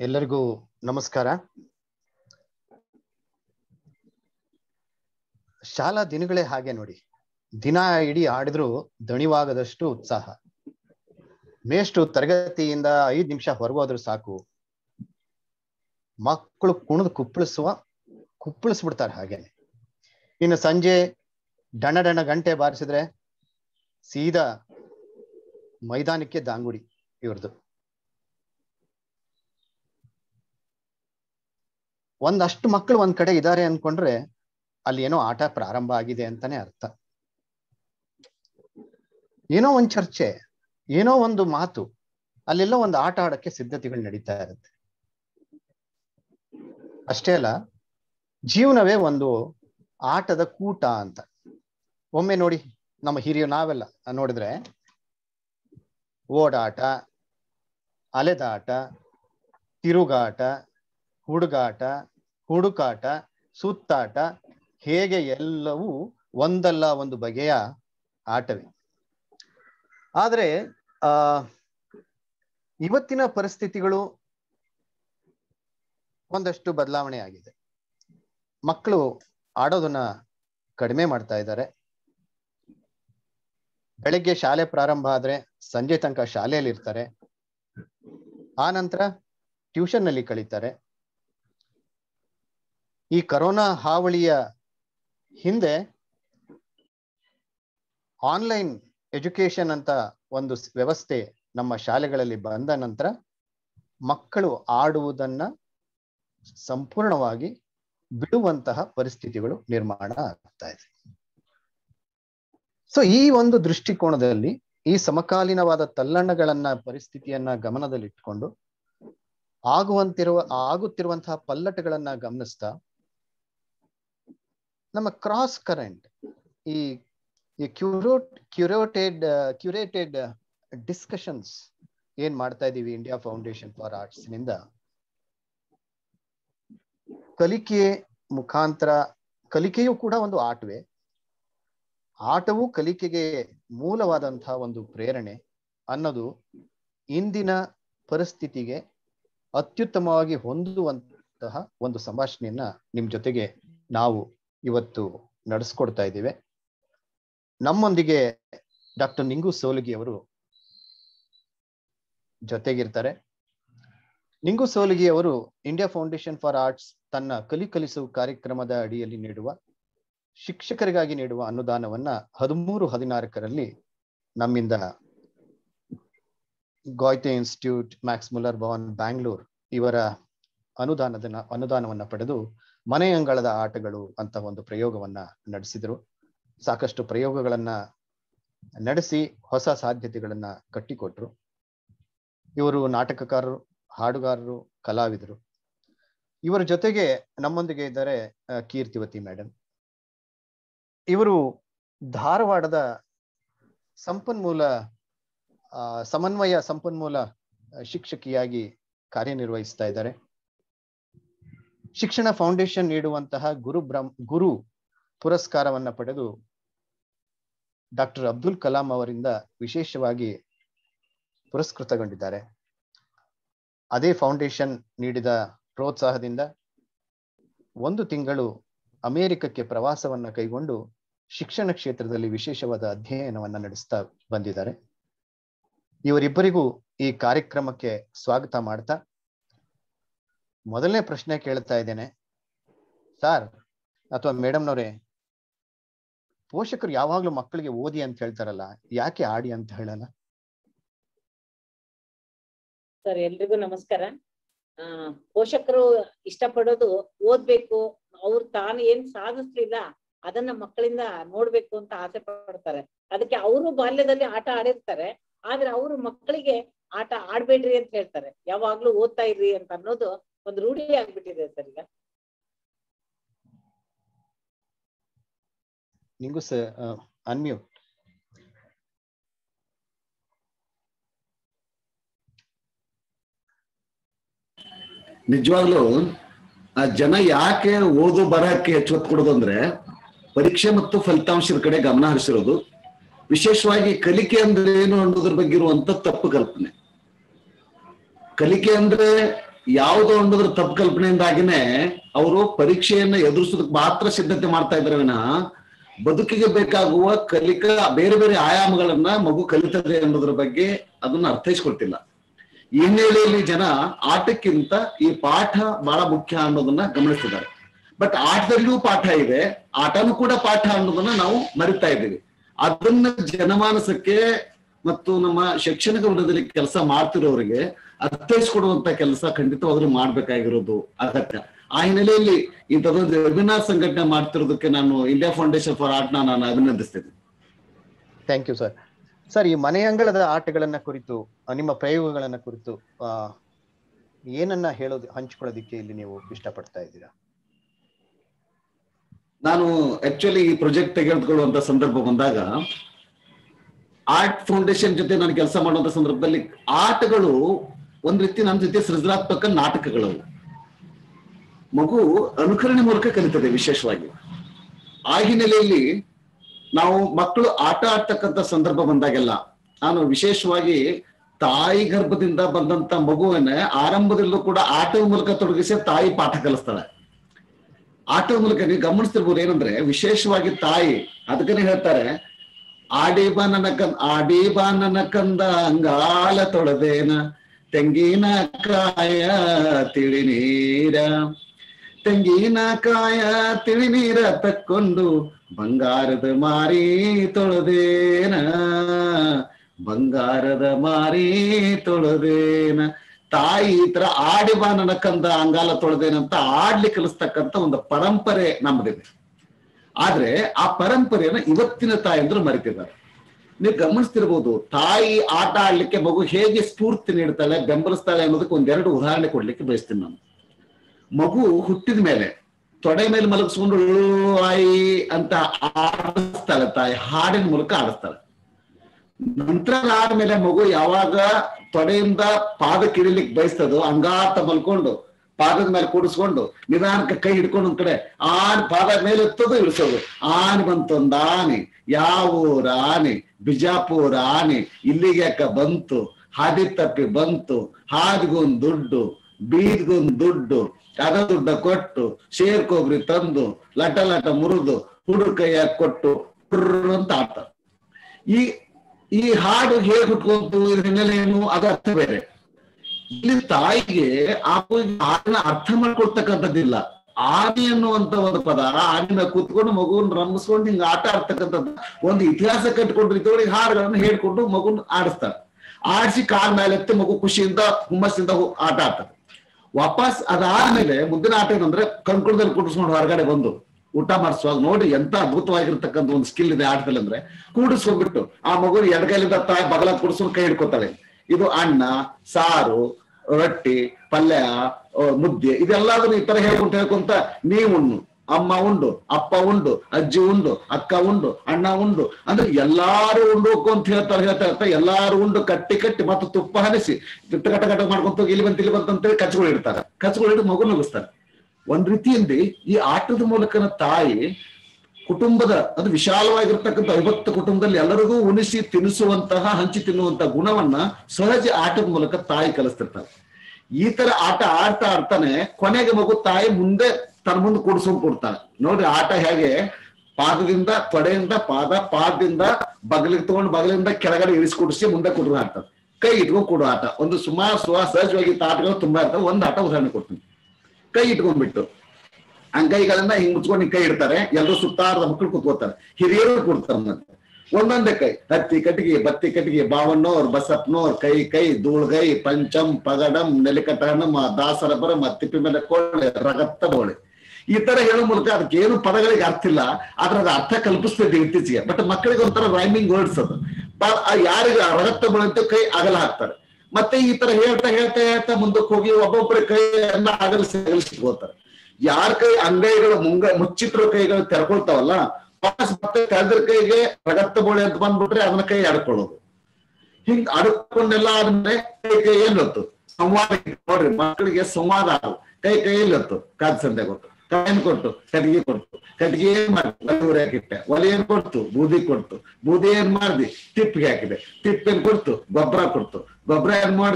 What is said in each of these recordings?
ಎಲ್ಲರಿಗೂ ನಮಸ್ಕಾರ ಶಾಲಾ ದಿನಗಳೇ ಹಾಗೆ ನೋಡಿ ದಿನ ಇಡೀ ಆಡಿದ್ರು ದಣಿವಾಗದಷ್ಟು ಉತ್ಸಾಹ ಮೇಷ್ಟು ತರಗತಿಯಿಂದ ಐದ್ ನಿಮಿಷ ಹೊರಗೋದ್ರು ಸಾಕು ಮಕ್ಕಳು ಕುಣಿದು ಕುಪ್ಪಳಿಸುವ ಕುಪ್ಪಳಿಸ್ಬಿಡ್ತಾರೆ ಹಾಗೇನೆ ಇನ್ನು ಸಂಜೆ ಡಣ ಡಣ ಗಂಟೆ ಬಾರಿಸಿದ್ರೆ ಸೀದಾ ಮೈದಾನಕ್ಕೆ ದಾಂಗುಡಿ ಇವ್ರದ್ದು ಒಂದಷ್ಟು ಮಕ್ಕಳು ಒಂದ್ ಕಡೆ ಇದ್ದಾರೆ ಅನ್ಕೊಂಡ್ರೆ ಅಲ್ಲಿ ಏನೋ ಆಟ ಪ್ರಾರಂಭ ಆಗಿದೆ ಅಂತಾನೆ ಅರ್ಥ ಏನೋ ಒಂದ್ ಚರ್ಚೆ ಏನೋ ಒಂದು ಮಾತು ಅಲ್ಲೆಲ್ಲ ಒಂದು ಆಟ ಆಡಕ್ಕೆ ಸಿದ್ಧತೆಗಳು ನಡೀತಾ ಇರುತ್ತೆ ಅಷ್ಟೇ ಅಲ್ಲ ಜೀವನವೇ ಒಂದು ಆಟದ ಕೂಟ ಅಂತ ಒಮ್ಮೆ ನೋಡಿ ನಮ್ಮ ಹಿರಿಯ ನಾವೆಲ್ಲ ನೋಡಿದ್ರೆ ಓಡಾಟ ಅಲೆದಾಟ ತಿರುಗಾಟ ಹುಡುಗಾಟ ಹುಡುಕಾಟ ಸುತ್ತಾಟ ಹೇಗೆ ಎಲ್ಲವೂ ಒಂದಲ್ಲ ಒಂದು ಬಗೆಯ ಆಟವೇ ಆದ್ರೆ ಆ ಇವತ್ತಿನ ಪರಿಸ್ಥಿತಿಗಳು ಒಂದಷ್ಟು ಬದಲಾವಣೆ ಆಗಿದೆ ಮಕ್ಕಳು ಆಡೋದನ್ನ ಕಡಿಮೆ ಮಾಡ್ತಾ ಇದ್ದಾರೆ ಬೆಳಗ್ಗೆ ಶಾಲೆ ಪ್ರಾರಂಭ ಆದ್ರೆ ಸಂಜೆ ತನಕ ಶಾಲೆಯಲ್ಲಿ ಇರ್ತಾರೆ ಆ ನಂತರ ಟ್ಯೂಷನ್ ನಲ್ಲಿ ಕಳೀತಾರೆ ಈ ಕರೋನಾ ಹಾವಳಿಯ ಹಿಂದೆ ಆನ್ಲೈನ್ ಎಜುಕೇಶನ್ ಅಂತ ಒಂದು ವ್ಯವಸ್ಥೆ ನಮ್ಮ ಶಾಲೆಗಳಲ್ಲಿ ಬಂದ ನಂತರ ಮಕ್ಕಳು ಆಡುವುದನ್ನ ಸಂಪೂರ್ಣವಾಗಿ ಬಿಡುವಂತಹ ಪರಿಸ್ಥಿತಿಗಳು ನಿರ್ಮಾಣ ಆಗ್ತಾ ಇದೆ ಸೊ ಈ ಒಂದು ದೃಷ್ಟಿಕೋನದಲ್ಲಿ ಈ ಸಮಕಾಲೀನವಾದ ತಲ್ಲಣ್ಣಗಳನ್ನ ಪರಿಸ್ಥಿತಿಯನ್ನ ಗಮನದಲ್ಲಿಟ್ಕೊಂಡು ಆಗುವಂತಿರುವ ಆಗುತ್ತಿರುವಂತಹ ಪಲ್ಲಟಗಳನ್ನ ಗಮನಿಸ್ತಾ ನಮ್ಮ ಕ್ರಾಸ್ ಕರೆಂಟ್ ಈ ಈ ಕ್ಯೂರೋಟ್ ಕ್ಯೂರೋಟೆಡ್ ಕ್ಯೂರೇಟೆಡ್ ಡಿಸ್ಕಷನ್ಸ್ ಏನ್ ಮಾಡ್ತಾ ಇದೀವಿ ಇಂಡಿಯಾ ಫೌಂಡೇಶನ್ ಫಾರ್ ಆರ್ಟ್ಸ್ ನಿಂದ ಕಲಿಕೆ ಮುಖಾಂತರ ಕಲಿಕೆಯೂ ಕೂಡ ಒಂದು ಆಟವೇ ಆಟವು ಕಲಿಕೆಗೆ ಮೂಲವಾದಂತಹ ಒಂದು ಪ್ರೇರಣೆ ಅನ್ನೋದು ಇಂದಿನ ಪರಿಸ್ಥಿತಿಗೆ ಅತ್ಯುತ್ತಮವಾಗಿ ಹೊಂದುವಂತಹ ಒಂದು ಸಂಭಾಷಣೆಯನ್ನ ನಿಮ್ ಜೊತೆಗೆ ನಾವು ಇವತ್ತು ನಡೆಸ್ಕೊಡ್ತಾ ಇದ್ದೇವೆ ನಮ್ಮೊಂದಿಗೆ ಡಾಕ್ಟರ್ ನಿಂಗು ಸೋಲಗಿ ಅವರು ಜೊತೆಗಿರ್ತಾರೆ ನಿಂಗು ಸೋಲಗಿ ಅವರು ಇಂಡಿಯಾ ಫೌಂಡೇಶನ್ ಫಾರ್ ಆರ್ಟ್ಸ್ ತನ್ನ ಕಲಿ ಕಲಿಸು ಕಾರ್ಯಕ್ರಮದ ಅಡಿಯಲ್ಲಿ ನೀಡುವ ಶಿಕ್ಷಕರಿಗಾಗಿ ನೀಡುವ ಅನುದಾನವನ್ನ ಹದಿಮೂರು ಹದಿನಾಲ್ಕರಲ್ಲಿ ನಮ್ಮಿಂದ Goethe institute Max Mueller Bhavan Bangalore ಇವರ ಅನುದಾನದ ಅನುದಾನವನ್ನ ಪಡೆದು ಮನೆ ಅಂಗಳದ ಆಟಗಳು ಅಂತ ಒಂದು ಪ್ರಯೋಗವನ್ನ ನಡೆಸಿದರು ಸಾಕಷ್ಟು ಪ್ರಯೋಗಗಳನ್ನ ನಡೆಸಿ ಹೊಸ ಸಾಧ್ಯತೆಗಳನ್ನ ಕಟ್ಟಿಕೊಟ್ರು ಇವರು ನಾಟಕಕಾರರು ಹಾಡುಗಾರರು ಕಲಾವಿದರು ಇವರ ಜೊತೆಗೆ ನಮ್ಮೊಂದಿಗೆ ಇದ್ದಾರೆ ಕೀರ್ತಿವತಿ ಮೇಡಮ್ ಇವರು ಧಾರವಾಡದ ಸಂಪನ್ಮೂಲ ಸಮನ್ವಯ ಸಂಪನ್ಮೂಲ ಶಿಕ್ಷಕಿಯಾಗಿ ಕಾರ್ಯನಿರ್ವಹಿಸ್ತಾ ಇದ್ದಾರೆ ಶಿಕ್ಷಣ ಫೌಂಡೇಶನ್ ನೀಡುವಂತಹ ಗುರು ಬ್ರಹ್ಮ ಗುರು ಪುರಸ್ಕಾರವನ್ನ ಪಡೆದು ಡಾಕ್ಟರ್ ಅಬ್ದುಲ್ ಕಲಾಂ ಅವರಿಂದ ವಿಶೇಷವಾಗಿ ಪುರಸ್ಕೃತಗೊಂಡಿದ್ದಾರೆ ಅದೇ ಫೌಂಡೇಶನ್ ನೀಡಿದ ಪ್ರೋತ್ಸಾಹದಿಂದ ಒಂದು ತಿಂಗಳು ಅಮೆರಿಕಕ್ಕೆ ಪ್ರವಾಸವನ್ನ ಕೈಗೊಂಡು ಶಿಕ್ಷಣ ಕ್ಷೇತ್ರದಲ್ಲಿ ವಿಶೇಷವಾದ ಅಧ್ಯಯನವನ್ನ ನಡೆಸ್ತಾ ಬಂದಿದ್ದಾರೆ ಇವರಿಬ್ಬರಿಗೂ ಈ ಕಾರ್ಯಕ್ರಮಕ್ಕೆ ಸ್ವಾಗತ ಮಾಡ್ತಾ ಮೊದಲನೇ ಪ್ರಶ್ನೆ ಕೇಳ್ತಾ ಇದ್ದೇನೆ ಸಾರ್ ಅಥವಾ ಮೇಡಮ್ನವ್ರೆ ಪೋಷಕರು ಯಾವಾಗ್ಲೂ ಮಕ್ಕಳಿಗೆ ಓದಿ ಅಂತ ಹೇಳ್ತಾರಲ್ಲ ಯಾಕೆ ಆಡಿ ಅಂತ ಹೇಳಲ್ಲ ಸರ್ ಎಲ್ರಿಗೂ ನಮಸ್ಕಾರ ಆ ಪೋಷಕರು ಇಷ್ಟಪಡೋದು ಓದ್ಬೇಕು ಅವ್ರು ತಾನು ಏನ್ ಸಾಧಿಸ್ಲಿಲ್ಲ ಅದನ್ನ ಮಕ್ಕಳಿಂದ ನೋಡ್ಬೇಕು ಅಂತ ಆಸೆ ಪಡ್ತಾರೆ ಅದಕ್ಕೆ ಅವರು ಬಾಲ್ಯದಲ್ಲಿ ಆಟ ಆಡಿರ್ತಾರೆ ಆದ್ರೆ ಅವರು ಮಕ್ಕಳಿಗೆ ಆಟ ಆಡ್ಬೇಡ್ರಿ ಅಂತ ಹೇಳ್ತಾರೆ ಯಾವಾಗ್ಲೂ ಓದ್ತಾ ಇರ್ರಿ ಅಂತ ಅನ್ನೋದು ಒಂದು ರೂಢಿ ಆಗ್ಬಿಟ್ಟಿದೆ ಸರ್ ಈಗ ನಿಂಗೂ ಸ ಅನ್ಮ್ಯೂಟ್ ನಿಜವಾಗ್ಲೂ ಆ ಜನ ಯಾಕೆ ಓದು ಬರಹಕ್ಕೆ ಹೆಚ್ಚು ಒತ್ತು ಕೊಡೋದು ಅಂದ್ರೆ ಪರೀಕ್ಷೆ ಮತ್ತು ಫಲಿತಾಂಶದ ಕಡೆ ಗಮನ ಹರಿಸಿರೋದು ವಿಶೇಷವಾಗಿ ಕಲಿಕೆ ಅಂದ್ರೆ ಏನು ಅನ್ನೋದ್ರ ಬಗ್ಗೆ ಇರುವಂತ ತಪ್ಪು ಕಲ್ಪನೆ ಕಲಿಕೆ ಅಂದ್ರೆ ಯಾವುದೋ ಒಂದ್ರ ತಪ್ಪು ಕಲ್ಪನೆಯಿಂದಾಗಿನೇ ಅವರು ಪರೀಕ್ಷೆಯನ್ನ ಎದುರಿಸೋದಕ್ಕೆ ಮಾತ್ರ ಸಿದ್ಧತೆ ಮಾಡ್ತಾ ಇದ್ದಾರೆ ವಿನಃ ಬದುಕಿಗೆ ಬೇಕಾಗುವ ಕಲಿಕಾ ಬೇರೆ ಬೇರೆ ಆಯಾಮಗಳನ್ನ ಮಗು ಕಲಿತದೆ ಅನ್ನೋದ್ರ ಬಗ್ಗೆ ಅದನ್ನ ಅರ್ಥೈಸ್ಕೊಳ್ತಿಲ್ಲ ಈ ಹಿನ್ನೆಲೆಯಲ್ಲಿ ಜನ ಆಟಕ್ಕಿಂತ ಈ ಪಾಠ ಬಹಳ ಮುಖ್ಯ ಅನ್ನೋದನ್ನ ಗಮನಿಸ್ತಿದ್ದಾರೆ ಬಟ್ ಆಟದಲ್ಲಿಯೂ ಪಾಠ ಇದೆ ಆಟನೂ ಕೂಡ ಪಾಠ ಅನ್ನೋದನ್ನ ನಾವು ಮರಿತಾ ಇದ್ದೀವಿ ಅದನ್ನ ಜನಮಾನಸಕ್ಕೆ ಮತ್ತು ನಮ್ಮ ಶೈಕ್ಷಣಿಕ ವಲಯದಲ್ಲಿ ಕೆಲಸ ಮಾಡ್ತಿರೋರಿಗೆ ಅರ್ಥೈಸ್ಕೊಡುವಂತ ಕೆಲಸ ಖಂಡಿತವಾಗ್ಲೂ ಮಾಡ್ಬೇಕಾಗಿರೋದು ಅಗತ್ಯ ಆ ಹಿನ್ನೆಲೆಯಲ್ಲಿ ಇಂಥದ್ದೊಂದು ವೆಬಿನಾರ್ ಸಂಘಟನೆ ಮಾಡ್ತಿರೋದಕ್ಕೆ ನಾನು ಇಂಡಿಯಾ ಫೌಂಡೇಶನ್ ಫಾರ್ ಆರ್ಟ್ನ ನಾನು ಅಭಿನಂದಿಸ್ತೇನೆ ಥ್ಯಾಂಕ್ ಯು ಸರ್ ಸರ್ ಈ ಮನೆ ಅಂಗಳದ ಆಟಗಳನ್ನ ಕುರಿತು ಆ, ನಿಮ್ಮ ಪ್ರಯೋಗಗಳನ್ನ ಕುರಿತು ಆ, ಏನನ್ನ ಹೇಳೋದು ಹಂಚ್ಕೊಳ್ಳೋದಿಕ್ಕೆ ಇಲ್ಲಿ ನೀವು ಇಷ್ಟಪಡ್ತಾ ಇದ್ದೀರಾ ನಾನು ಆಕ್ಚುಲಿ ಈ ಪ್ರಾಜೆಕ್ಟ್ ತೆಗೆದುಕೊಳ್ಳುವಂತ ಸಂದರ್ಭ ಬಂದಾಗ ಆರ್ಟ್ ಫೌಂಡೇಶನ್ ಜೊತೆ ನಾನು ಕೆಲಸ ಮಾಡುವಂತ ಸಂದರ್ಭದಲ್ಲಿ ಆಟಗಳು ಒಂದ್ ರೀತಿ ನನ್ನ ಜೊತೆ ಸೃಜನಾತ್ಮಕ ನಾಟಕಗಳು ಮಗು ಅನುಕರಣೆ ಮೂಲಕ ಕಲಿತದೆ ವಿಶೇಷವಾಗಿ ಆ ಹಿನ್ನೆಲೆಯಲ್ಲಿ ನಾವು ಮಕ್ಕಳು ಆಟ ಆಡ್ತಕ್ಕಂಥ ಸಂದರ್ಭ ಬಂದಾಗೆಲ್ಲ ನಾನು ವಿಶೇಷವಾಗಿ ತಾಯಿ ಗರ್ಭದಿಂದ ಬಂದಂತ ಮಗುವನ್ನ ಆರಂಭದಲ್ಲೂ ಕೂಡ ಆಟದ ಮೂಲಕ ತೊಡಗಿಸಿ ತಾಯಿ ಪಾಠ ಕಲಿಸ್ತಾಳೆ ಆಟದ ಮೂಲಕ ನೀವು ಗಮನಿಸ್ತಿರ್ಬೋದು ಏನಂದ್ರೆ ವಿಶೇಷವಾಗಿ ತಾಯಿ ಅದಕ್ಕನೇ ಹೇಳ್ತಾರೆ ಆಡಿ ಬಾ ನನ್ನ ಕಂದ ಆಡಿ ಬಾ ನನ್ನ ಕಂದ ಅಂಗಾಲ ತೊಳೆದೇನ ತೆಂಗಿನ ಕಾಯ ತಿಳಿ ನೀರ ತೆಂಗಿನ ಕಾಯ ತಿಳಿ ನೀರ ತಕ್ಕೊಂಡು ಬಂಗಾರದ ಮಾರಿ ತೊಳೆದೇನ ಬಂಗಾರದ ಮಾರಿ ತೊಳೆದೇನ ತಾಯಿ ಈ ತರ ಆಡಿ ಬಾ ನನ್ನ ಕಂದ ಅಂಗಾಲ ತೊಳೆದೇನಂತ ಆಡ್ಲಿ ಕಲಿಸ್ತಕ್ಕಂತ ಒಂದು ಪರಂಪರೆ ನಮ್ಮದಿದೆ ಆದ್ರೆ ಆ ಪರಂಪರೆಯನ್ನ ಇವತ್ತಿನ ತಾಯಂದ್ರು ಮರಿತಿದ್ದಾರೆ ನೀವು ಗಮನಿಸ್ತಿರ್ಬೋದು ತಾಯಿ ಆಟ ಆಡ್ಲಿಕ್ಕೆ ಮಗು ಹೇಗೆ ಸ್ಫೂರ್ತಿ ನೀಡ್ತಾಳೆ ಬೆಂಬಲಿಸ್ತಾಳೆ ಅನ್ನೋದಕ್ಕೆ ಒಂದೆರಡು ಉದಾಹರಣೆ ಕೊಡ್ಲಿಕ್ಕೆ ಬಯಸ್ತೀನಿ ನಾನು ಮಗು ಹುಟ್ಟಿದ ಮೇಲೆ ತೊಡೆ ಮೇಲೆ ಮಲಗಿಸ್ಕೊಂಡು "ಉಳು ಆಯಿ ಅಂತ ಆಡಿಸ್ತಾಳೆ ತಾಯಿ ಹಾಡಿನ ಮೂಲಕ ಆಡಿಸ್ತಾಳೆ ನಂತರ ಆದ್ಮೇಲೆ ಮಗು ಯಾವಾಗ ತೊಡೆಯಿಂದ ಪಾದ ಕಿಡಿಲಿಕ್ಕೆ ಬಯಸ್ತದೋ ಅಂಗಾತ ಮಲ್ಕೊಂಡು ಪಾದದ ಮೇಲೆ ಕೂಡಿಸ್ಕೊಂಡು ನಿಧಾನಕ್ಕೆ ಕೈ ಹಿಡ್ಕೊಂಡು ಒಂದ್ ಕಡೆ ಆನ್ ಪಾದ ಮೇಲೆ ಎತ್ತೋದು ಇಳಿಸೋದು ಆನೆ ಬಂತೊಂದ್ ಆನೆ ಯಾವ ಊರ ಆನೆ ಬಿಜಾಪುರ ಆನೆ ಇಲ್ಲಿಗೆ ಯಾಕ ಬಂತು ಹಾದಿ ತಪ್ಪಿ ಬಂತು ಹಾದಿಗೊಂದ್ ದುಡ್ಡು ಬೀದ್ಗೊಂದ್ ದುಡ್ಡು ಅದ ದುಡ್ಡ ಕೊಟ್ಟು ಶೇರ್ ಕೊಬ್ಬರಿ ತಂದು ಲಟ ಲಟ ಮುರಿದು ಹುಡುಗ ಕೈಯಾಗ ಕೊಟ್ಟು ಹುರ್ರ್ ಅಂತ ಆಡ್ತಾರೆ ಈ ಈ ಹಾಡು ಹೇಗೆ ಹುಟ್ಕೊಂತು ಇದ್ರ ಹಿನ್ನೆಲೆ ಏನು ಅದು ಅರ್ಥ ಬೇರೆ ಇಲ್ಲಿ ತಾಯಿಗೆ ಆ ಹಾಡನ್ನ ಅರ್ಥ ಮಾಡ್ಕೊಳ್ತಕ್ಕಂಥದ್ದಿಲ್ಲ ಆನೆ ಅನ್ನುವಂತ ಒಂದು ಪದ ಆನೆ ಮೇಲೆ ಕೂತ್ಕೊಂಡು ಮಗುವನ್ನ ರಂಭಿಸ್ಕೊಂಡು ಹಿಂಗ ಆಟ ಆಡ್ತಕ್ಕಂಥದ್ದು ಒಂದು ಇತಿಹಾಸ ಕಟ್ಕೊಂಡು ಇದ್ದವರಿಗೆ ಹಾಡುಗಳನ್ನ ಹೇಳ್ಕೊಂಡು ಮಗುನ ಆಡಿಸ್ತಾರೆ ಆಡಿಸಿ ಕಾಲ್ ಮೇಲೆ ಎತ್ತಿ ಮಗು ಖುಷಿಯಿಂದ ಹುಮ್ಮಸ್ಸಿಂದ ಹೋ- ಆಟ ಆಡ್ತದೆ ವಾಪಸ್ ಅದಾದ್ಮೇಲೆ ಮುಂದಿನ ಆಟ ಏನಂದ್ರೆ ಕಂಕುಳದಲ್ಲಿ ಕೂಡಿಸ್ಕೊಂಡು ಹೊರಗಡೆ ಬಂದು ಊಟ ಮಾಡಿಸುವಾಗ ನೋಡಿ ಎಂತ ಅದ್ಭುತವಾಗಿರ್ತಕ್ಕಂಥ ಒಂದು ಸ್ಕಿಲ್ ಇದೆ ಆಟದಲ್ಲಿ ಅಂದ್ರೆ ಕೂಡಿಸ್ಕೊಂಡ್ಬಿಟ್ಟು ಆ ಮಗು ಎಡಗೈಲಿಂದ ತಾಯಿ ಬಗಲ ಕೂಡಿಸ್ಕೊಂಡು ಕೈ ಹಿಡ್ಕೊತಾಳೆ ಇದು ಅನ್ನ ಸಾರು ರೊಟ್ಟಿ ಪಲ್ಯ ಆ, ಮುದ್ದೆ ಇದೆಲ್ಲದನ್ನು ಈ ತರ ಹೇಳ್ಕೊಂತ ಹೇಳ್ಕೊಂತ ನೀವು ಉಣ್ಣು ಅಮ್ಮ ಉಂಡು ಅಪ್ಪ ಉಂಡು ಅಜ್ಜಿ ಉಂಡು ಅಕ್ಕ ಉಂಡು ಅಣ್ಣ ಉಂಡು ಅಂದ್ರೆ ಎಲ್ಲಾರು ಉಂಡು ಅಂತ ಹೇಳ್ತಾರೆ ಹೇಳ್ತಾ ಹೇಳ್ತಾ ಎಲ್ಲಾರು ಉಂಡು ಕಟ್ಟಿ ಕಟ್ಟಿ ಮತ್ತೆ ತುಪ್ಪ ಹನಿಸಿ ಕಟ್ಟ ಕಟ್ಟ ಕಟ್ಟ ಮಾಡ್ಕೊಂತ ಹೋಗಿ ಇಲ್ಲಿ ಬಂತ ಇಲ್ಲಿ ಬಂತ ಅಂತೇಳಿ ಕಚ್ಗಳು ಇಡ್ತಾರೆ ಕಚ್ಗಳು ಹಿಡಿದು ಮಗು ನುಗ್ಗಿಸ್ತಾರೆ ಒಂದ್ ರೀತಿಯಿಂದ ಈ ಆಟದ ಮೂಲಕನ ತಾಯಿ ಕುಟುಂಬದ ಅದು ವಿಶಾಲವಾಗಿರ್ತಕ್ಕಂಥ ಐವತ್ತು ಕುಟುಂಬದಲ್ಲಿ ಎಲ್ಲರಿಗೂ ಉಣಿಸಿ ತಿನ್ನಿಸುವಂತಹ ಹಂಚಿ ತಿನ್ನುವಂತಹ ಗುಣವನ್ನ ಸಹಜ ಆಟದ ಮೂಲಕ ತಾಯಿ ಕಲಿಸ್ತಿರ್ತಾರೆ ಈ ತರ ಆಟ ಆಡ್ತಾ ಆಡ್ತಾನೆ ಕೊನೆಗೆ ಮಗು ತಾಯಿ ಮುಂದೆ ತನ್ನ ಮುಂದೆ ಕೂಡಿಸ್ಕೊಂಡ್ ಕೊಡ್ತಾಳೆ ನೋಡ್ರಿ ಆಟ ಹೇಗೆ ಪಾದದಿಂದ ತೊಡೆಯಿಂದ ಪಾದ ಪಾದದಿಂದ ಬಗಲಿಗೆ ತಗೊಂಡು ಬಗಲಿಂದ ಕೆಳಗಡೆ ಇಳಿಸಿ ಕುಡಿಸಿ ಮುಂದೆ ಕುಡಿದು ಆಡ್ತಾರೆ ಕೈ ಇಟ್ಕೊಂಡು ಕೊಡು ಆಟ ಒಂದು ಸುಮಾರು ಸುವ ಸಹಜವಾಗಿ ಇಂಥ ಆಟಗಳು ತುಂಬಾ ಇರ್ತವೆ ಒಂದು ಆಟ ಉದಾಹರಣೆ ಕೊಡ್ತೀನಿ ಕೈ ಇಟ್ಕೊಂಡ್ಬಿಟ್ಟು ಅಂಗೈಗಳನ್ನ ಹಿಂಗ್ ಮುಚ್ಕೊಂಡು ಹಿಂಗ್ ಕೈ ಇಡ್ತಾರೆ ಎಲ್ಲರೂ ಸುತ್ತಾರದ ಮಕ್ಕಳು ಕೂತ್ಕೋತಾರೆ ಹಿರಿಯರು ಕೊಡ್ತಾರೆ ಮತ್ತೆ ಒಂದೊಂದೇ ಕೈ ಹತ್ತಿ ಕಟ್ಟಿಗೆ ಬತ್ತಿ ಕಟ್ಟಿಗೆ ಬಾವಣ್ಣೋರ್ ಬಸಪ್ಪನೋರ್ ಕೈ ಕೈ ಧೂಳ್ಗೈ ಪಂಚಂ ಪಗಡಂ ನೆಲಿಕಟನಂ ದಾಸರ ಬರಂ ತಿಪ್ಪಿ ಮೇಲೆ ಕೊಳ್ಳೆ ರಗತ್ತ ಬೋಳೆ ಈ ತರ ಹೇಳೋ ಮೂಲಕ ಅದಕ್ಕೆ ಏನು ಪದಗಳಿಗೆ ಅರ್ಥ ಇಲ್ಲ ಆದ್ರೆ ಅದು ಅರ್ಥ ಕಲ್ಪಿಸ್ತಿದ್ದೆ ಇತ್ತೀಚೆಗೆ ಬಟ್ ಮಕ್ಕಳಿಗೆ ಒಂಥರ ರೈಮಿಂಗ್ ವರ್ಡ್ಸ್ ಅದು ಬ- ಆ ಯಾರಿಗೆ ರಗತ್ತ ಬೋಳೆ ಕೈ ಅಗಲ ಹಾಕ್ತಾರೆ ಮತ್ತೆ ಈ ತರ ಹೇಳ್ತಾ ಹೇಳ್ತಾ ಹೇಳ್ತಾ ಮುಂದಕ್ಕೆ ಹೋಗಿ ಒಬ್ಬೊಬ್ಬರ ಕೈಯನ್ನ ಅಗಲಿಸಿ ಅಗಲಿಸಿ ಇಟ್ಕೋತಾರೆ ಯಾರ ಕೈ ಅಂಗೈಗಳು ಮುಂಗ ಮುಚ್ಚಿಟ್ಟಿರೋ ಕೈಗಳು ತೆರ್ಕೊಳ್ತಾವಲ್ಲ ವಾಪಸ್ ಮತ್ತೆ ತೆರೆದ್ರ ಕೈಗೆ ರಗತ್ತ ಬೋಳೆ ಅಂತ ಬಂದ್ಬಿಟ್ರೆ ಅದನ್ನ ಕೈ ಆಡ್ಕೊಳ್ಳೋದು ಹಿಂಗ್ ಅಡ್ಕೊಂಡೆಲ್ಲ ಆದ್ಮೇಲೆ ಕೈ ಕೈ ಎಲ್ಲೊತ್ತು ಸಂವಾದ ನೋಡ್ರಿ ಮಕ್ಕಳಿಗೆ ಸಂವಾದ ಆಗು ಕೈ ಕೈಯಲ್ಲಿ ಹೊತ್ತು ಕಾದ್ ಸಂತೆ ಕೊಟ್ಟು ಕಾಯಿನ್ ಕೊಟ್ಟು ಕಟ್ಟಿಗೆ ಕೊಟ್ಟು ಕಟ್ಟಿಗೆ ಏನ್ ಮಾಡ್ತಿ ಒಲೆ ಉರಿ ಹಾಕಿಟ್ಟೆ ಒಲೆ ಏನ್ ಕೊಡ್ತು ಬೂದಿ ಕೊಡ್ತು ಬೂದಿ ಏನ್ ಮಾಡ್ದಿ ತಿಪ್ಪಿಗೆ ಹಾಕಿದೆ ತಿಪ್ಪೇನ್ ಕೊಡ್ತು ಗೊಬ್ಬರ ಕೊಡ್ತು ಗೊಬ್ಬರ ಏನ್ ಮಾಡ್ದಿ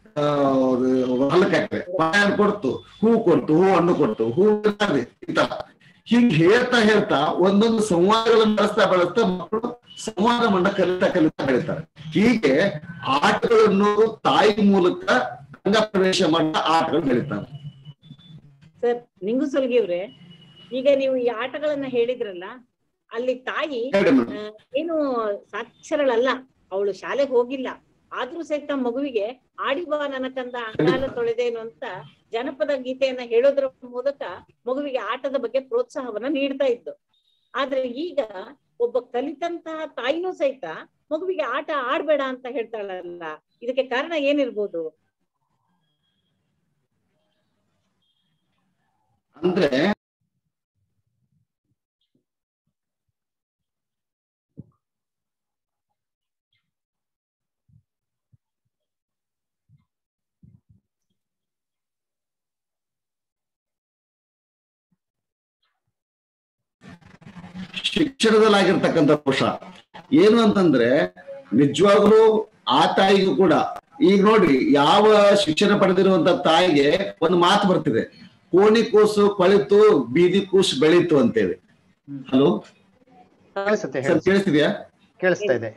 ಆ, ಹೊಲಕ್ಕೆ ಹಾಕಿದೆ ಬಾಳೆಹಣ್ಣು ಕೊಡ್ತು ಹೂ ಕೊಡ್ತು ಹೂ ಹಣ್ಣು ಕೊಡ್ತು ಹೂ ಇರ್ತದೆ ಈ ತರ ಹಿಂಗ್ ಹೇಳ್ತಾ ಹೇಳ್ತಾ ಒಂದೊಂದು ಸಂವಾದಗಳನ್ನು ಬಳಸ್ತಾ ಬಳಸ್ತಾ ಮಕ್ಕಳು ಸಂವಾದ ಮಂಡ ಕಲಿತಾ ಕಲಿತಾ ಬೆಳಿತಾರೆ ಹೀಗೆ ಆಟಗಳನ್ನು ತಾಯಿ ಮೂಲಕ ರಂಗ ಪ್ರವೇಶ ಮಾಡ ಆಟಗಳು ಬೆಳಿತಾರೆ ಸರ್ ನಿಂಗುಸಲ್ಗಿ ಅವ್ರೆ ಈಗ ನೀವು ಈ ಆಟಗಳನ್ನ ಹೇಳಿದ್ರಲ್ಲ ಅಲ್ಲಿ ತಾಯಿ ಹೇಳಿ ಮೇಡಮ್ ಆ, ಏನು ಸಾಕ್ಷರಳಲ್ಲ ಅವಳು ಶಾಲೆಗೆ ಹೋಗಿಲ್ಲ ಆದ್ರೂ ಸಹಿತ ಮಗುವಿಗೆ ಆಡಿಬಾ ನನಕಂದ ಅಂಗಾಲ ತೊಳೆದೇನು ಅಂತ ಜನಪದ ಗೀತೆಯನ್ನ ಹೇಳೋದ್ರ ಮೂಲಕ ಮಗುವಿಗೆ ಆಟದ ಬಗ್ಗೆ ಪ್ರೋತ್ಸಾಹವನ್ನ ನೀಡ್ತಾ ಇದ್ದು ಆದ್ರೆ ಈಗ ಒಬ್ಬ ಕಲಿತಂತಹ ತಾಯಿನೂ ಸಹಿತ ಮಗುವಿಗೆ ಆಟ ಆಡ್ಬೇಡ ಅಂತ ಹೇಳ್ತಾಳಲ್ಲ ಇದಕ್ಕೆ ಕಾರಣ ಏನಿರ್ಬೋದು ಅಂದ್ರೆ ಶಿಕ್ಷಣದಲ್ಲಾಗಿರ್ತಕ್ಕಂಥ ದೋಷ ಏನು ಅಂತಂದ್ರೆ ನಿಜವಾಗ್ಲೂ ಆ ತಾಯಿಗೂ ಕೂಡ ಈಗ ನೋಡ್ರಿ ಯಾವ ಶಿಕ್ಷಣ ಪಡೆದಿರುವಂತ ತಾಯಿಗೆ ಒಂದು ಮಾತು ಬರ್ತಿದೆ ಕೋಣಿ ಕೂಸು ಕೊಳಿತು ಬೀದಿ ಕೂಸು ಬೆಳೀತು ಅಂತೇಳಿ ಹಲೋ ಕೇಳಿಸುತ್ತೆ ಸರ್ ಹೇಳಿ ಕೇಳಿಸ್ತಿದ್ಯಾ ಕೇಳಿಸ್ತಾ ಇದೆ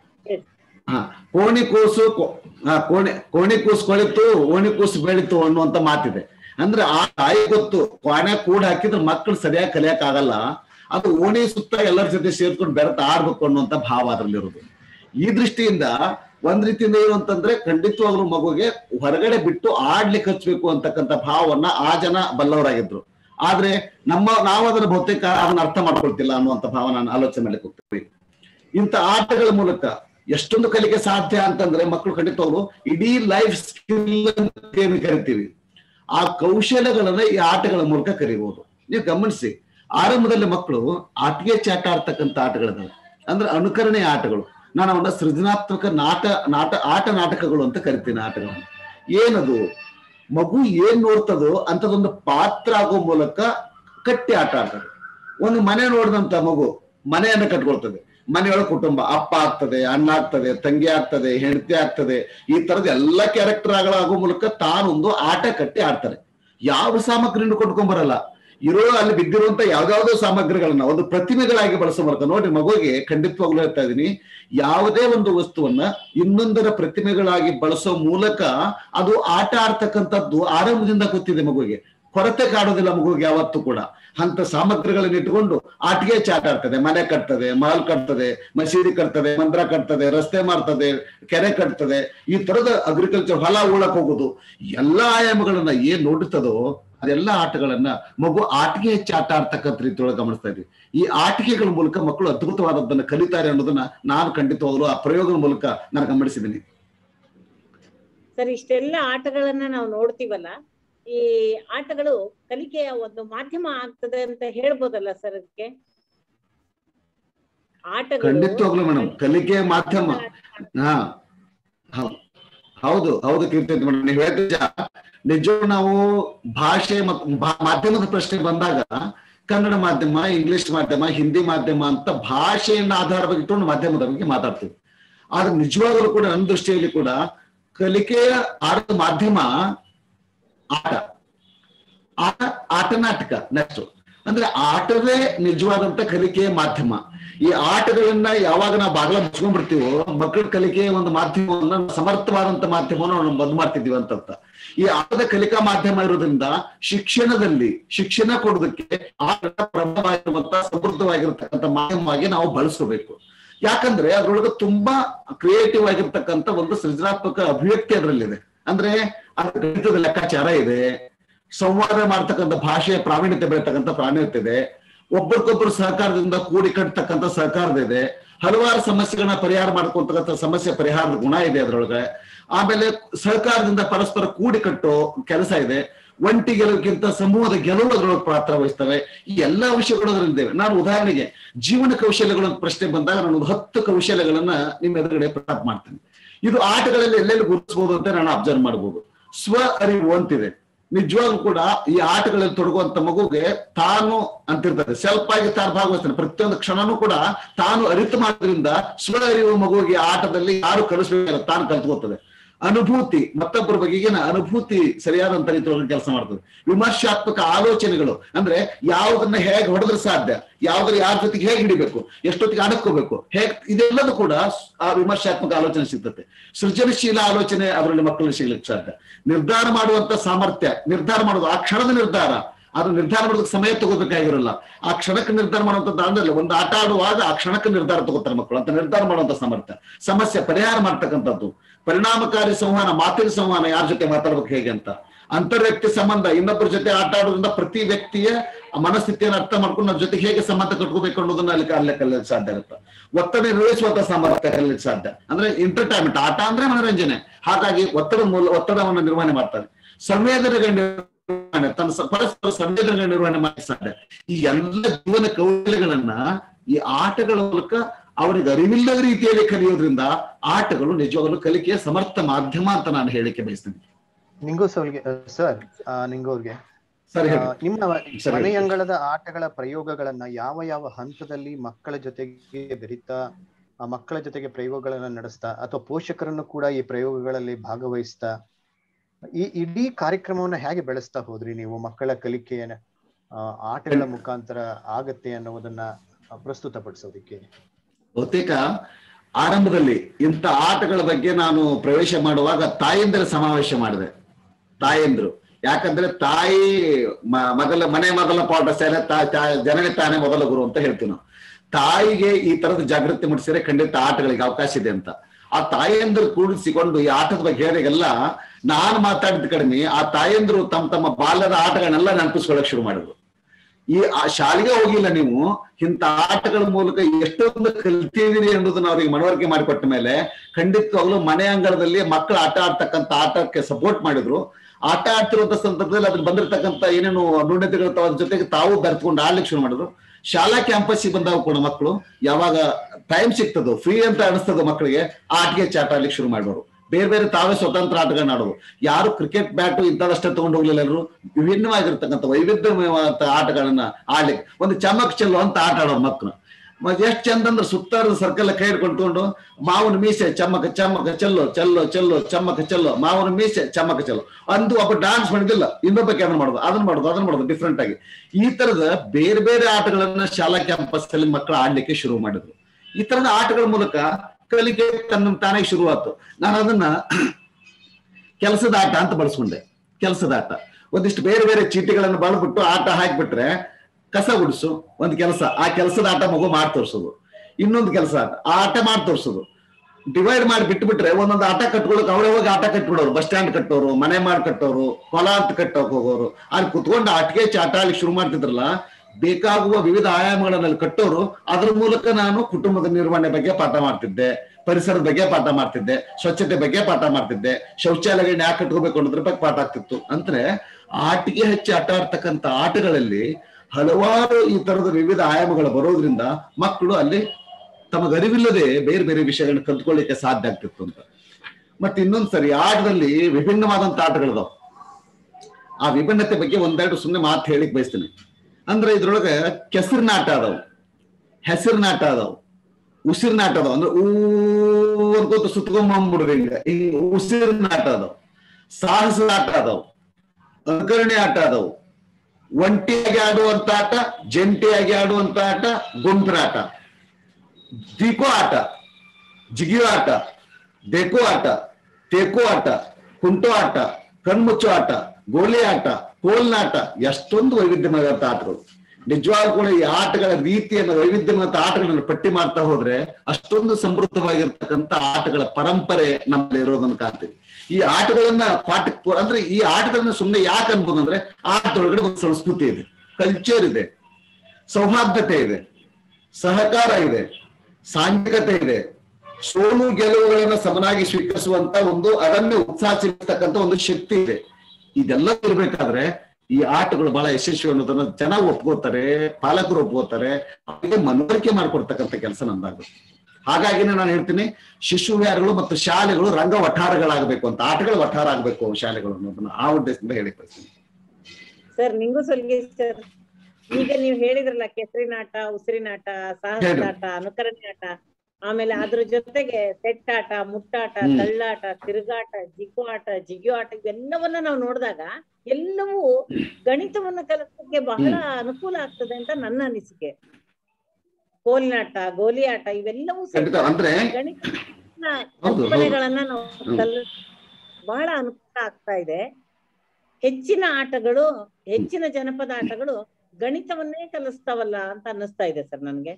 ಹಾ ಕೋಣಿ ಕೂಸು ಕೊ- ಹಾ ಕೋಣಿ ಕೋಣಿ ಕೂಸು ಕೊಳಿತು ಓಣಿ ಕೂಸು ಬೆಳೀತು ಅನ್ನುವಂತ ಮಾತಿದೆ ಅಂದ್ರೆ ಆ ತಾಯಿ ಗೊತ್ತು ಕೋಣೆ ಕೂಡ ಹಾಕಿದ್ರೆ ಮಕ್ಕಳು ಸರಿಯಾಗಿ ಕಲಿಯಕ್ ಆಗಲ್ಲ ಅದು ಓಣಿ ಸುತ್ತ ಎಲ್ಲರ ಜೊತೆ ಸೇರ್ಕೊಂಡು ಬೆರೆತ ಆಡ್ಬೇಕು ಅನ್ನುವಂತ ಭಾವ ಅದ್ರಲ್ಲಿರೋದು ಈ ದೃಷ್ಟಿಯಿಂದ ಒಂದ್ ರೀತಿಯಿಂದ ಏನು ಅಂತಂದ್ರೆ ಖಂಡಿತವಾಗ್ಲೂ ಮಗುಗೆ ಹೊರಗಡೆ ಬಿಟ್ಟು ಆಡ್ಲಿಕ್ಕೆ ಹಚ್ಬೇಕು ಅಂತಕ್ಕಂಥ ಭಾವವನ್ನ ಆ ಜನ ಬಲ್ಲವರಾಗಿದ್ರು ಆದ್ರೆ ನಮ್ಮ ನಾವು ಅದನ್ನ ಬಹುತೇಕ ಅದನ್ನ ಅರ್ಥ ಮಾಡ್ಕೊಳ್ತಿಲ್ಲ ಅನ್ನುವಂತ ಭಾವ ನಾನು ಆಲೋಚನೆ ಮಾಡ್ಲಿಕ್ಕೆ ಹೋಗ್ತೀವಿ ಇಂಥ ಆಟಗಳ ಮೂಲಕ ಎಷ್ಟೊಂದು ಕಲಿಕೆ ಸಾಧ್ಯ ಅಂತಂದ್ರೆ ಮಕ್ಕಳು ಖಂಡಿತವಾಗ್ಲು ಇಡೀ ಲೈಫ್ ಸ್ಕಿಲ್ ಅಂತ ಏನ್ ಕರಿತೀವಿ ಆ ಕೌಶಲ್ಯಗಳನ್ನ ಈ ಆಟಗಳ ಮೂಲಕ ಕರಿಬಹುದು ನೀವು ಗಮನಿಸಿ ಆರಂಭದಲ್ಲಿ ಮಕ್ಕಳು ಆಟಿಗೆ ಚಾಟ ಆಡ್ತಕ್ಕಂಥ ಆಟಗಳಿದಾವೆ ಅಂದ್ರೆ ಅನುಕರಣೆ ಆಟಗಳು ನಾನು ಅವನ್ನ ಸೃಜನಾತ್ಮಕ ನಾಟ ನಾಟ ಆಟ ನಾಟಕಗಳು ಅಂತ ಕರಿತೀನಿ ಆಟಗಳನ್ನು ಏನದು ಮಗು ಏನ್ ನೋಡ್ತದೋ ಅಂತದೊಂದು ಪಾತ್ರ ಆಗೋ ಮೂಲಕ ಕಟ್ಟಿ ಆಟ ಆಡ್ತದೆ ಒಂದು ಮನೆ ನೋಡಿದಂತ ಮಗು ಮನೆಯನ್ನ ಕಟ್ಕೊಳ್ತದೆ ಮನೆಯೊಳಗೆ ಕುಟುಂಬ ಅಪ್ಪ ಆಗ್ತದೆ ಅಣ್ಣ ಆಗ್ತದೆ ತಂಗಿ ಆಗ್ತದೆ ಹೆಂಡತಿ ಆಗ್ತದೆ ಈ ತರದ ಎಲ್ಲ ಕ್ಯಾರೆಕ್ಟರ್ ಆಗೋ ಮೂಲಕ ತಾನೊಂದು ಆಟ ಕಟ್ಟಿ ಆಡ್ತಾರೆ ಯಾವ ಸಾಮಗ್ರಿನೂ ಕೊಂಡ್ಕೊಂಬರಲ್ಲ ಇರೋ ಅಲ್ಲಿ ಬಿದ್ದಿರುವಂತ ಯಾವ್ದಾವ್ದೋ ಸಾಮಗ್ರಿಗಳನ್ನ ಒಂದು ಪ್ರತಿಮೆಗಳಾಗಿ ಬಳಸೋ ಮೂಲಕ ನೋಡಿ ಮಗುವಿಗೆ ಖಂಡಿತವಾಗ್ಲೂ ಹೇಳ್ತಾ ಇದೀನಿ ಯಾವುದೇ ಒಂದು ವಸ್ತುವನ್ನ ಇನ್ನೊಂದರ ಪ್ರತಿಮೆಗಳಾಗಿ ಬಳಸೋ ಮೂಲಕ ಅದು ಆಟ ಆಡ್ತಕ್ಕಂಥದ್ದು ಆರಂಭದಿಂದ ಗೊತ್ತಿದೆ ಮಗುವಿಗೆ ಕೊರತೆ ಕಾಡೋದಿಲ್ಲ ಮಗುವಿಗೆ ಯಾವತ್ತೂ ಕೂಡ ಅಂತ ಸಾಮಗ್ರಿಗಳನ್ನ ಇಟ್ಕೊಂಡು ಆಟಿಗೆ ಚಾಟ ಆಡ್ತದೆ ಮನೆ ಕಟ್ತದೆ ಮಹಲ್ ಕಟ್ತದೆ ಮಸೀದಿ ಕಟ್ತದೆ ಮಂದ್ರ ಕಟ್ತದೆ ರಸ್ತೆ ಮಾಡ್ತದೆ ಕೆರೆ ಕಟ್ತದೆ ಈ ತರದ ಅಗ್ರಿಕಲ್ಚರ್ ಹೊಲ ಉಳಕ್ ಹೋಗುದು ಎಲ್ಲಾ ಆಯಾಮಗಳನ್ನ ಏನ್ ನೋಡುತ್ತದೋ ಅದೆಲ್ಲ ಆಟಗಳನ್ನ ಮಗು ಆಟಿಕೆ ಹೆಚ್ಚು ಆಟ ಆಡ್ತಕ್ಕಂಥ ರೀತಿಯೊಳಗೆ ಗಮನಿಸ್ತಾ ಇದ್ವಿ ಈ ಆಟಿಕೆಗಳ ಮೂಲಕ ಮಕ್ಕಳು ಅದ್ಭುತವಾದದ್ದನ್ನ ಕಲಿತಾರೆ ಅನ್ನೋದನ್ನ ನಾನು ಖಂಡಿತವಾಗ್ಲೂ ಆ ಪ್ರಯೋಗದ ಮೂಲಕ ನಾನು ಗಮನಿಸಿದ್ದೀನಿ ಸರ್ ಇಷ್ಟೆಲ್ಲ ಆಟಗಳನ್ನ ನಾವು ನೋಡ್ತೀವಲ್ಲ ಈ ಆಟಗಳು ಕಲಿಕೆಯ ಒಂದು ಮಾಧ್ಯಮ ಆಗ್ತದೆ ಅಂತ ಹೇಳ್ಬೋದಲ್ಲ ಸರ್ ಅದಕ್ಕೆ ಆಟಗಳು ಖಂಡಿತವಾಗ್ಲೂ ಮೇಡಮ್ ಕಲಿಕೆಯ ಮಾಧ್ಯಮ ಹಾ ಹೌ- ಹೌದು ಹೌದು ಕೀರ್ತಿ ಮೇಡಮ್ ನೀವು ಹೇಳ್ತೀರ ನಿಜ ನಾವು ಭಾಷೆ ಮತ್ತು ಭಾ- ಮಾಧ್ಯಮದ ಪ್ರಶ್ನೆ ಬಂದಾಗ ಕನ್ನಡ ಮಾಧ್ಯಮ ಇಂಗ್ಲಿಷ್ ಮಾಧ್ಯಮ ಹಿಂದಿ ಮಾಧ್ಯಮ ಅಂತ ಭಾಷೆಯನ್ನ ಆಧಾರವಾಗಿ ಇಟ್ಕೊಂಡು ಮಾಧ್ಯಮದ ಬಗ್ಗೆ ಮಾತಾಡ್ತೀವಿ ಆದ್ರೆ ನಿಜವಾಗಲೂ ಕೂಡ ನನ್ನ ದೃಷ್ಟಿಯಲ್ಲಿ ಕೂಡ ಕಲಿಕೆಯ ಆಟದ ಮಾಧ್ಯಮ ಆಟ ಆಟ ಆಟ ನಾಟಕ ನೆಕ್ಸ್ಟ್ ಅಂದ್ರೆ ಆಟವೇ ನಿಜವಾದಂತ ಕಲಿಕೆಯ ಮಾಧ್ಯಮ ಈ ಆಟಗಳನ್ನ ಯಾವಾಗ ನಾವು ಬಾಗಲ ಮುಚ್ಕೊಂಡ್ಬಿಡ್ತೀವೋ ಮಕ್ಕಳ ಕಲಿಕೆಯ ಒಂದು ಮಾಧ್ಯಮವನ್ನ ಸಮರ್ಥವಾದಂತ ಮಾಧ್ಯಮವನ್ನು ನಾವು ಬಂದ್ ಮಾಡ್ತಿದೀವಿ ಅಂತ ಅರ್ಥ. ಈ ಆಟದ ಕಲಿಕಾ ಮಾಧ್ಯಮ ಇರೋದ್ರಿಂದ ಶಿಕ್ಷಣದಲ್ಲಿ ಶಿಕ್ಷಣ ಕೊಡೋದಕ್ಕೆ ಆಟ ಪ್ರಬಲವಾಗಿರುವಂತ ಸಮೃದ್ಧವಾಗಿರ್ತಕ್ಕಂಥ ಮಾಧ್ಯಮವಾಗಿ ನಾವು ಬಳಸ್ಕೋಬೇಕು ಯಾಕಂದ್ರೆ ಅದ್ರೊಳಗೆ ತುಂಬಾ ಕ್ರಿಯೇಟಿವ್ ಆಗಿರ್ತಕ್ಕಂಥ ಒಂದು ಸೃಜನಾತ್ಮಕ ಅಭಿವ್ಯಕ್ತಿ ಅದರಲ್ಲಿದೆ ಅಂದ್ರೆ ಅದ್ರ ಗಣಿತದ ಲೆಕ್ಕಾಚಾರ ಇದೆ ಸಂವಾದ ಮಾಡ್ತಕ್ಕಂಥ ಭಾಷೆಯ ಪ್ರಾವೀಣ್ಯತೆ ಬೆಳತಕ್ಕಂಥ ಪ್ರಾವೀಣ್ಯತೆ ಇದೆ ಒಬ್ಬರಿಗೊಬ್ಬರು ಸಹಕಾರದಿಂದ ಕೂಡಿ ಕಟ್ತಕ್ಕಂಥ ಸಹಕಾರದ ಇದೆ ಹಲವಾರು ಸಮಸ್ಯೆಗಳನ್ನ ಪರಿಹಾರ ಮಾಡ್ಕೊಳ್ತಕ್ಕಂಥ ಸಮಸ್ಯೆ ಪರಿಹಾರದ ಗುಣ ಇದೆ ಅದ್ರೊಳಗೆ ಆಮೇಲೆ ಸಹಕಾರದಿಂದ ಪರಸ್ಪರ ಕೂಡಿ ಕಟ್ಟೋ ಕೆಲಸ ಇದೆ ಒಂಟಿ ಗೆಲುವಿಗಿಂತ ಸಮೂಹದ ಗೆಲುವು ಅದರೊಳಗೆ ಪಾತ್ರ ವಹಿಸ್ತವೆ ಈ ಎಲ್ಲಾ ವಿಷಯಗಳು ಅದರಲ್ಲಿದ್ದೇವೆ ನಾನು ಉದಾಹರಣೆಗೆ ಜೀವನ ಕೌಶಲ್ಯಗಳ ಪ್ರಶ್ನೆ ಬಂದಾಗ ನಾನು ಒಂದು ಹತ್ತು ಕೌಶಲ್ಯಗಳನ್ನ ನಿಮ್ಮ ಎದುರುಗಡೆ ಪ್ರಸ್ತಾಪ ಮಾಡ್ತೇನೆ ಇದು ಆಟಗಳಲ್ಲಿ ಎಲ್ಲೆಲ್ಲಿ ಗುರುತಿಸಬಹುದು ಅಂತ ನಾನು ಅಬ್ಸರ್ವ್ ಮಾಡಬಹುದು ಸ್ವ ಅರಿವು ಅಂತಿದೆ ನಿಜವಾಗ್ಲೂ ಕೂಡ ಈ ಆಟಗಳಲ್ಲಿ ತೊಡಗುವಂತ ಮಗುಗೆ ತಾನು ಅಂತಿರ್ತದೆ ಸೆಲ್ಫ್ ಆಗಿ ತಾನು ಭಾಗವಹಿಸ್ತಾನೆ ಪ್ರತಿಯೊಂದು ಕ್ಷಣನೂ ಕೂಡ ತಾನು ಅರಿತು ಮಾಡೋದ್ರಿಂದ ಸ್ವ ಅರಿವು ಮಗುವಿಗೆ ಆಟದಲ್ಲಿ ಯಾರು ಕಲಿಸ್ಬೇಕಾಗಿಲ್ಲ ತಾನು ಕಲ್ತ್ಕೋತದೆ ಅನುಭೂತಿ ಮತ್ತೊಬ್ಬರ ಬಗೆಗಿನ ಅನುಭೂತಿ ಸರಿಯಾದಂತ ರೀತಿಯೊಳಗೆ ಕೆಲಸ ಮಾಡ್ತದೆ ವಿಮರ್ಶಾತ್ಮಕ ಆಲೋಚನೆಗಳು ಅಂದ್ರೆ ಯಾವುದನ್ನ ಹೇಗೆ ಹೊಡೆದ್ರೆ ಸಾಧ್ಯ ಯಾವ್ದ್ರ ಯಾರ ಜೊತೆಗೆ ಹೇಗೆ ಹಿಡಿಬೇಕು ಎಷ್ಟೊತ್ತಿಗೆ ಅಡಕೋಬೇಕು ಹೇಗ್ ಇದೆಲ್ಲದೂ ಕೂಡ ಆ ವಿಮರ್ಶಾತ್ಮಕ ಆಲೋಚನೆ ಸಿಗ್ತದೆ ಸೃಜನಶೀಲ ಆಲೋಚನೆ ಅದರಲ್ಲಿ ಮಕ್ಕಳು ಸಿಗ್ಲಿಕ್ಕೆ ಸಾಧ್ಯ ನಿರ್ಧಾರ ಮಾಡುವಂತ ಸಾಮರ್ಥ್ಯ ನಿರ್ಧಾರ ಮಾಡೋದು ಆ ಕ್ಷಣದ ನಿರ್ಧಾರ ಅದು ನಿರ್ಧಾರ ಮಾಡೋದಕ್ಕೆ ಸಮಯ ತಗೋಬೇಕಾಗಿರಲ್ಲ ಆ ಕ್ಷಣಕ್ಕೆ ನಿರ್ಧಾರ ಮಾಡುವಂತದ್ದು ಅಂದ್ರೆ ಒಂದು ಆಟ ಆಡುವಾಗ ಆ ಕ್ಷಣಕ್ಕೆ ನಿರ್ಧಾರ ತಗೋತಾರೆ ಮಕ್ಕಳು ಅಂತ ನಿರ್ಧಾರ ಮಾಡುವಂತ ಸಾಮರ್ಥ್ಯ ಸಮಸ್ಯೆ ಪರಿಹಾರ ಮಾಡ್ತಕ್ಕಂಥದ್ದು ಪರಿಣಾಮಕಾರಿ ಸಂವಹನ ಮಾತಿನ ಸಂವಹನ ಯಾರ ಜೊತೆ ಮಾತಾಡ್ಬೇಕು ಹೇಗೆ ಅಂತ ಅಂತರ್ವ್ಯಕ್ತಿ ಸಂಬಂಧ ಇನ್ನೊಬ್ಬರ ಜೊತೆ ಆಟ ಆಡೋದ್ರಿಂದ ಪ್ರತಿ ವ್ಯಕ್ತಿಯ ಮನಸ್ಥಿತಿಯನ್ನು ಅರ್ಥ ಮಾಡ್ಕೊಂಡು ನಮ್ಮ ಜೊತೆ ಹೇಗೆ ಸಂಬಂಧ ಕಟ್ಕೋಬೇಕು ಅನ್ನೋದನ್ನ ಅಲ್ಲಿ ಅಲ್ಲಿ ಕಲಿಯಲಿಕ್ಕೆ ಸಾಧ್ಯ ಇರುತ್ತೆ ಒತ್ತಡ ನಿರ್ವಹಿಸುವಂತ ಸಾಮರ್ಥ್ಯ ಕಲಿಯಲಿಕ್ಕೆ ಸಾಧ್ಯ ಅಂದ್ರೆ ಎಂಟರ್ಟೈನ್ಮೆಂಟ್ ಆಟ ಅಂದ್ರೆ ಮನೋರಂಜನೆ ಹಾಗಾಗಿ ಒತ್ತಡ ಮೂಲ ಒತ್ತಡವನ್ನು ನಿರ್ವಹಣೆ ಮಾಡ್ತಾರೆ ಸಂವೇದನೆಗಳ ನಿರ್ವಹಣೆ ತನ್ನ ಸ- ಪರಸ್ಪರ ಸಂವೇದನೆಗಳ ನಿರ್ವಹಣೆ ಮಾಡಿ ಸಾಧ್ಯ ಈ ಎಲ್ಲ ಜೀವನ ಕೌಶಲ್ಯಗಳನ್ನ ಈ ಆಟಗಳ ಮೂಲಕ ಅವರಿಗೆ ಅರಿವಿಲ್ಲದ ರೀತಿಯಲ್ಲಿ ಕಲಿಯೋದ್ರಿಂದ ಆಟಗಳು ನಿಜವಾಗಲೂ ಕಲಿಕೆಯ ಸಮರ್ಥ ಮಾಧ್ಯಮ ಅಂತ ನಾನು ಹೇಳಿಕೆ ಬಯಸ್ತೇನೆ ನಿಂಗು ಸೋಲ್ಗೆ ಸರ್ ನಿಂಗು ಅವ್ರಿಗೆ ಸರಿ ಆ, ಹೇಳಿ ನಿಮ್ಮ ಸರಿ. ಮನೆಯಂಗಳದ ಆಟಗಳ ಪ್ರಯೋಗಗಳನ್ನ ಯಾವ ಯಾವ ಹಂತದಲ್ಲಿ ಮಕ್ಕಳ ಜೊತೆಗೆ ಬೆರಿತಾ ಆ ಮಕ್ಕಳ ಜೊತೆಗೆ ಪ್ರಯೋಗಗಳನ್ನ ನಡೆಸ್ತಾ ಅಥವಾ ಪೋಷಕರನ್ನು ಕೂಡ ಈ ಪ್ರಯೋಗಗಳಲ್ಲಿ ಭಾಗವಹಿಸ್ತಾ ಈ ಇಡೀ ಕಾರ್ಯಕ್ರಮವನ್ನ ಹೇಗೆ ಬೆಳೆಸ್ತಾ ಹೋದ್ರಿ ನೀವು ಮಕ್ಕಳ ಕಲಿಕೆಯ ಆ, ಆಟಗಳ ಮುಖಾಂತರ ಆಗತ್ತೆ ಅನ್ನೋದನ್ನ ಆ, ಪ್ರಸ್ತುತಪಡಿಸೋದಿಕ್ಕೆ ಬಹುತೇಕ ಆರಂಭದಲ್ಲಿ ಇಂಥ ಆಟಗಳ ಬಗ್ಗೆ ನಾನು ಪ್ರವೇಶ ಮಾಡುವಾಗ ತಾಯಂದಿರ ಸಮಾವೇಶ ಮಾಡಿದೆ ತಾಯಂದ್ರು ಯಾಕಂದ್ರೆ ತಾಯಿ ಮ- ಮೊದಲ ಮನೆ ಮೊದಲ ಪಾಠ ಶಾಲೆ ತಾ- ತಾ- ಜನನಿ ತಾನೇ ಮೊದಲ ಗುರು ಅಂತ ಹೇಳ್ತೀವಿ ನಾವು ತಾಯಿಗೆ ಈ ತರದ ಜಾಗೃತಿ ಮೂಡಿಸಿದ್ರೆ ಖಂಡಿತ ಆಟಗಳಿಗೆ ಅವಕಾಶ ಇದೆ ಅಂತ ಆ ತಾಯಂದ್ರು ಕೂಡಿಸಿಕೊಂಡು ಈ ಆಟದ ಬಗ್ಗೆ ಹೇಳಿಗೆಲ್ಲ ನಾನು ಮಾತಾಡಿದ ಕಡಿಮೆ ಆ ತಾಯಂದ್ರು ತಮ್ಮ ತಮ್ಮ ಬಾಲ್ಯದ ಆಟಗಳನ್ನೆಲ್ಲ ನೆನಪಿಸ್ಕೊಳಕ್ ಶುರು ಮಾಡಿದ್ರು ಈ ಆ ಶಾಲೆಗೆ ಹೋಗಿಲ್ಲ ನೀವು ಇಂಥ ಆಟಗಳ ಮೂಲಕ ಎಷ್ಟೊಂದು ಕಲ್ತಿದ್ದೀರಿ ಅನ್ನೋದನ್ನ ಅವ್ರಿಗೆ ಮನವರಿಕೆ ಮಾಡಿಕೊಟ್ಟ ಮೇಲೆ ಖಂಡಿತವಾಗ್ಲೂ ಮನೆ ಅಂಗಳದಲ್ಲಿ ಮಕ್ಕಳು ಆಟ ಆಡ್ತಕ್ಕಂಥ ಆಟಕ್ಕೆ ಸಪೋರ್ಟ್ ಮಾಡಿದ್ರು ಆಟ ಆಡ್ತಿರುವಂತ ಸಂದರ್ಭದಲ್ಲಿ ಅದ್ರ ಬಂದಿರತಕ್ಕಂತ ಏನೇನು ನ್ಯೂನತೆಗಳು ತಾವು ಅದ್ರ ಜೊತೆಗೆ ತಾವು ಬೆರೆತ್ಕೊಂಡು ಆಡ್ಲಿಕ್ಕೆ ಶುರು ಮಾಡಿದ್ರು ಶಾಲಾ ಕ್ಯಾಂಪಸ್ಸಿಗೆ ಬಂದಾಗ ಕೂಡ ಮಕ್ಕಳು ಯಾವಾಗ ಟೈಮ್ ಸಿಗ್ತದೋ ಫ್ರೀ ಅಂತ ಅನಿಸ್ತದೋ ಮಕ್ಕಳಿಗೆ ಆಟಿಗೆ ಚಾಟ ಆಡ್ಲಿಕ್ಕೆ ಶುರು ಮಾಡೋರು ಬೇರೆ ಬೇರೆ ತಾವೇ ಸ್ವತಂತ್ರ ಆಟಗಳನ್ನ ಆಡೋದು ಯಾರು ಕ್ರಿಕೆಟ್ ಬ್ಯಾಟು ಇಂಥದಷ್ಟೇ ತಗೊಂಡು ಹೋಗ್ಲಿಲ್ಲ ಎಲ್ಲರೂ ವಿಭಿನ್ನವಾಗಿರ್ತಕ್ಕಂಥ ವೈವಿಧ್ಯಮಯವಾದ ಆಟಗಳನ್ನ ಆಡ್ಲಿಕ್ಕೆ ಒಂದು ಚಮಕ್ ಚೆಲ್ಲು ಅಂತ ಆಟ ಆಡೋರು ಮಕ್ಕಳು ಮತ್ತೆ ಎಷ್ಟು ಚಂದ ಅಂದ್ರೆ ಸುತ್ತಾರದ ಸರ್ಕಲ್ ಕೈ ಹಿಡ್ಕೊಂಡು ಮಾವನ ಮೀಸೆ ಚಮ್ಮಕ ಚಮ್ಮಕ ಚೆಲ್ಲೋ ಚೆಲ್ಲೋ ಚೆಲ್ಲೋ ಚಮ್ಮಕ ಚೆಲ್ಲೋ ಮಾವನ ಮೀಸೆ ಚಮ್ಮಕ ಚೆಲ್ಲೋ ಅಂದು ಒಬ್ಬ ಡಾನ್ಸ್ ಮಾಡಿದಿಲ್ಲ ಇನ್ನೊಬ್ಬ ಅದನ್ನ ಮಾಡೋದು ಅದನ್ನ ಮಾಡೋದು ಅದನ್ನ ಮಾಡೋದು ಡಿಫ್ರೆಂಟ್ ಆಗಿ ಈ ತರದ ಬೇರೆ ಬೇರೆ ಆಟಗಳನ್ನ ಶಾಲಾ ಕ್ಯಾಂಪಸ್ ಅಲ್ಲಿ ಮಕ್ಕಳು ಆಡ್ಲಿಕ್ಕೆ ಶುರು ಮಾಡಿದ್ರು ಈ ತರದ ಆಟಗಳ ಮೂಲಕ ಕಲಿಕೆ ತನ್ನ ತಾನೇ ಶುರುವಾತು ನಾನು ಅದನ್ನ ಕೆಲಸದ ಆಟ ಅಂತ ಬಳಸ್ಕೊಂಡೆ ಕೆಲಸದ ಆಟ ಒಂದಿಷ್ಟು ಬೇರೆ ಬೇರೆ ಚೀಟಿಗಳನ್ನು ಬಳದ್ಬಿಟ್ಟು ಆಟ ಹಾಕ್ಬಿಟ್ರೆ ಕಸ ಗುಡಿಸು ಒಂದು ಕೆಲಸ ಆ ಕೆಲಸದ ಆಟ ಮಗು ಮಾಡಿ ತೋರ್ಸೋದು ಇನ್ನೊಂದು ಕೆಲಸ ಆಟ ಆ ಆಟ ಮಾಡಿ ತೋರ್ಸೋದು ಡಿವೈಡ್ ಮಾಡಿ ಬಿಟ್ಬಿಟ್ರೆ ಒಂದೊಂದು ಆಟ ಕಟ್ಕೊಳಕ್ ಅವರೇ ಹೋಗಿ ಆಟ ಕಟ್ಬಿಡೋರು ಬಸ್ ಸ್ಟ್ಯಾಂಡ್ ಕಟ್ಟೋರು ಮನೆ ಮಾಡಿ ಕಟ್ಟೋರು ಹೊಲ ಅಂತ ಕಟ್ಟೋಕ್ ಹೋಗೋರು ಅಲ್ಲಿ ಕುತ್ಕೊಂಡು ಆಟಿಕೆ ಆಟ ಆಡ್ಲಿಕ್ಕೆ ಶುರು ಮಾಡ್ತಿದ್ರಲ್ಲ ಬೇಕಾಗುವ ವಿವಿಧ ಆಯಾಮಗಳನ್ನ ಅಲ್ಲಿ ಕಟ್ಟೋರು ಅದ್ರ ಮೂಲಕ ನಾನು ಕುಟುಂಬದ ನಿರ್ವಹಣೆ ಬಗ್ಗೆ ಪಾಠ ಮಾಡ್ತಿದ್ದೆ ಪರಿಸರದ ಬಗ್ಗೆ ಪಾಠ ಮಾಡ್ತಿದ್ದೆ ಸ್ವಚ್ಛತೆ ಬಗ್ಗೆ ಪಾಠ ಮಾಡ್ತಿದ್ದೆ ಶೌಚಾಲಯಗಳನ್ನ ಯಾಕೆ ಕಟ್ಕೋಬೇಕು ಅನ್ನೋದ್ರ ಬಗ್ಗೆ ಪಾಠ ಆಗ್ತಿತ್ತು ಅಂದ್ರೆ ಆಟಿಗೆ ಹೆಚ್ಚಿ ಆಟ ಆಡ್ತಕ್ಕಂಥ ಆಟಗಳಲ್ಲಿ ಹಲವಾರು ಈ ತರದ ವಿವಿಧ ಆಯಾಮಗಳು ಬರೋದ್ರಿಂದ ಮಕ್ಕಳು ಅಲ್ಲಿ ತಮಗೆ ಅರಿವಿಲ್ಲದೆ ಬೇರೆ ಬೇರೆ ವಿಷಯಗಳನ್ನ ಕಲ್ತ್ಕೊಳ್ಳಿಕ್ಕೆ ಸಾಧ್ಯ ಆಗ್ತಿತ್ತು ಅಂತ ಮತ್ತೆ ಇನ್ನೊಂದ್ ಸರಿ ಆಟದಲ್ಲಿ ವಿಭಿನ್ನವಾದಂತ ಆಟಗಳಿದಾವ್ ಆ ವಿಭಿನ್ನತೆ ಬಗ್ಗೆ ಒಂದೆರಡು ಸುಮ್ಮನೆ ಮಾತು ಹೇಳಿಕ್ ಬಯಸ್ತೀನಿ ಅಂದ್ರೆ ಇದ್ರೊಳಗೆ ಕೆಸರಿನ ಆಟ ಅದಾವು ಹೆಸರಿನ ಆಟ ಅದಾವು ಉಸಿರಿನ ಆಟ ಅದಾವ ಅಂದ್ರೆ ಊ ಅನ್ಕೋತ ಸುತ್ಕೊಂಡ್ಬಿಡ್ರಿ ಹಿಂಗ ಹಿಂಗ ಉಸಿರಿನ ಆಟ ಅದಾವ್ ಸಾಹಸದ ಆಟ ಅದಾವು ಅನುಕರಣೆ ಆಟ ಅದಾವು ಒಂಟಿಯಾಗಿ ಆಡುವಂತ ಆಟ ಜಂಟಿಯಾಗಿ ಆಡುವಂತ ಆಟ ಗುಂಪಿನ ಆಟ ದೀಕೋ ಆಟ ಜಿಗಿಯೋ ಆಟ ಬೇಕೋ ಆಟ ತೇಕೋ ಆಟ ಕುಂಟೋ ಆಟ ಕಣ್ಮುಚ್ಚೋ ಆಟ ಗೋಲಿ ಆಟ ಕೋಲ್ನ ಆಟ ಎಷ್ಟೊಂದು ವೈವಿಧ್ಯಮಯವಾದ ಆಟಗಳು ನಿಜವಾಗ್ಲೂ ಕೂಡ ಈ ಆಟಗಳ ರೀತಿಯನ್ನು ವೈವಿಧ್ಯಮಯ ಆಟಗಳನ್ನು ಪಟ್ಟಿ ಮಾಡ್ತಾ ಹೋದ್ರೆ ಅಷ್ಟೊಂದು ಸಮೃದ್ಧವಾಗಿರ್ತಕ್ಕಂಥ ಆಟಗಳ ಪರಂಪರೆ ನಮ್ಮಲ್ಲಿ ಇರೋದನ್ನು ಕಾಣ್ತೀವಿ ಈ ಆಟಗಳನ್ನ ಪಾಠ ಅಂದ್ರೆ ಈ ಆಟಗಳನ್ನ ಸುಮ್ಮನೆ ಯಾಕೆ ಅನ್ಬೋದು ಅಂದ್ರೆ ಆಟದೊಳಗಡೆ ಒಂದು ಸಂಸ್ಕೃತಿ ಇದೆ ಕಲ್ಚರ್ ಇದೆ ಸೌಹಾರ್ದತೆ ಇದೆ ಸಹಕಾರ ಇದೆ ಸಾಂಘಿಕತೆ ಇದೆ ಸೋಲು ಗೆಲುವುಗಳನ್ನ ಸಮನಾಗಿ ಸ್ವೀಕರಿಸುವಂತ ಒಂದು ಅದನ್ನೇ ಉತ್ಸಾಹ ಸಿಗತಕ್ಕಂತ ಒಂದು ಶಕ್ತಿ ಇದೆ ಇದೆಲ್ಲ ಇರ್ಬೇಕಾದ್ರೆ ಈ ಆಟಗಳು ಬಹಳ ಯಶಸ್ವಿ ಅನ್ನೋದನ್ನ ಚೆನ್ನಾಗಿ ಒಪ್ಕೋತಾರೆ ಪಾಲಕರು ಒಪ್ಕೋತಾರೆ ಅವರಿಗೆ ಮನವರಿಕೆ ಮಾಡ್ಕೊಡ್ತಕ್ಕಂಥ ಕೆಲಸ ನಮ್ದಾಗುತ್ತೆ ಹಾಗಾಗಿನೇ ನಾನು ಹೇಳ್ತೀನಿ ಶಿಶು ವಿಹಾರಗಳು ಮತ್ತು ಶಾಲೆಗಳು ರಂಗ ವಠಾರಗಳಾಗಬೇಕು ಅಂತ ಆಟಗಳ ವಠಾರ ಆಗ್ಬೇಕು ಶಾಲೆಗಳು ಅನ್ನೋದನ್ನ ಆ ಉದ್ದೇಶದಿಂದ ಹೇಳಿ ಕಳಿಸ್ತೀನಿ ಸರ್ ನಿಂಗೂ ಸೊಲ್ಗೆ ಸರ್ ಈಗ ನೀವು ಹೇಳಿದ್ರಲ್ಲ ಕೆಸರಿನ ಆಟ ಉಸಿರಿನ ಆಟ ಸಾಹಸದ ಹೇಳ್ರಿ. ಆಟ ಅನುಕರಣೆ ಆಟ ಆಮೇಲೆ ಅದ್ರ ಜೊತೆಗೆ ತೆಟ್ಟಾಟ ಮುಟ್ಟಾಟ ಹ್ಮ್. ತಳ್ಳಾಟ ತಿರುಗಾಟ ಜಿಗ್ಗು ಆಟ ಜಿಗ್ಯು ಆಟ ಇವೆಲ್ಲವನ್ನ ನಾವು ನೋಡಿದಾಗ ಎಲ್ಲವೂ ಗಣಿತವನ್ನ ಕಲಿಸಕ್ಕೆ ಬಹಳ ಅನುಕೂಲ ಆಗ್ತದೆ ಅಂತ ನನ್ನ ಅನಿಸಿಕೆ ಕೋಲಿನಾಟ ಗೋಲಿ ಆಟ ಇವೆಲ್ಲವೂ ಖಂಡಿತ ಸಹಿತ ಅಂದ್ರೆ ಗಣಿತ ಹೌದು, ಹೌದು. ಕಲ್ಪನೆಗಳನ್ನ ನಾವು ಹ್ಮ್. ಕಲ್ ಬಹಳ ಅನುಕೂಲ ಆಗ್ತಾ ಇದೆ ಹೆಚ್ಚಿನ ಆಟಗಳು ಹೆಚ್ಚಿನ ಜನಪದ ಆಟಗಳು ಗಣಿತವನ್ನೇ ಕಲಿಸ್ತಾವಲ್ಲ ಅಂತ ಅನ್ನಿಸ್ತಾ ಇದೆ ಸರ್ ನನ್ಗೆ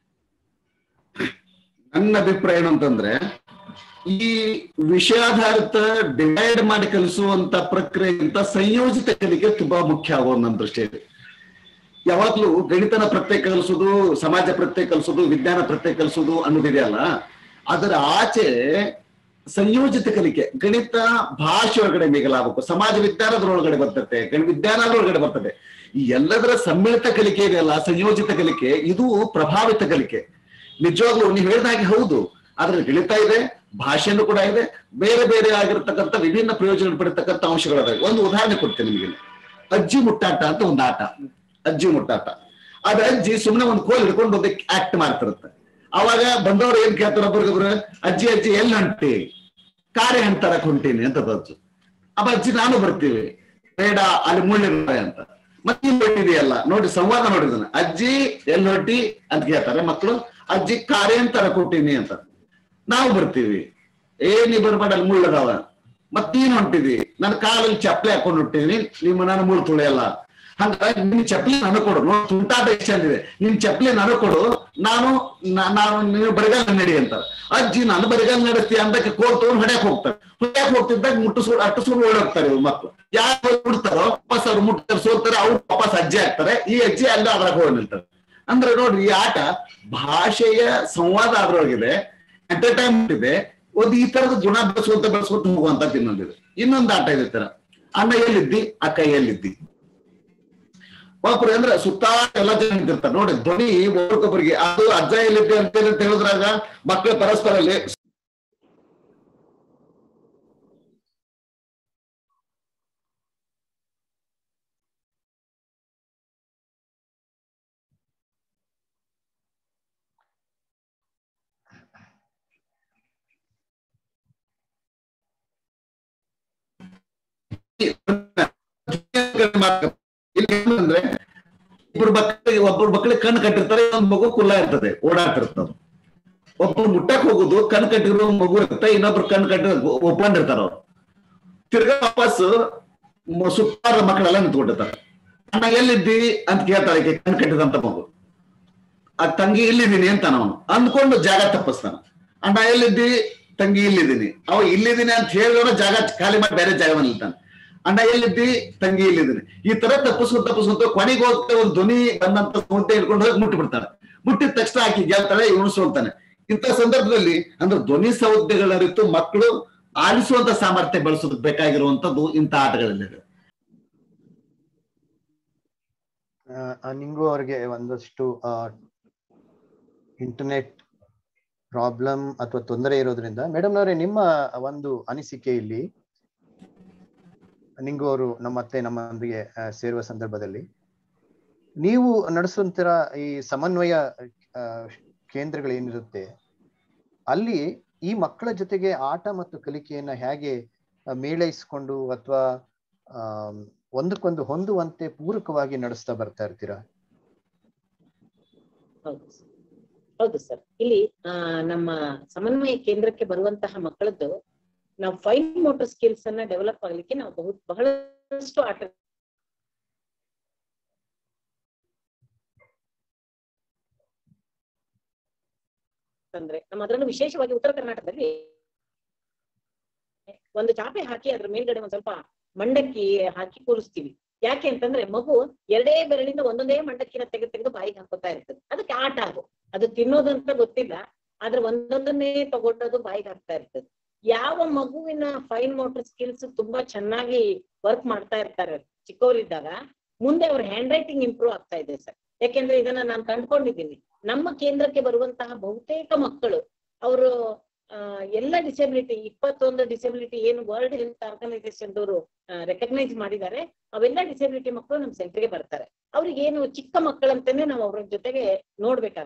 ನನ್ನ ಅಭಿಪ್ರಾಯ ಏನು ಅಂತಂದ್ರೆ ಈ ವಿಷಯಾಧಾರಿತ ಡಿವೈಡ್ ಮಾಡಿ ಕಲಿಸುವಂತ ಪ್ರಕ್ರಿಯೆಗಿಂತ ಸಂಯೋಜಿತ ಕಲಿಕೆ ತುಂಬಾ ಮುಖ್ಯ ಆಗೋದು ನನ್ನ ದೃಷ್ಟಿಯಲ್ಲಿ ಯಾವಾಗ್ಲೂ ಗಣಿತನ ಪ್ರತ್ಯೇಕ ಕಲಿಸೋದು ಸಮಾಜ ಪ್ರತ್ಯೇಕ ಕಲಿಸೋದು ವಿಜ್ಞಾನ ಪ್ರತ್ಯೇಕ ಕಲಿಸೋದು ಅನ್ನೋದಿದೆಯಲ್ಲ ಅದರ ಆಚೆ ಸಂಯೋಜಿತ ಕಲಿಕೆ ಗಣಿತ ಭಾಷೆ ಒಳಗಡೆ ಮೀಗಲಾಗಬೇಕು ಸಮಾಜ ವಿಜ್ಞಾನದೊಳಗಡೆ ಬರ್ತದೆ ಗಣ ವಿಜ್ಞಾನ ಅದ್ರೊಳಗಡೆ ಬರ್ತದೆ ಈ ಎಲ್ಲದರ ಸಮ್ಮಿಳಿತ ಕಲಿಕೆ ಇದೆಯಲ್ಲ ಸಂಯೋಜಿತ ಕಲಿಕೆ ಇದು ಪ್ರಭಾವಿತ ಕಲಿಕೆ ನಿಜವಾಗ್ಲೂ ನೀವು ಹೇಳಿದ ಹಾಗೆ ಹೌದು ಆದ್ರೆ ಗಣಿತ ಇದೆ ಭಾಷೆನೂ ಕೂಡ ಇದೆ ಬೇರೆ ಬೇರೆ ಆಗಿರ್ತಕ್ಕಂಥ ವಿಭಿನ್ನ ಪ್ರಯೋಜನ ಪಡಿತಕ್ಕಂಥ ಅಂಶಗಳಿದಾವೆ ಒಂದು ಉದಾಹರಣೆ ಕೊಡ್ತೇನೆ ನಿಮಗೆ ಅಜ್ಜಿ ಮುಟ್ಟಾಟ ಅಂತ ಒಂದು ಆಟ ಅಜ್ಜಿ ಮುಟ್ಟಾಟ ಅದ ಅಜ್ಜಿ ಸುಮ್ಮನೆ ಒಂದು ಕೋಲ್ ಹಿಡ್ಕೊಂಡು ಒಂದು ಆಕ್ಟ್ ಮಾಡ್ತಿರುತ್ತೆ ಅವಾಗ ಬಂದವ್ರು ಏನ್ ಕೇಳ್ತಾರ ಒಬ್ರಿಗೊಬ್ರು ಅಜ್ಜಿ ಅಜ್ಜಿ ಎಲ್ಲಿ ಹೊಂಟಿ ಕಾರ್ಯ ಹಣ್ತಾರಕ್ ಹೊಂಟೀನಿ ಅಂತ ಅಜ್ಜು ಅಪ್ಪ ಅಜ್ಜಿ ನಾನು ಬರ್ತೀವಿ ಬೇಡ ಅಲ್ಲಿ ಮುಳ್ಳಿರ್ತಾರೆ ಅಂತ ಮತ್ತೆ ಇಲ್ಲಿ ಹೊಟ್ಟಿದೆಯಲ್ಲ ನೋಡಿ ಸಂವಾದ ನೋಡಿದನ ಅಜ್ಜಿ ಎಲ್ಲಿ ಹೊಟ್ಟಿ ಅಂತ ಕೇಳ್ತಾರೆ ಮಕ್ಕಳು ಅಜ್ಜಿ ಕಾರ್ಯ ಅಂತಾರ ಕೊಟ್ಟಿನಿ ಅಂತ ನಾವು ಬರ್ತೀವಿ ಏ ನೀ ಬರ್ಬೇಡ ಅಲ್ಲಿ ಮುಳ್ಳದಾವ ಮತ್ತೀನ್ ಹೊಂಟಿದಿ ನನ್ನ ಕಾಲಲ್ಲಿ ಚಪ್ಪಲಿ ಹಾಕೊಂಡು ಹೊಂಟೀನಿ ನಿಮ್ಮ ನಾನು ಮುಳ್ಳು ತುಳಿಯಲ್ಲ ಹಂಗಾಗಿ ನಿನ್ ಚಪ್ಪಲಿ ನನಗೆ ಕೊಡು ನೋಡಿ ತುಂಟಾಟ ಎಷ್ಟು ಚಂದಿದೆ ನಿನ್ ಚಪ್ಪಲಿ ನನಗೆ ಕೊಡು ನಾನು ನಾ- ನಾನು ನೀವು ಬರಿಗಾಲ ನಡಿ ಅಂತಾರೆ ಅಜ್ಜಿ ನಾನು ಬರಿಗಾಲ ನಡೆಸ್ತೀಯ ಅಂದಕ್ಕೆ ಕೋರ್ ತಗೊಂಡು ಹೊಡ್ಯಾಕ್ ಹೋಗ್ತಾರೆ ಹೊಡ್ಯಾಕ್ ಹೋಗ್ತಿದ್ದಾಗ ಮುಟ್ಟಿಸ್ಕೊಂಡು ಅಟ್ಟಿಸ್ಕೊಂಡು ಓಡಿ ಹೋಗ್ತಾರೆ ಇವ್ರು ಮಕ್ಕಳು ಯಾರು ಬಿಡ್ತಾರೋ ವಾಪಸ್ ಅವ್ರು ಮುಟ್ತಾರೆ ಸೋಲ್ತಾರೆ ಅವ್ರು ವಾಪಸ್ ಅಜ್ಜಿ ಆಗ್ತಾರೆ ಈ ಅಜ್ಜಿ ಅಲ್ಲ ಅದ್ರಾಗ ಹೋಗಿ ನಿಲ್ತಾರೆ ಅಂದ್ರೆ ನೋಡ್ರಿ ಈ ಆಟ ಭಾಷೆಯ ಸಂವಾದ ಅದ್ರೊಳಗಿದೆ ಎಂಟರ್ಟೈನ್ಮೆಂಟ್ ಇದೆ ಒಂದು ಈ ತರದ ಗುಣ ಬೆಳೆಸ್ಕೊಂತ ಬೆಳೆಸ್ಕೊಂತ ಹೋಗುವಂತ ಇನ್ನೊಂದಿದೆ ಇನ್ನೊಂದು ಆಟ ಇದೆ ಈ ತರ ಅಣ್ಣ ಎಲ್ಲಿದ್ದಿ ಅಕ್ಕ ಎಲ್ಲಿದ್ದಿ ಒಬ್ರು ಅಂದ್ರೆ ಸುತ್ತ ಎಲ್ಲ ಜನ ನಿಂತಿರ್ತಾರೆ ನೋಡಿ ಧ್ವನಿ ಒಬ್ರಿಗೊಬ್ಬರಿಗೆ ಅದು ಅಜ್ಜ ಎಲ್ಲಿದ್ದೆ ಅಂತ ಹೇಳಿ ಹೇಳಿದ್ರಾಗ ಮಕ್ಕಳು ಪರಸ್ಪರ ಅಲ್ಲಿ ಇಲ್ಲಿ ಅಂದ್ರೆ ಇಬ್ರು ಮಕ್ಕಳಿಗೆ ಒಬ್ಬರು ಮಕ್ಕಳಿಗೆ ಕಣ್ಣು ಕಟ್ಟಿರ್ತಾರೆ ಇನ್ನೊಂದು ಮಗು ಕುಲ್ಲ ಇರ್ತದೆ ಓಡಾಡ್ತಿರ್ತದೆ ಒಬ್ರು ಮುಟ್ಟಕ್ ಹೋಗುದು ಕಣ್ ಕಟ್ಟಿರೋ ಮಗು ಇರುತ್ತೆ ಇನ್ನೊಬ್ರು ಕಣ್ ಕಟ್ಟಿ ಒಪ್ಕೊಂಡಿರ್ತಾರ ಅವ್ರು ತಿರ್ಗಾ ವಾಪಸ್ ಮ- ಸುತ್ತಾರ ಮಕ್ಕಳೆಲ್ಲ ನಿಂತ್ಕೊಂಡಿರ್ತಾರೆ ಅಣ್ಣ ಎಲ್ಲಿದ್ದಿ ಅಂತ ಕೇಳ್ತಾಳೆ ಈಕೆ ಕಣ್ ಕಟ್ಟಿದಂತ ಮಗು ಆ ತಂಗಿ ಇಲ್ಲಿದ್ದೀನಿ ಅಂತ ಅವನು ಅಂದ್ಕೊಂಡು ಜಾಗ ತಪ್ಪಿಸ್ತಾನ ಅಣ್ಣ ಎಲ್ಲಿದ್ದಿ ತಂಗಿ ಇಲ್ಲಿದ್ದೀನಿ ಅವ ಇಲ್ಲಿದ್ದೀನಿ ಅಂತ ಹೇಳಿದ್ರೆ ಜಾಗ ಖಾಲಿ ಮಾಡಿ ಬೇರೆ ಜಾಗ ನಿಲ್ತಾನೆ ಅಣ್ಣ ಎಲ್ಲಿದ್ದಿ ತಂಗಿ ಇಲ್ಲಿದ್ದೀನಿ ಈ ತರ ತಪ್ಪಿಸ್ಕೊಂತ ತಪ್ಪಿಸ್ಕೊಂತ ಕೊನೆಗೆ ಹೋಗ್ತಾ ಒಂದು ಧ್ವನಿ ಬಂದಂತ ಸೌಂತೆ ಹಿಡ್ಕೊಂಡು ಹೋಗಿ ಮುಟ್ಟಿ ಬಿಡ್ತಾನೆ ಮುಟ್ಟಿದ ತಕ್ಷಣ ಆಕಿ ಗೆಲ್ತಾಳೆ ಇವನು ಸೋಲ್ತಾನೆ ಇಂಥ ಸಂದರ್ಭದಲ್ಲಿ ಅಂದ್ರೆ ಧ್ವನಿ ಸೌದ್ಯಗಳ ಅರಿತು ಮಕ್ಕಳು ಆಲಿಸುವಂತ ಸಾಮರ್ಥ್ಯ ಬೆಳೆಸೋದಕ್ಕೆ ಬೇಕಾಗಿರುವಂತದ್ದು ಇಂಥ ಆಟಗಳಲ್ಲಿದೆ ಆ, ನಿಂಗು ಅವ್ರಿಗೆ ಒಂದಷ್ಟು ಇಂಟರ್ನೆಟ್ ಪ್ರಾಬ್ಲಮ್ ಅಥವಾ ತೊಂದರೆ ಇರೋದ್ರಿಂದ ಮೇಡಮ್ ಅವರೇ ನಿಮ್ಮ ಒಂದು ಅನಿಸಿಕೆ ಇಲ್ಲಿ ನಿಂಗು ಅವರು ನಮ್ಮ ಅತ್ತೆ ನಮ್ಮೊಂದಿಗೆ ಆ, ಸೇರುವ ಸಂದರ್ಭದಲ್ಲಿ ನೀವು ನಡೆಸುವಂತರ ಈ ಸಮನ್ವಯ ಆ, ಕೇಂದ್ರಗಳೇನಿರುತ್ತೆ ಅಲ್ಲಿ ಈ ಮಕ್ಕಳ ಜೊತೆಗೆ ಆಟ ಮತ್ತು ಕಲಿಕೆಯನ್ನ ಹೇಗೆ ಆ, ಮೇಳೈಸ್ಕೊಂಡು ಅಥವಾ ಒಂದಕ್ಕೊಂದು ಹೊಂದುವಂತೆ ಪೂರಕವಾಗಿ ನಡೆಸ್ತಾ ಬರ್ತಾ ಇರ್ತೀರಾ ಹೌದು ಸರ್. ಹೌದು ಸರ್ ಇಲ್ಲಿ ಆ ನಮ್ಮ ಸಮನ್ವಯ ಕೇಂದ್ರಕ್ಕೆ ಬರುವಂತಹ ಮಕ್ಕಳದ್ದು ನಾವು ಫೈನ್ ಮೋಟರ್ ಸ್ಕಿಲ್ಸ್ ಅನ್ನ ಡೆವಲಪ್ ಆಗ್ಲಿಕ್ಕೆ ನಾವು ಬಹು ಬಹಳಷ್ಟು ಆಟ ಅಂದ್ರೆ ನಮ್ಮ ಅದರಲ್ಲೂ ವಿಶೇಷವಾಗಿ ಉತ್ತರ ಕರ್ನಾಟಕದಲ್ಲಿ ಒಂದು ಚಾಪೆ ಹಾಕಿ ಅದ್ರ ಮೇಲ್ಗಡೆ ಒಂದ್ ಸ್ವಲ್ಪ ಮಂಡಕ್ಕಿ ಹಾಕಿ ಕೂರಿಸ್ತೀವಿ ಯಾಕೆ ಅಂತಂದ್ರೆ ಮಗು ಎರಡೇ ಬೆರಳಿಂದ ಒಂದೊಂದೇ ಮಂಡಕ್ಕಿನ ತೆಗೆದು ತೆಗೆದು ಬಾಯಿಗೆ ಹಾಕೋತಾ ಇರ್ತದೆ ಅದಕ್ಕೆ ಆಟ ಅದು ಅದು ತಿನ್ನೋದಂತ ಗೊತ್ತಿಲ್ಲ ಆದ್ರೆ ಒಂದೊಂದನ್ನೇ ತಗೊಂಡದು ಬಾಯಿಗೆ ಹಾಕ್ತಾ ಇರ್ತದೆ ಯಾವ ಮಗುವಿನ ಫೈನ್ ಮೋಟರ್ ಸ್ಕಿಲ್ಸ್ ತುಂಬಾ ಚೆನ್ನಾಗಿ ವರ್ಕ್ ಮಾಡ್ತಾ ಇರ್ತಾರೆ ಚಿಕ್ಕವರಿದ್ದಾಗ ಮುಂದೆ ಅವ್ರ ಹ್ಯಾಂಡ್ ರೈಟಿಂಗ್ ಇಂಪ್ರೂವ್ ಆಗ್ತಾ ಇದೆ ಸರ್ ಯಾಕೆಂದ್ರೆ ಇದನ್ನ ನಾನು ಕಂಡ್ಕೊಂಡಿದ್ದೀನಿ ನಮ್ಮ ಕೇಂದ್ರಕ್ಕೆ ಬರುವಂತಹ ಬಹುತೇಕ ಮಕ್ಕಳು ಅವರು ಆ ಎಲ್ಲ ಡಿಸೆಬಿಲಿಟಿ ಇಪ್ಪತ್ತೊಂದು ಡಿಸೆಬಿಲಿಟಿ ಏನು ವರ್ಲ್ಡ್ ಹೆಲ್ತ್ ಆರ್ಗನೈಸೇಷನ್ ದವರು ರೆಕಗ್ನೈಸ್ ಮಾಡಿದ್ದಾರೆ ಅವೆಲ್ಲ ಡಿಸೆಬಿಲಿಟಿ ಮಕ್ಕಳು ನಮ್ ಸೆಂಟರ್ಗೆ ಬರ್ತಾರೆ ಅವ್ರಿಗೆ ಏನು ಚಿಕ್ಕ ಮಕ್ಕಳಂತಾನೆ ನಾವು ಅವ್ರ ಜೊತೆಗೆ ನೋಡ್ಬೇಕಾಗತ್ತೆ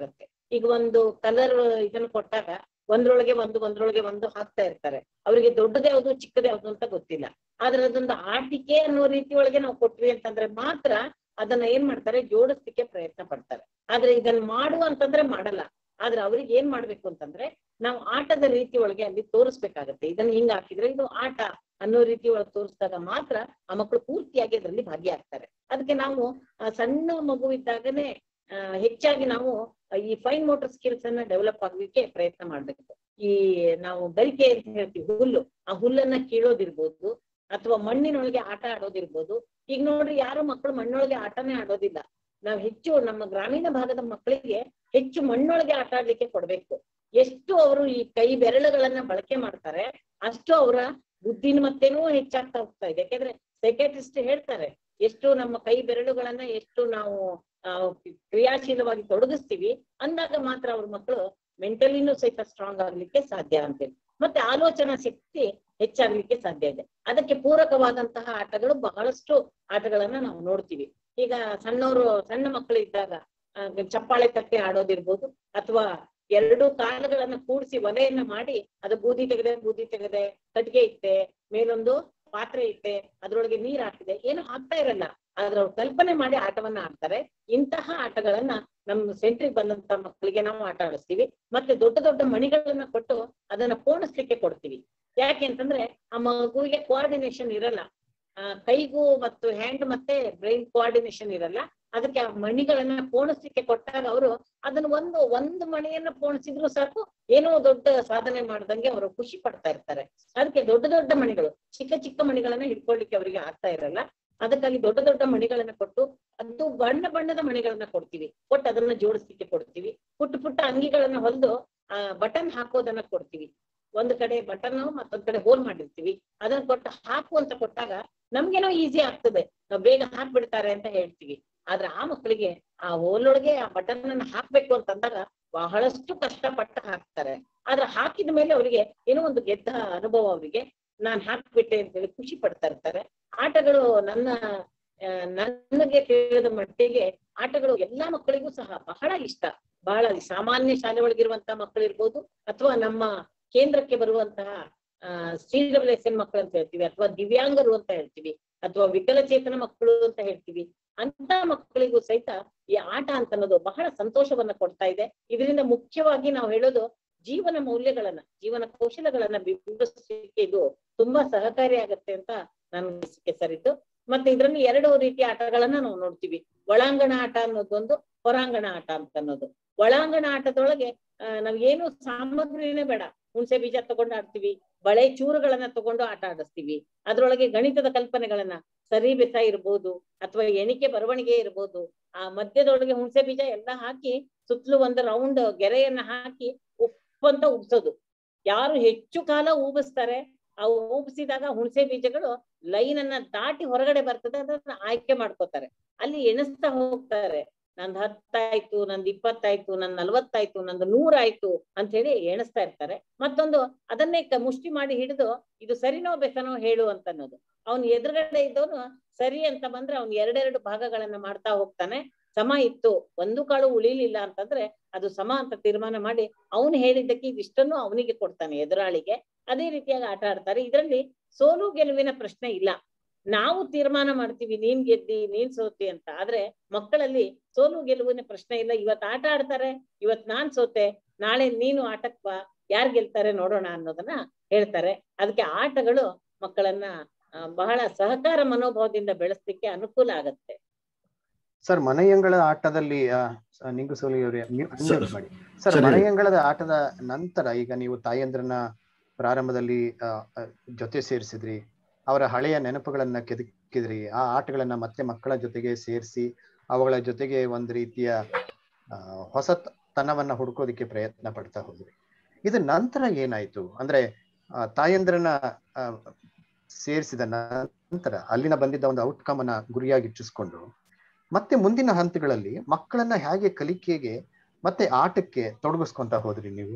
ಈಗ ಒಂದು ಕಲರ್ ಇದನ್ನ ಕೊಟ್ಟಾಗ ಒಂದ್ರೊಳಗೆ ಒಂದು ಒಂದ್ರೊಳಗೆ ಒಂದು ಹಾಕ್ತಾ ಇರ್ತಾರೆ ಅವರಿಗೆ ದೊಡ್ಡದು ಯಾವ್ದು ಚಿಕ್ಕದು ಯಾವ್ದು ಅಂತ ಗೊತ್ತಿಲ್ಲ ಆದ್ರೆ ಅದೊಂದು ಆಟಿಕೆ ಅನ್ನೋ ರೀತಿ ಒಳಗೆ ನಾವು ಕೊಟ್ವಿ ಅಂತಂದ್ರೆ ಮಾತ್ರ ಅದನ್ನ ಏನ್ ಮಾಡ್ತಾರೆ ಜೋಡಿಸ್ಲಿಕ್ಕೆ ಪ್ರಯತ್ನ ಪಡ್ತಾರೆ ಆದ್ರೆ ಇದನ್ನ ಮಾಡು ಅಂತಂದ್ರೆ ಮಾಡಲ್ಲ ಆದ್ರೆ ಅವ್ರಿಗೆ ಏನ್ ಮಾಡ್ಬೇಕು ಅಂತಂದ್ರೆ ನಾವು ಆಟದ ರೀತಿ ಒಳಗೆ ಅಲ್ಲಿ ತೋರಿಸ್ಬೇಕಾಗತ್ತೆ ಇದನ್ನ ಹಿಂಗ್ ಹಾಕಿದ್ರೆ ಇದು ಆಟ ಅನ್ನೋ ರೀತಿ ಒಳಗೆ ತೋರಿಸಿದಾಗ ಮಾತ್ರ ಆ ಮಕ್ಕಳು ಪೂರ್ತಿಯಾಗಿ ಅದರಲ್ಲಿ ಭಾಗಿಯಾಗ್ತಾರೆ ಅದಕ್ಕೆ ನಾವು ಆ ಸಣ್ಣ ಮಗು ಇದ್ದಾಗನೇ ಆ, ಹೆಚ್ಚಾಗಿ ನಾವು ಈ ಫೈನ್ ಮೋಟರ್ ಸ್ಕಿಲ್ಸ್ ಅನ್ನ ಡೆವಲಪ್ ಆಗ್ಲಿಕ್ಕೆ ಪ್ರಯತ್ನ ಮಾಡ್ಬೇಕು ಈ ನಾವು ಗರಿಕೆ ಅಂತ ಹೇಳ್ತೀವಿ ಹುಲ್ಲು ಆ ಹುಲ್ಲನ್ನ ಕೀಳೋದಿರ್ಬೋದು ಅಥವಾ ಮಣ್ಣಿನೊಳಗೆ ಆಟ ಆಡೋದಿರ್ಬೋದು ಈಗ ನೋಡ್ರಿ ಯಾರು ಮಕ್ಕಳು ಮಣ್ಣೊಳಗೆ ಆಟನೇ ಆಡೋದಿಲ್ಲ ನಾವ್ ಹೆಚ್ಚು ನಮ್ಮ ಗ್ರಾಮೀಣ ಭಾಗದ ಮಕ್ಕಳಿಗೆ ಹೆಚ್ಚು ಮಣ್ಣೊಳಗೆ ಆಟ ಆಡ್ಲಿಕ್ಕೆ ಕೊಡ್ಬೇಕು ಎಷ್ಟು ಅವರು ಈ ಕೈ ಬೆರಳುಗಳನ್ನ ಬಳಕೆ ಮಾಡ್ತಾರೆ ಅಷ್ಟು ಅವರ ಬುದ್ಧಿಮತ್ತೆನೂ ಹೆಚ್ಚಾಗ್ತಾ ಹೋಗ್ತಾ ಇದೆ ಯಾಕೆಂದ್ರೆ ಸೈಕಾಟ್ರಿಸ್ಟ್ ಹೇಳ್ತಾರೆ ಎಷ್ಟು ನಮ್ಮ ಕೈ ಬೆರಳುಗಳನ್ನ ಎಷ್ಟು ನಾವು ಆ, ಕ್ರಿಯಾಶೀಲವಾಗಿ ತೊಡಗಿಸ್ತೀವಿ ಅಂದಾಗ ಮಾತ್ರ ಅವ್ರ ಮಕ್ಕಳು ಮೆಂಟಲಿನೂ ಸಹಿತ ಸ್ಟ್ರಾಂಗ್ ಆಗ್ಲಿಕ್ಕೆ ಸಾಧ್ಯ ಅಂತೇಳಿ ಮತ್ತೆ ಆಲೋಚನಾ ಶಕ್ತಿ ಹೆಚ್ಚಾಗ್ಲಿಕ್ಕೆ ಸಾಧ್ಯ ಇದೆ ಅದಕ್ಕೆ ಪೂರಕವಾದಂತಹ ಆಟಗಳು ಬಹಳಷ್ಟು ಆಟಗಳನ್ನ ನಾವು ನೋಡ್ತೀವಿ ಈಗ ಸಣ್ಣವರು ಸಣ್ಣ ಮಕ್ಕಳು ಇದ್ದಾಗ ಆ, ಚಪ್ಪಾಳೆ ತಟ್ಟೆ ಆಡೋದಿರ್ಬೋದು ಅಥವಾ ಎರಡು ಕಾಲುಗಳನ್ನ ಕೂಡಿಸಿ ಒಲೆಯನ್ನ ಮಾಡಿ ಅದು ಬೂದಿ ತೆಗೆದೆ ಬೂದಿ ತೆಗೆದೆ ಕಟ್ಟಿಗೆ ಇಟ್ಟೆ ಮೇಲೊಂದು ಪಾತ್ರೆ ಇಟ್ಟೆ ಅದ್ರೊಳಗೆ ನೀರ್ ಹಾಕಿದೆ ಏನು ಆಗ್ತಾ ಇರಲ್ಲ ಆದ್ರೆ ಅವ್ರು ಕಲ್ಪನೆ ಮಾಡಿ ಆಟವನ್ನ ಆಡ್ತಾರೆ ಇಂತಹ ಆಟಗಳನ್ನ ನಮ್ಮ ಸೆಂಟ್ರಿಗೆ ಬಂದಂತ ಮಕ್ಕಳಿಗೆ ನಾವು ಆಟ ಆಡಿಸ್ತೀವಿ ಮತ್ತೆ ದೊಡ್ಡ ದೊಡ್ಡ ಮಣಿಗಳನ್ನ ಕೊಟ್ಟು ಅದನ್ನ ಪೋಣಿಸ್ಲಿಕ್ಕೆ ಕೊಡ್ತೀವಿ ಯಾಕೆ ಅಂತಂದ್ರೆ ಆ ಮಗುವಿಗೆ ಕೋಆರ್ಡಿನೇಷನ್ ಇರಲ್ಲ ಆ ಕೈಗೂ ಮತ್ತು ಹ್ಯಾಂಡ್ ಮತ್ತೆ ಬ್ರೈನ್ ಕೋಆರ್ಡಿನೇಷನ್ ಇರಲ್ಲ ಅದಕ್ಕೆ ಆ ಮಣಿಗಳನ್ನ ಪೋಣಿಸ್ಲಿಕ್ಕೆ ಕೊಟ್ಟಾಗ ಅವರು ಅದನ್ನ ಒಂದು ಒಂದು ಮಣಿಯನ್ನ ಪೋಣಿಸಿದ್ರು ಸಾಕು ಏನೋ ದೊಡ್ಡ ಸಾಧನೆ ಮಾಡ್ದಂಗೆ ಅವರು ಖುಷಿ ಪಡ್ತಾ ಇರ್ತಾರೆ ಅದಕ್ಕೆ ದೊಡ್ಡ ದೊಡ್ಡ ಮಣಿಗಳು ಚಿಕ್ಕ ಚಿಕ್ಕ ಮಣಿಗಳನ್ನ ಹಿಡ್ಕೊಳ್ಳಿಕ್ಕೆ ಅವರಿಗೆ ಆಗ್ತಾ ಇರಲ್ಲ ಅದಕ್ಕಾಗಿ ದೊಡ್ಡ ದೊಡ್ಡ ಮಣಿಗಳನ್ನ ಕೊಟ್ಟು ಅದು ಬಣ್ಣ ಬಣ್ಣದ ಮಣಿಗಳನ್ನ ಕೊಡ್ತೀವಿ ಕೊಟ್ಟು ಅದನ್ನ ಜೋಡಿಸ್ಲಿಕ್ಕೆ ಕೊಡ್ತೀವಿ ಪುಟ್ಟ ಪುಟ್ಟ ಅಂಗಿಗಳನ್ನ ಹೊಲಿದು ಆ ಬಟನ್ ಹಾಕೋದನ್ನ ಕೊಡ್ತೀವಿ ಒಂದ್ ಕಡೆ ಬಟನ್ ಮತ್ತೊಂದ್ ಕಡೆ ಹೋಲ್ ಮಾಡಿರ್ತೀವಿ ಅದನ್ನ ಕೊಟ್ಟು ಹಾಕು ಅಂತ ಕೊಟ್ಟಾಗ ನಮ್ಗೇನೋ ಈಸಿ ಆಗ್ತದೆ ನಾವ್ ಬೇಗ ಹಾಕ್ಬಿಡ್ತಾರೆ ಅಂತ ಹೇಳ್ತೀವಿ ಆದ್ರೆ ಆ ಮಕ್ಕಳಿಗೆ ಆ ಹೋಲೊಳಗೆ ಆ ಬಟನ್ ಅನ್ನ ಹಾಕ್ಬೇಕು ಅಂತಂದಾಗ ಬಹಳಷ್ಟು ಕಷ್ಟಪಟ್ಟು ಹಾಕ್ತಾರೆ ಆದ್ರೆ ಹಾಕಿದ ಮೇಲೆ ಅವರಿಗೆ ಏನೋ ಒಂದು ಗೆದ್ದ ಅನುಭವ ಅವರಿಗೆ ನಾನ್ ಹಾಕ್ಬಿಟ್ಟೆ ಅಂತ ಹೇಳಿ ಖುಷಿ ಪಡ್ತಾ ಇರ್ತಾರೆ ಆಟಗಳು ನನ್ನ ಆ, ನನಗೆ ತಿಳಿದ ಮಟ್ಟಿಗೆ ಆಟಗಳು ಎಲ್ಲಾ ಮಕ್ಕಳಿಗೂ ಸಹ ಬಹಳ ಇಷ್ಟ ಬಹಳ ಸಾಮಾನ್ಯ ಶಾಲೆ ಒಳಗಿರುವಂತಹ ಮಕ್ಕಳು ಇರ್ಬೋದು ಅಥವಾ ನಮ್ಮ ಕೇಂದ್ರಕ್ಕೆ ಬರುವಂತಹ ಆ ಸಿ ಡಬ್ಲ್ಯೂ ಎಸ್ ಎನ್ ಮಕ್ಕಳು ಅಂತ ಹೇಳ್ತೀವಿ ಅಥವಾ ದಿವ್ಯಾಂಗರು ಅಂತ ಹೇಳ್ತೀವಿ ಅಥವಾ ವಿಕಲಚೇತನ ಮಕ್ಕಳು ಅಂತ ಹೇಳ್ತೀವಿ ಅಂತ ಮಕ್ಕಳಿಗೂ ಸಹಿತ ಈ ಆಟ ಅಂತ ಅನ್ನೋದು ಬಹಳ ಸಂತೋಷವನ್ನ ಕೊಡ್ತಾ ಇದೆ ಇದರಿಂದ ಮುಖ್ಯವಾಗಿ ನಾವು ಹೇಳೋದು ಜೀವನ ಮೌಲ್ಯಗಳನ್ನ ಜೀವನ ಕೌಶಲಗಳನ್ನ ಬಿಂಬಿಸಲಿಕ್ಕೆ ಇದು ತುಂಬಾ ಸಹಕಾರಿಯಾಗತ್ತೆ ಅಂತ ನನ್ಗೆ ಸರಿದ್ದು ಮತ್ತೆ ಇದರಲ್ಲಿ ಎರಡು ರೀತಿಯ ಆಟಗಳನ್ನ ನಾವು ನೋಡ್ತೀವಿ ಒಳಾಂಗಣ ಆಟ ಅನ್ನೋದೊಂದು ಹೊರಾಂಗಣ ಆಟ ಅಂತ ಅನ್ನೋದು ಒಳಾಂಗಣ ಆಟದೊಳಗೆ ಆ, ನಾವ್ ಏನು ಸಾಮಗ್ರಿನೇ ಬೇಡ ಹುಣಸೆ ಬೀಜ ತಗೊಂಡು ಆಡ್ತೀವಿ ಬಳೆ ಚೂರುಗಳನ್ನ ತಗೊಂಡು ಆಟ ಆಡಿಸ್ತೀವಿ ಅದ್ರೊಳಗೆ ಗಣಿತದ ಕಲ್ಪನೆಗಳನ್ನ ಸರಿ ಬೆಸ ಇರ್ಬೋದು ಅಥವಾ ಎಣಿಕೆ ಬರವಣಿಗೆ ಇರ್ಬೋದು ಆ ಮಧ್ಯದೊಳಗೆ ಹುಣಸೆ ಬೀಜ ಎಲ್ಲ ಹಾಕಿ ಸುತ್ತಲೂ ಒಂದು ರೌಂಡ್ ಗೆರೆಯನ್ನ ಹಾಕಿ ಉಫ್ ಅಂತ ಉಬ್ಸೋದು ಯಾರು ಹೆಚ್ಚು ಕಾಲ ಊಬಿಸ್ತಾರೆ ಆ ಊಬಿಸಿದಾಗ ಹುಣಸೆ ಬೀಜಗಳು ಲೈನ್ ಅನ್ನ ದಾಟಿ ಹೊರಗಡೆ ಬರ್ತದೆ ಅದನ್ನ ಆಯ್ಕೆ ಮಾಡ್ಕೋತಾರೆ ಅಲ್ಲಿ ಎಣಿಸ್ತಾ ಹೋಗ್ತಾರೆ ನಂದ್ ಹತ್ತಾಯ್ತು ನಂದ್ ಇಪ್ಪತ್ತಾಯ್ತು ನಂದ್ ನಲ್ವತ್ತಾಯ್ತು ನಂದು ನೂರಾಯ್ತು ಅಂತ ಹೇಳಿ ಎಣಿಸ್ತಾ ಇರ್ತಾರೆ ಮತ್ತೊಂದು ಅದನ್ನೇ ಕ- ಮುಷ್ಟಿ ಮಾಡಿ ಹಿಡಿದು ಇದು ಸರಿನೋ ಬೆಸನೋ ಹೇಳು ಅಂತ ಅನ್ನೋದು ಅವ್ನ್ ಎದುರುಗಡೆ ಇದ್ದವನು ಸರಿ ಅಂತ ಬಂದ್ರೆ ಅವ್ನ್ ಎರಡೆರಡು ಭಾಗಗಳನ್ನ ಮಾಡ್ತಾ ಹೋಗ್ತಾನೆ ಸಮ ಇತ್ತು ಒಂದು ಕಾಳು ಉಳಿಲಿಲ್ಲ ಅಂತಂದ್ರೆ ಅದು ಸಮ ಅಂತ ತೀರ್ಮಾನ ಮಾಡಿ ಅವನು ಹೇಳಿದ್ದಕ್ಕೆ ಇದಿಷ್ಟನ್ನು ಅವನಿಗೆ ಕೊಡ್ತಾನೆ ಎದುರಾಳಿಗೆ ಅದೇ ರೀತಿಯಾಗಿ ಆಟ ಆಡ್ತಾರೆ ಇದರಲ್ಲಿ ಸೋಲು ಗೆಲುವಿನ ಪ್ರಶ್ನೆ ಇಲ್ಲ ನಾವು ತೀರ್ಮಾನ ಮಾಡ್ತೀವಿ ನೀನ್ ಗೆದ್ದಿ ನೀನ್ ಸೋತಿ ಅಂತ ಆದ್ರೆ ಮಕ್ಕಳಲ್ಲಿ ಸೋಲು ಗೆಲುವಿನ ಪ್ರಶ್ನೆ ಇಲ್ಲ ಇವತ್ ಆಟ ಆಡ್ತಾರೆ ಇವತ್ ನಾನ್ ಸೋತೆ ನಾಳೆ ನೀನು ಆಟಕ್ ಬಾ ಯಾರ್ ಗೆಲ್ತಾರೆ ನೋಡೋಣ ಅನ್ನೋದನ್ನ ಹೇಳ್ತಾರೆ ಅದಕ್ಕೆ ಆಟಗಳು ಮಕ್ಕಳನ್ನ ಆ, ಬಹಳ ಸಹಕಾರ ಮನೋಭಾವದಿಂದ ಬೆಳೆಸ್ಲಿಕ್ಕೆ ಅನುಕೂಲ ಆಗತ್ತೆ ಸರ್ ಮನೆಯಂಗಳ ಆಟದಲ್ಲಿ ಆ, ಸ- ನಿಂಗು ಸೋಲಿ ಅವರೇ ಸರ್, ಮಾಡಿ ಸರ್ ಸರಿ. ಮನೆಯಂಗಳದ ಆಟದ ನಂತರ ಈಗ ನೀವು ತಾಯಂದ್ರನ್ನ ಪ್ರಾರಂಭದಲ್ಲಿ ಆ, ಆ, ಜೊತೆ ಸೇರಿಸಿದ್ರಿ ಅವರ ಹಳೆಯ ನೆನಪುಗಳನ್ನ ಕೆದಕಿದ್ರಿ ಆ ಆಟಗಳನ್ನ ಮತ್ತೆ ಮಕ್ಕಳ ಜೊತೆಗೆ ಸೇರಿಸಿ ಅವುಗಳ ಜೊತೆಗೆ ಒಂದು ರೀತಿಯ ಆ, ಹೊಸತನವನ್ನ ಹುಡುಕೋದಿಕ್ಕೆ ಪ್ರಯತ್ನ ಪಡ್ತಾ ಹೋದ್ರಿ ಇದು ನಂತರ ಏನಾಯ್ತು ಅಂದ್ರೆ ಆ, ತಾಯಂದ್ರನ್ನ ಆ, ಸೇರಿಸಿದ ನಂತರ ಅಲ್ಲಿನ ಬಂದಿದ್ದ ಒಂದು ಔಟ್ಕಮ್ ಅನ್ನ ಗುರಿಯಾಗಿಟ್ಟಿಸ್ಕೊಂಡು ಮತ್ತೆ ಮುಂದಿನ ಹಂತಗಳಲ್ಲಿ ಮಕ್ಕಳನ್ನ ಹೇಗೆ ಕಲಿಕೆಗೆ ಮತ್ತೆ ಆಟಕ್ಕೆ ತೊಡಗಿಸ್ಕೊಂತ ಹೋದ್ರಿ ನೀವು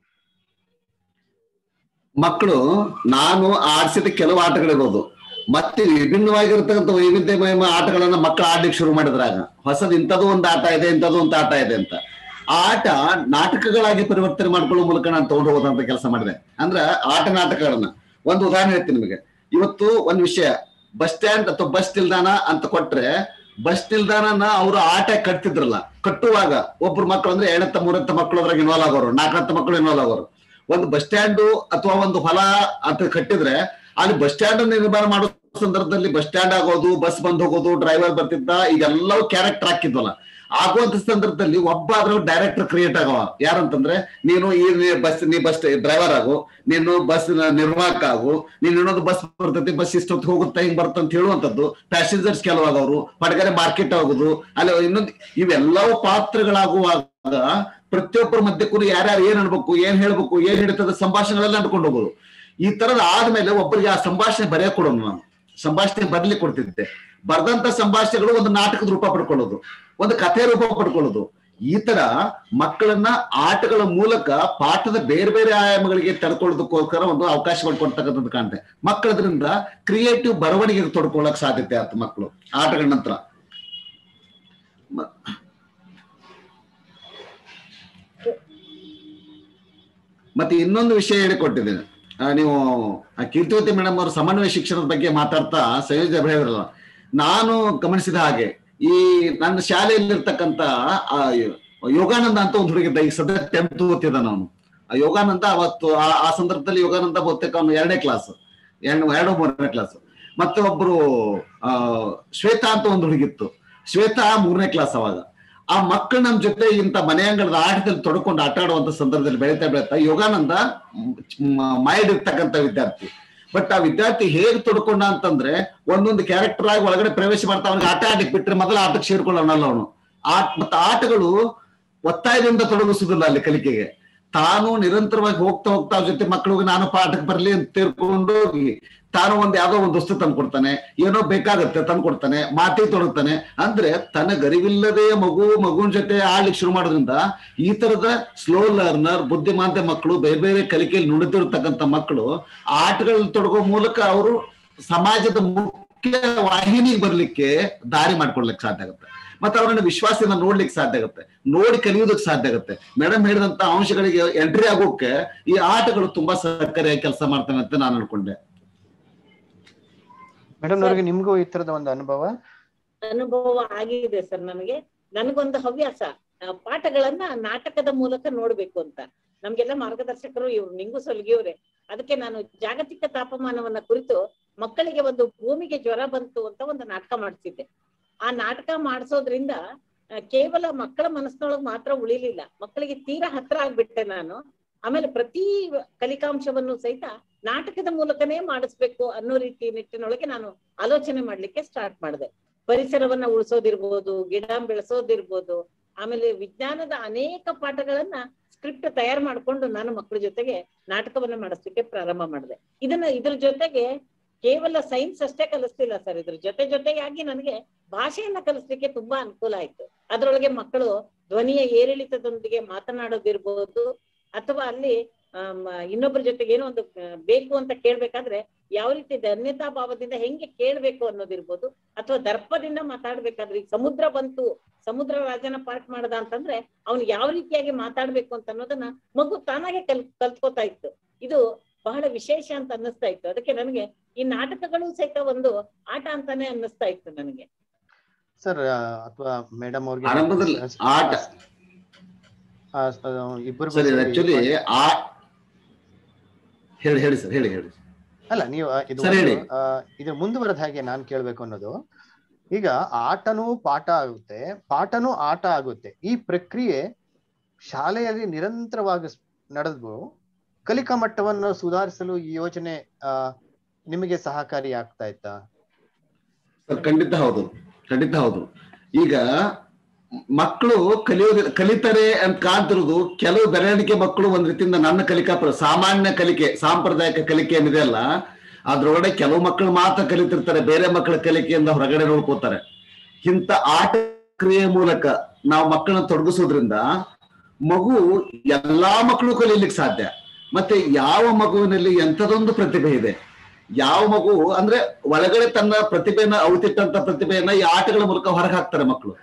ಮಕ್ಕಳು ನಾನು ಆಡಿಸಿದ ಕೆಲವು ಆಟಗಳಿರೋದು ಮತ್ತೆ ವಿಭಿನ್ನವಾಗಿರ್ತಕ್ಕಂಥ ವೈವಿಧ್ಯಮಯ ಆಟಗಳನ್ನ ಮಕ್ಕಳು ಆಡ್ಲಿಕ್ಕೆ ಶುರು ಮಾಡಿದ್ರಾಗ ಹೊಸದು ಇಂಥದ್ದು ಒಂದು ಆಟ ಇದೆ ಇಂಥದ್ದು ಒಂದು ಆಟ ಇದೆ ಅಂತ ಆಟ ನಾಟಕಗಳಾಗಿ ಪರಿವರ್ತನೆ ಮಾಡ್ಕೊಳ್ಳೋ ಮೂಲಕ ನಾನು ತಗೊಂಡು ಹೋಗೋದಂತ ಕೆಲಸ ಮಾಡಿದೆ ಅಂದ್ರೆ ಆಟ ನಾಟಕಗಳನ್ನ ಒಂದು ಉದಾಹರಣೆ ಹೇಳ್ತೀನಿ ನಿಮಗೆ ಇವತ್ತು ಒಂದ್ ವಿಷಯ ಬಸ್ ಸ್ಟ್ಯಾಂಡ್ ಅಥವಾ ಬಸ್ ನಿಲ್ದಾಣ ಅಂತ ಕೊಟ್ರೆ ಬಸ್ ನಿಲ್ದಾಣನ ಅವರು ಆಟ ಕಟ್ತಿದ್ರಲ್ಲ ಕಟ್ಟುವಾಗ ಒಬ್ರು ಮಕ್ಕಳು ಅಂದ್ರೆ ಎರಡತ್ತ ಮೂರತ್ತ ಮಕ್ಕಳು ಅದ್ರಾಗ ಇನ್ವಾಲ್ವ್ ಆಗೋರು ನಾಲ್ಕತ್ತ ಮಕ್ಕಳು ಇನ್ವಾಲ್ವ್ ಆಗೋರು ಒಂದು ಬಸ್ ಸ್ಟ್ಯಾಂಡ್ ಅಥವಾ ಒಂದು ಹೊಲ ಅಂತ ಕಟ್ಟಿದ್ರೆ ಅಲ್ಲಿ ಬಸ್ ಸ್ಟ್ಯಾಂಡ್ ನಿರ್ಮಾಣ ಮಾಡೋ ಸಂದರ್ಭದಲ್ಲಿ ಬಸ್ ಸ್ಟ್ಯಾಂಡ್ ಆಗೋದು ಬಸ್ ಬಂದ್ ಹೋಗೋದು ಡ್ರೈವರ್ ಬರ್ತಿದ್ದ ಈಗೆಲ್ಲವೂ ಕ್ಯಾರೆಕ್ಟರ್ ಹಾಕಿದ್ವಲ್ಲ ಆಗುವಂತ ಸಂದರ್ಭದಲ್ಲಿ ಒಬ್ಬ ಅದ್ರ ಡೈರೆಕ್ಟರ್ ಕ್ರಿಯೇಟ್ ಆಗವ ಯಾರಂತಂದ್ರೆ ನೀನು ಈ ಬಸ್ ನೀ ಬಸ್ ಡ್ರೈವರ್ ಆಗು ನೀನು ಬಸ್ ನಿರ್ವಾಹಕ ಆಗು ನೀನು ಇನ್ನೊಂದು ಬಸ್ ಬರ್ತೈತಿ ಬಸ್ ಇಷ್ಟೊತ್ತು ಹೋಗುತ್ತೆ ಹಿಂಗ್ ಬರುತ್ತೆ ಅಂತ ಹೇಳುವಂತದ್ದು ಪ್ಯಾಸೆಂಜರ್ಸ್ ಕೆಲವಾಗವ್ರು ಹೊರಗಡೆ ಮಾರ್ಕೆಟ್ ಆಗೋದು ಅಲ್ಲಿ ಇನ್ನೊಂದು ಇವೆಲ್ಲವೂ ಪಾತ್ರಗಳಾಗುವಾಗ ಪ್ರತಿಯೊಬ್ಬರ ಮಧ್ಯೆ ಕೂಡ ಯಾರ್ಯಾರು ಏನ್ ಅನ್ಬೇಕು ಏನ್ ಹೇಳ್ಬೇಕು ಏನ್ ಹಿಡಿತದ ಸಂಭಾಷಣೆಗಳೆಲ್ಲ ನಡ್ಕೊಂಡು ಹೋಗೋದು ಈ ತರದ ಆದ್ಮೇಲೆ ಒಬ್ಬರಿಗೆ ಆ ಸಂಭಾಷಣೆ ಬರೆಯ ಕೊಡೋನು ನಾನು ಸಂಭಾಷಣೆ ಬರ್ಲಿಕ್ಕೆ ಕೊಡ್ತಿದ್ದೆ ಬರ್ದಂತ ಸಂಭಾಷಣೆಗಳು ಒಂದು ನಾಟಕದ ರೂಪ ಪಡ್ಕೊಳ್ಳೋದು ಒಂದು ಕಥೆ ರೂಪ ಪಡ್ಕೊಳ್ಳೋದು ಈ ತರ ಮಕ್ಕಳನ್ನ ಆಟಗಳ ಮೂಲಕ ಪಾಠದ ಬೇರೆ ಬೇರೆ ಆಯಾಮಗಳಿಗೆ ತಡ್ಕೊಳ್ಳೋದಕ್ಕೋಸ್ಕರ ಒಂದು ಅವಕಾಶ ಮಾಡ್ಕೊಳ್ತಕ್ಕಂಥದ್ದು ಕಾಣುತ್ತೆ ಮಕ್ಕಳದ್ರಿಂದ ಕ್ರಿಯೇಟಿವ್ ಬರವಣಿಗೆಗೆ ತೊಡ್ಕೊಳ್ಳಕ್ ಸಾಧ್ಯತೆ ಆಯ್ತು ಮಕ್ಕಳು ಆಟಗಳ ನಂತರ ಮ- ಮತ್ತೆ ಇನ್ನೊಂದು ವಿಷಯ ಹೇಳಿಕೊಟ್ಟಿದ್ದೇನೆ ಆ, ನೀವು ಆ ಕೀರ್ತಿವತಿ ಮೇಡಮ್ ಅವರು ಸಮನ್ವಯ ಶಿಕ್ಷಣದ ಬಗ್ಗೆ ಮಾತಾಡ್ತಾ ಸಂಯೋಜನೆ ಹೇಳಿದ್ರಲ್ಲ ನಾನು ಗಮನಿಸಿದ ಹಾಗೆ ಈ ನನ್ನ ಶಾಲೆಯಲ್ಲಿರ್ತಕ್ಕಂಥ ಆ ಯೋಗಾನಂದ ಅಂತ ಒಂದು ಹುಡುಗಿದ್ದ ಈಗ ಸದ್ಯ ಟೆಂತ್ ಓದ್ತಿದ್ದಾನ ಅವನು ಆ ಯೋಗಾನಂದ ಅವತ್ತು ಆ ಆ ಸಂದರ್ಭದಲ್ಲಿ ಯೋಗಾನಂದ ಬಹುತೇಕ ಅವನು ಎರಡನೇ ಕ್ಲಾಸ್ ಎರಡು ಎರಡು ಮೂರನೇ ಕ್ಲಾಸ್ ಮತ್ತೆ ಒಬ್ರು ಆ ಶ್ವೇತಾ ಅಂತ ಒಂದು ಹುಡುಗಿತ್ತು ಶ್ವೇತಾ ಮೂರನೇ ಕ್ಲಾಸ್ ಅವಾಗ ಆ ಮಕ್ಕಳು ನಮ್ ಜೊತೆ ಇಂಥ ಮನೆ ಅಂಗಳದ ಆಟದಲ್ಲಿ ತೊಡ್ಕೊಂಡು ಆಟ ಆಡುವಂತ ಸಂದರ್ಭದಲ್ಲಿ ಬೆಳೀತಾ ಬೆಳೀತಾ ಯೋಗಾನಂದ ಮೈಂಡ್ ಇರ್ತಕ್ಕಂಥ ವಿದ್ಯಾರ್ಥಿ ಬಟ್ ಆ ವಿದ್ಯಾರ್ಥಿ ಹೇಗ್ ತೊಡ್ಕೊಂಡ ಅಂತಂದ್ರೆ ಒಂದೊಂದು ಕ್ಯಾರೆಕ್ಟರ್ ಆಗಿ ಒಳಗಡೆ ಪ್ರವೇಶ ಮಾಡ್ತಾ ಅವನಿಗೆ ಆಟ ಆಡಲಿಕ್ಕೆ ಬಿಟ್ರೆ ಮೊದಲ ಆಟಕ್ಕೆ ಸೇರ್ಕೊಳ್ಳೋನಲ್ಲ ಅವನು ಆಟ ಮತ್ತೆ ಆಟಗಳು ಒತ್ತಾಯದಿಂದ ತೊಡಗಿಸುದಿಲ್ಲ ಅಲ್ಲಿ ಕಲಿಕೆಗೆ ತಾನು ನಿರಂತರವಾಗಿ ಹೋಗ್ತಾ ಹೋಗ್ತಾ ಅವ್ರ ಜೊತೆ ಮಕ್ಕಳಿಗೆ ನಾನು ಪಾಠಕ್ಕೆ ಬರ್ಲಿ ಅಂತ ತಿರ್ಕೊಂಡು ಹೋಗಿ ತಾನು ಒಂದ್ ಯಾವ್ದೋ ಒಂದು ವಸ್ತು ತಂದು ಕೊಡ್ತಾನೆ ಏನೋ ಬೇಕಾಗತ್ತೆ ತಂದು ಕೊಡ್ತಾನೆ ಮಾತಿ ತೊಡಗ್ತಾನೆ ಅಂದ್ರೆ ತನಗರಿವಿಲ್ಲದೆ ಮಗು ಮಗುವಿನ ಜೊತೆ ಆಡ್ಲಿಕ್ಕೆ ಶುರು ಮಾಡೋದ್ರಿಂದ ಈ ತರದ ಸ್ಲೋ ಲರ್ನರ್ ಬುದ್ಧಿಮಾಂತ ಮಕ್ಕಳು ಬೇರೆ ಬೇರೆ ಕಲಿಕೆಯಲ್ಲಿ ನುಡಿದಿರ್ತಕ್ಕಂಥ ಮಕ್ಕಳು ಆಟಗಳಲ್ಲಿ ತೊಡಗೋ ಮೂಲಕ ಅವರು ಸಮಾಜದ ಮುಖ್ಯ ವಾಹಿನಿಗೆ ಬರ್ಲಿಕ್ಕೆ ದಾರಿ ಮಾಡ್ಕೊಡ್ಲಿಕ್ಕೆ ಸಾಧ್ಯ ಆಗುತ್ತೆ ಮತ್ತೆ ಅವರನ್ನ ವಿಶ್ವಾಸದಿಂದ ನೋಡ್ಲಿಕ್ಕೆ ಸಾಧ್ಯ ಆಗುತ್ತೆ ನೋಡಿ ಕಲಿಯೋದಕ್ಕೆ ಸಾಧ್ಯ ಆಗುತ್ತೆ ಮೇಡಮ್ ಹೇಳಿದಂತ ಅಂಶಗಳಿಗೆ ಎಂಟ್ರಿ ಆಗೋಕೆ ಈ ಆಟಗಳು ತುಂಬಾ ಸಹಕಾರಿಯಾಗಿ ಕೆಲಸ ಮಾಡ್ತವೆ ಅಂತ ನಾನು ಅನ್ಕೊಂಡೆ ಮೇಡಮ್ ಅವ್ರಿಗೆ ನಿಮ್ಗೂ ಈ ತರದ ಒಂದು ಅನುಭವ ಅನುಭವ ಆಗಿದೆ ಸರ್ ನನಗೆ ನನಗೊಂದು ಹವ್ಯಾಸ ಆ, ಪಾಠಗಳನ್ನ ನಾಟಕದ ಮೂಲಕ ನೋಡ್ಬೇಕು ಅಂತ ನಮ್ಗೆಲ್ಲ ಮಾರ್ಗದರ್ಶಕರು ಇವ್ರು ನಿಂಗು ಸೊಲ್ಗಿಯವ್ರೆ ಅದಕ್ಕೆ ನಾನು ಜಾಗತಿಕ ತಾಪಮಾನವನ್ನ ಕುರಿತು ಮಕ್ಕಳಿಗೆ ಒಂದು ಭೂಮಿಗೆ ಜ್ವರ ಬಂತು ಅಂತ ಒಂದು ನಾಟಕ ಮಾಡಿಸಿದ್ದೆ ಆ ನಾಟಕ ಮಾಡಿಸೋದ್ರಿಂದ ಆ, ಕೇವಲ ಮಕ್ಕಳ ಮನಸ್ಸಿನೊಳಗೆ ಮಾತ್ರ ಉಳಿಲಿಲ್ಲ ಮಕ್ಕಳಿಗೆ ತೀರಾ ಹತ್ರ ಆಗ್ಬಿಟ್ಟೆ ನಾನು ಆಮೇಲೆ ಪ್ರತಿ ಕಲಿಕಾಂಶವನ್ನು ಸಹಿತ ನಾಟಕದ ಮೂಲಕನೇ ಮಾಡಿಸ್ಬೇಕು ಅನ್ನೋ ರೀತಿ ನಿಟ್ಟಿನೊಳಗೆ ನಾನು ಆಲೋಚನೆ ಮಾಡ್ಲಿಕ್ಕೆ ಸ್ಟಾರ್ಟ್ ಮಾಡಿದೆ ಪರಿಸರವನ್ನ ಉಳಿಸೋದಿರ್ಬೋದು ಗಿಡ ಬೆಳೆಸೋದಿರ್ಬೋದು ಆಮೇಲೆ ವಿಜ್ಞಾನದ ಅನೇಕ ಪಾಠಗಳನ್ನ ಸ್ಕ್ರಿಪ್ಟ್ ತಯಾರು ಮಾಡ್ಕೊಂಡು ನಾನು ಮಕ್ಕಳ ಜೊತೆಗೆ ನಾಟಕವನ್ನ ಮಾಡಿಸ್ಲಿಕ್ಕೆ ಪ್ರಾರಂಭ ಮಾಡಿದೆ ಇದನ್ನ ಇದ್ರ ಜೊತೆಗೆ ಕೇವಲ ಸೈನ್ಸ್ ಅಷ್ಟೇ ಕಲಿಸ್ತಿಲ್ಲ ಸರ್ ಇದ್ರ ಜೊತೆ ಜೊತೆಯಾಗಿ ನನಗೆ ಭಾಷೆಯನ್ನ ಕಲಿಸ್ಲಿಕ್ಕೆ ತುಂಬಾ ಅನುಕೂಲ ಆಯ್ತು ಅದ್ರೊಳಗೆ ಮಕ್ಕಳು ಧ್ವನಿಯ ಏರಿಳಿತದೊಂದಿಗೆ ಮಾತನಾಡೋದಿರ್ಬೋದು ಅಥವಾ ಅಲ್ಲಿ ಆಮ್, ಇನ್ನೊಬ್ಬರ ಜೊತೆಗೆ ಏನೋ ಒಂದು ಆ, ಬೇಕು ಅಂತ ಕೇಳ್ಬೇಕಾದ್ರೆ ಯಾವ ರೀತಿ ಧನ್ಯತಾ ಭಾವದಿಂದ ಹೆಂಗೆ ಕೇಳ್ಬೇಕು ಅನ್ನೋದಿರ್ಬೋದು ಅಥವಾ ದರ್ಪದಿಂದ ಮಾತಾಡ್ಬೇಕಾದ್ರೆ ಈಗ ಸಮುದ್ರ ಬಂತು ಸಮುದ್ರ ರಾಜನ ಪಾಠ ಮಾಡ್ದ ಅಂತಂದ್ರೆ ಅವ್ನು ಯಾವ ರೀತಿಯಾಗಿ ಮಾತಾಡ್ಬೇಕು ಅಂತ ಅನ್ನೋದನ್ನ ಮಗು ತಾನಾಗೆ ಕಲ್ ಕಲ್ತ್ಕೋತಾ ಇತ್ತು ಇದು ಬಹಳ ವಿಶೇಷ ಅಂತ ಅನ್ನಿಸ್ತಾ ಇತ್ತು ಅದಕ್ಕೆ ನನಗೆ ಈ ನಾಟಕಗಳು ಸಹಿತ ಒಂದು ಆಟ ಅಂತಾನೆ ಅನ್ನಿಸ್ತಾ ಇತ್ತು ನನಗೆ ಸರ್ ಅಥವಾ ಮೇಡಮ್ ಅವ್ರಿಗೆ ಆರಂಭದಲ್ಲಿ ಆಟ ಇಬ್ಬರು ಸರಿ ಆಕ್ಚುಲಿ ಆ ಹೇಳಿ ಹೇಳಿ ಸರ್ ಹೇಳಿ ಹೇಳಿ ಅಲ್ಲ ನೀವು ಆ, ಇದು ಸರಿ ಒಂದು, ಹೇಳಿ. ಆ, ಇದು ಮುಂದುವರೆದ ಹಾಗೆ ನಾನ್ ಕೇಳ್ಬೇಕು ಅನ್ನೋದು ಈಗ ಆಟನೂ ಪಾಠ ಆಗುತ್ತೆ ಪಾಠನೂ ಆಟ ಆಗುತ್ತೆ ಈ ಪ್ರಕ್ರಿಯೆ ಶಾಲೆಯಲ್ಲಿ ನಿರಂತರವಾಗಿ ನಡೆದು ಕಲಿಕಾ ಮಟ್ಟವನ್ನು ಸುಧಾರಿಸಲು ಈ ಯೋಜನೆ ಆ ನಿಮಗೆ ಸಹಕಾರಿ ಆಗ್ತಾ ಇತ್ತಾ ಸರ್ ಖಂಡಿತ ಹೌದು ಖಂಡಿತ ಹೌದು ಈಗ ಮಕ್ಕಳು ಕಲಿಯೋದ ಕಲಿತಾರೆ ಅಂತ ಕಾಣ್ತಿರೋದು ಕೆಲವು ಬೆರಳಿಕೆ ಮಕ್ಕಳು ಒಂದ್ ರೀತಿಯಿಂದ ನನ್ನ ಕಲಿಕಾ ಪ್ರ- ಸಾಮಾನ್ಯ ಕಲಿಕೆ ಸಾಂಪ್ರದಾಯಿಕ ಕಲಿಕೆ ಏನಿದೆ ಅಲ್ಲ ಅದ್ರೊಳಗಡೆ ಕೆಲವು ಮಕ್ಕಳು ಮಾತ್ರ ಕಲಿತಿರ್ತಾರೆ ಬೇರೆ ಮಕ್ಕಳ ಕಲಿಕೆಯಿಂದ ಹೊರಗಡೆ ನೋಡ್ಕೋತಾರೆ ಇಂಥ ಆಟ ಕ್ರಿಯೆ ಮೂಲಕ ನಾವು ಮಕ್ಕಳನ್ನ ತೊಡಗಿಸೋದ್ರಿಂದ ಮಗು ಎಲ್ಲಾ ಮಕ್ಕಳು ಕಲೀಲಿಕ್ಕೆ ಸಾಧ್ಯ ಮತ್ತೆ ಯಾವ ಮಗುವಿನಲ್ಲಿ ಎಂಥದೊಂದು ಪ್ರತಿಭೆ ಇದೆ ಯಾವ ಮಗು ಅಂದ್ರೆ ಒಳಗಡೆ ತನ್ನ ಪ್ರತಿಭೆಯನ್ನ ಅವತಿಟ್ಟಂತ ಪ್ರತಿಭೆಯನ್ನ ಈ ಆಟಗಳ ಮೂಲಕ ಹೊರಗೆ ಹಾಕ್ತಾರೆ ಮಕ್ಕಳು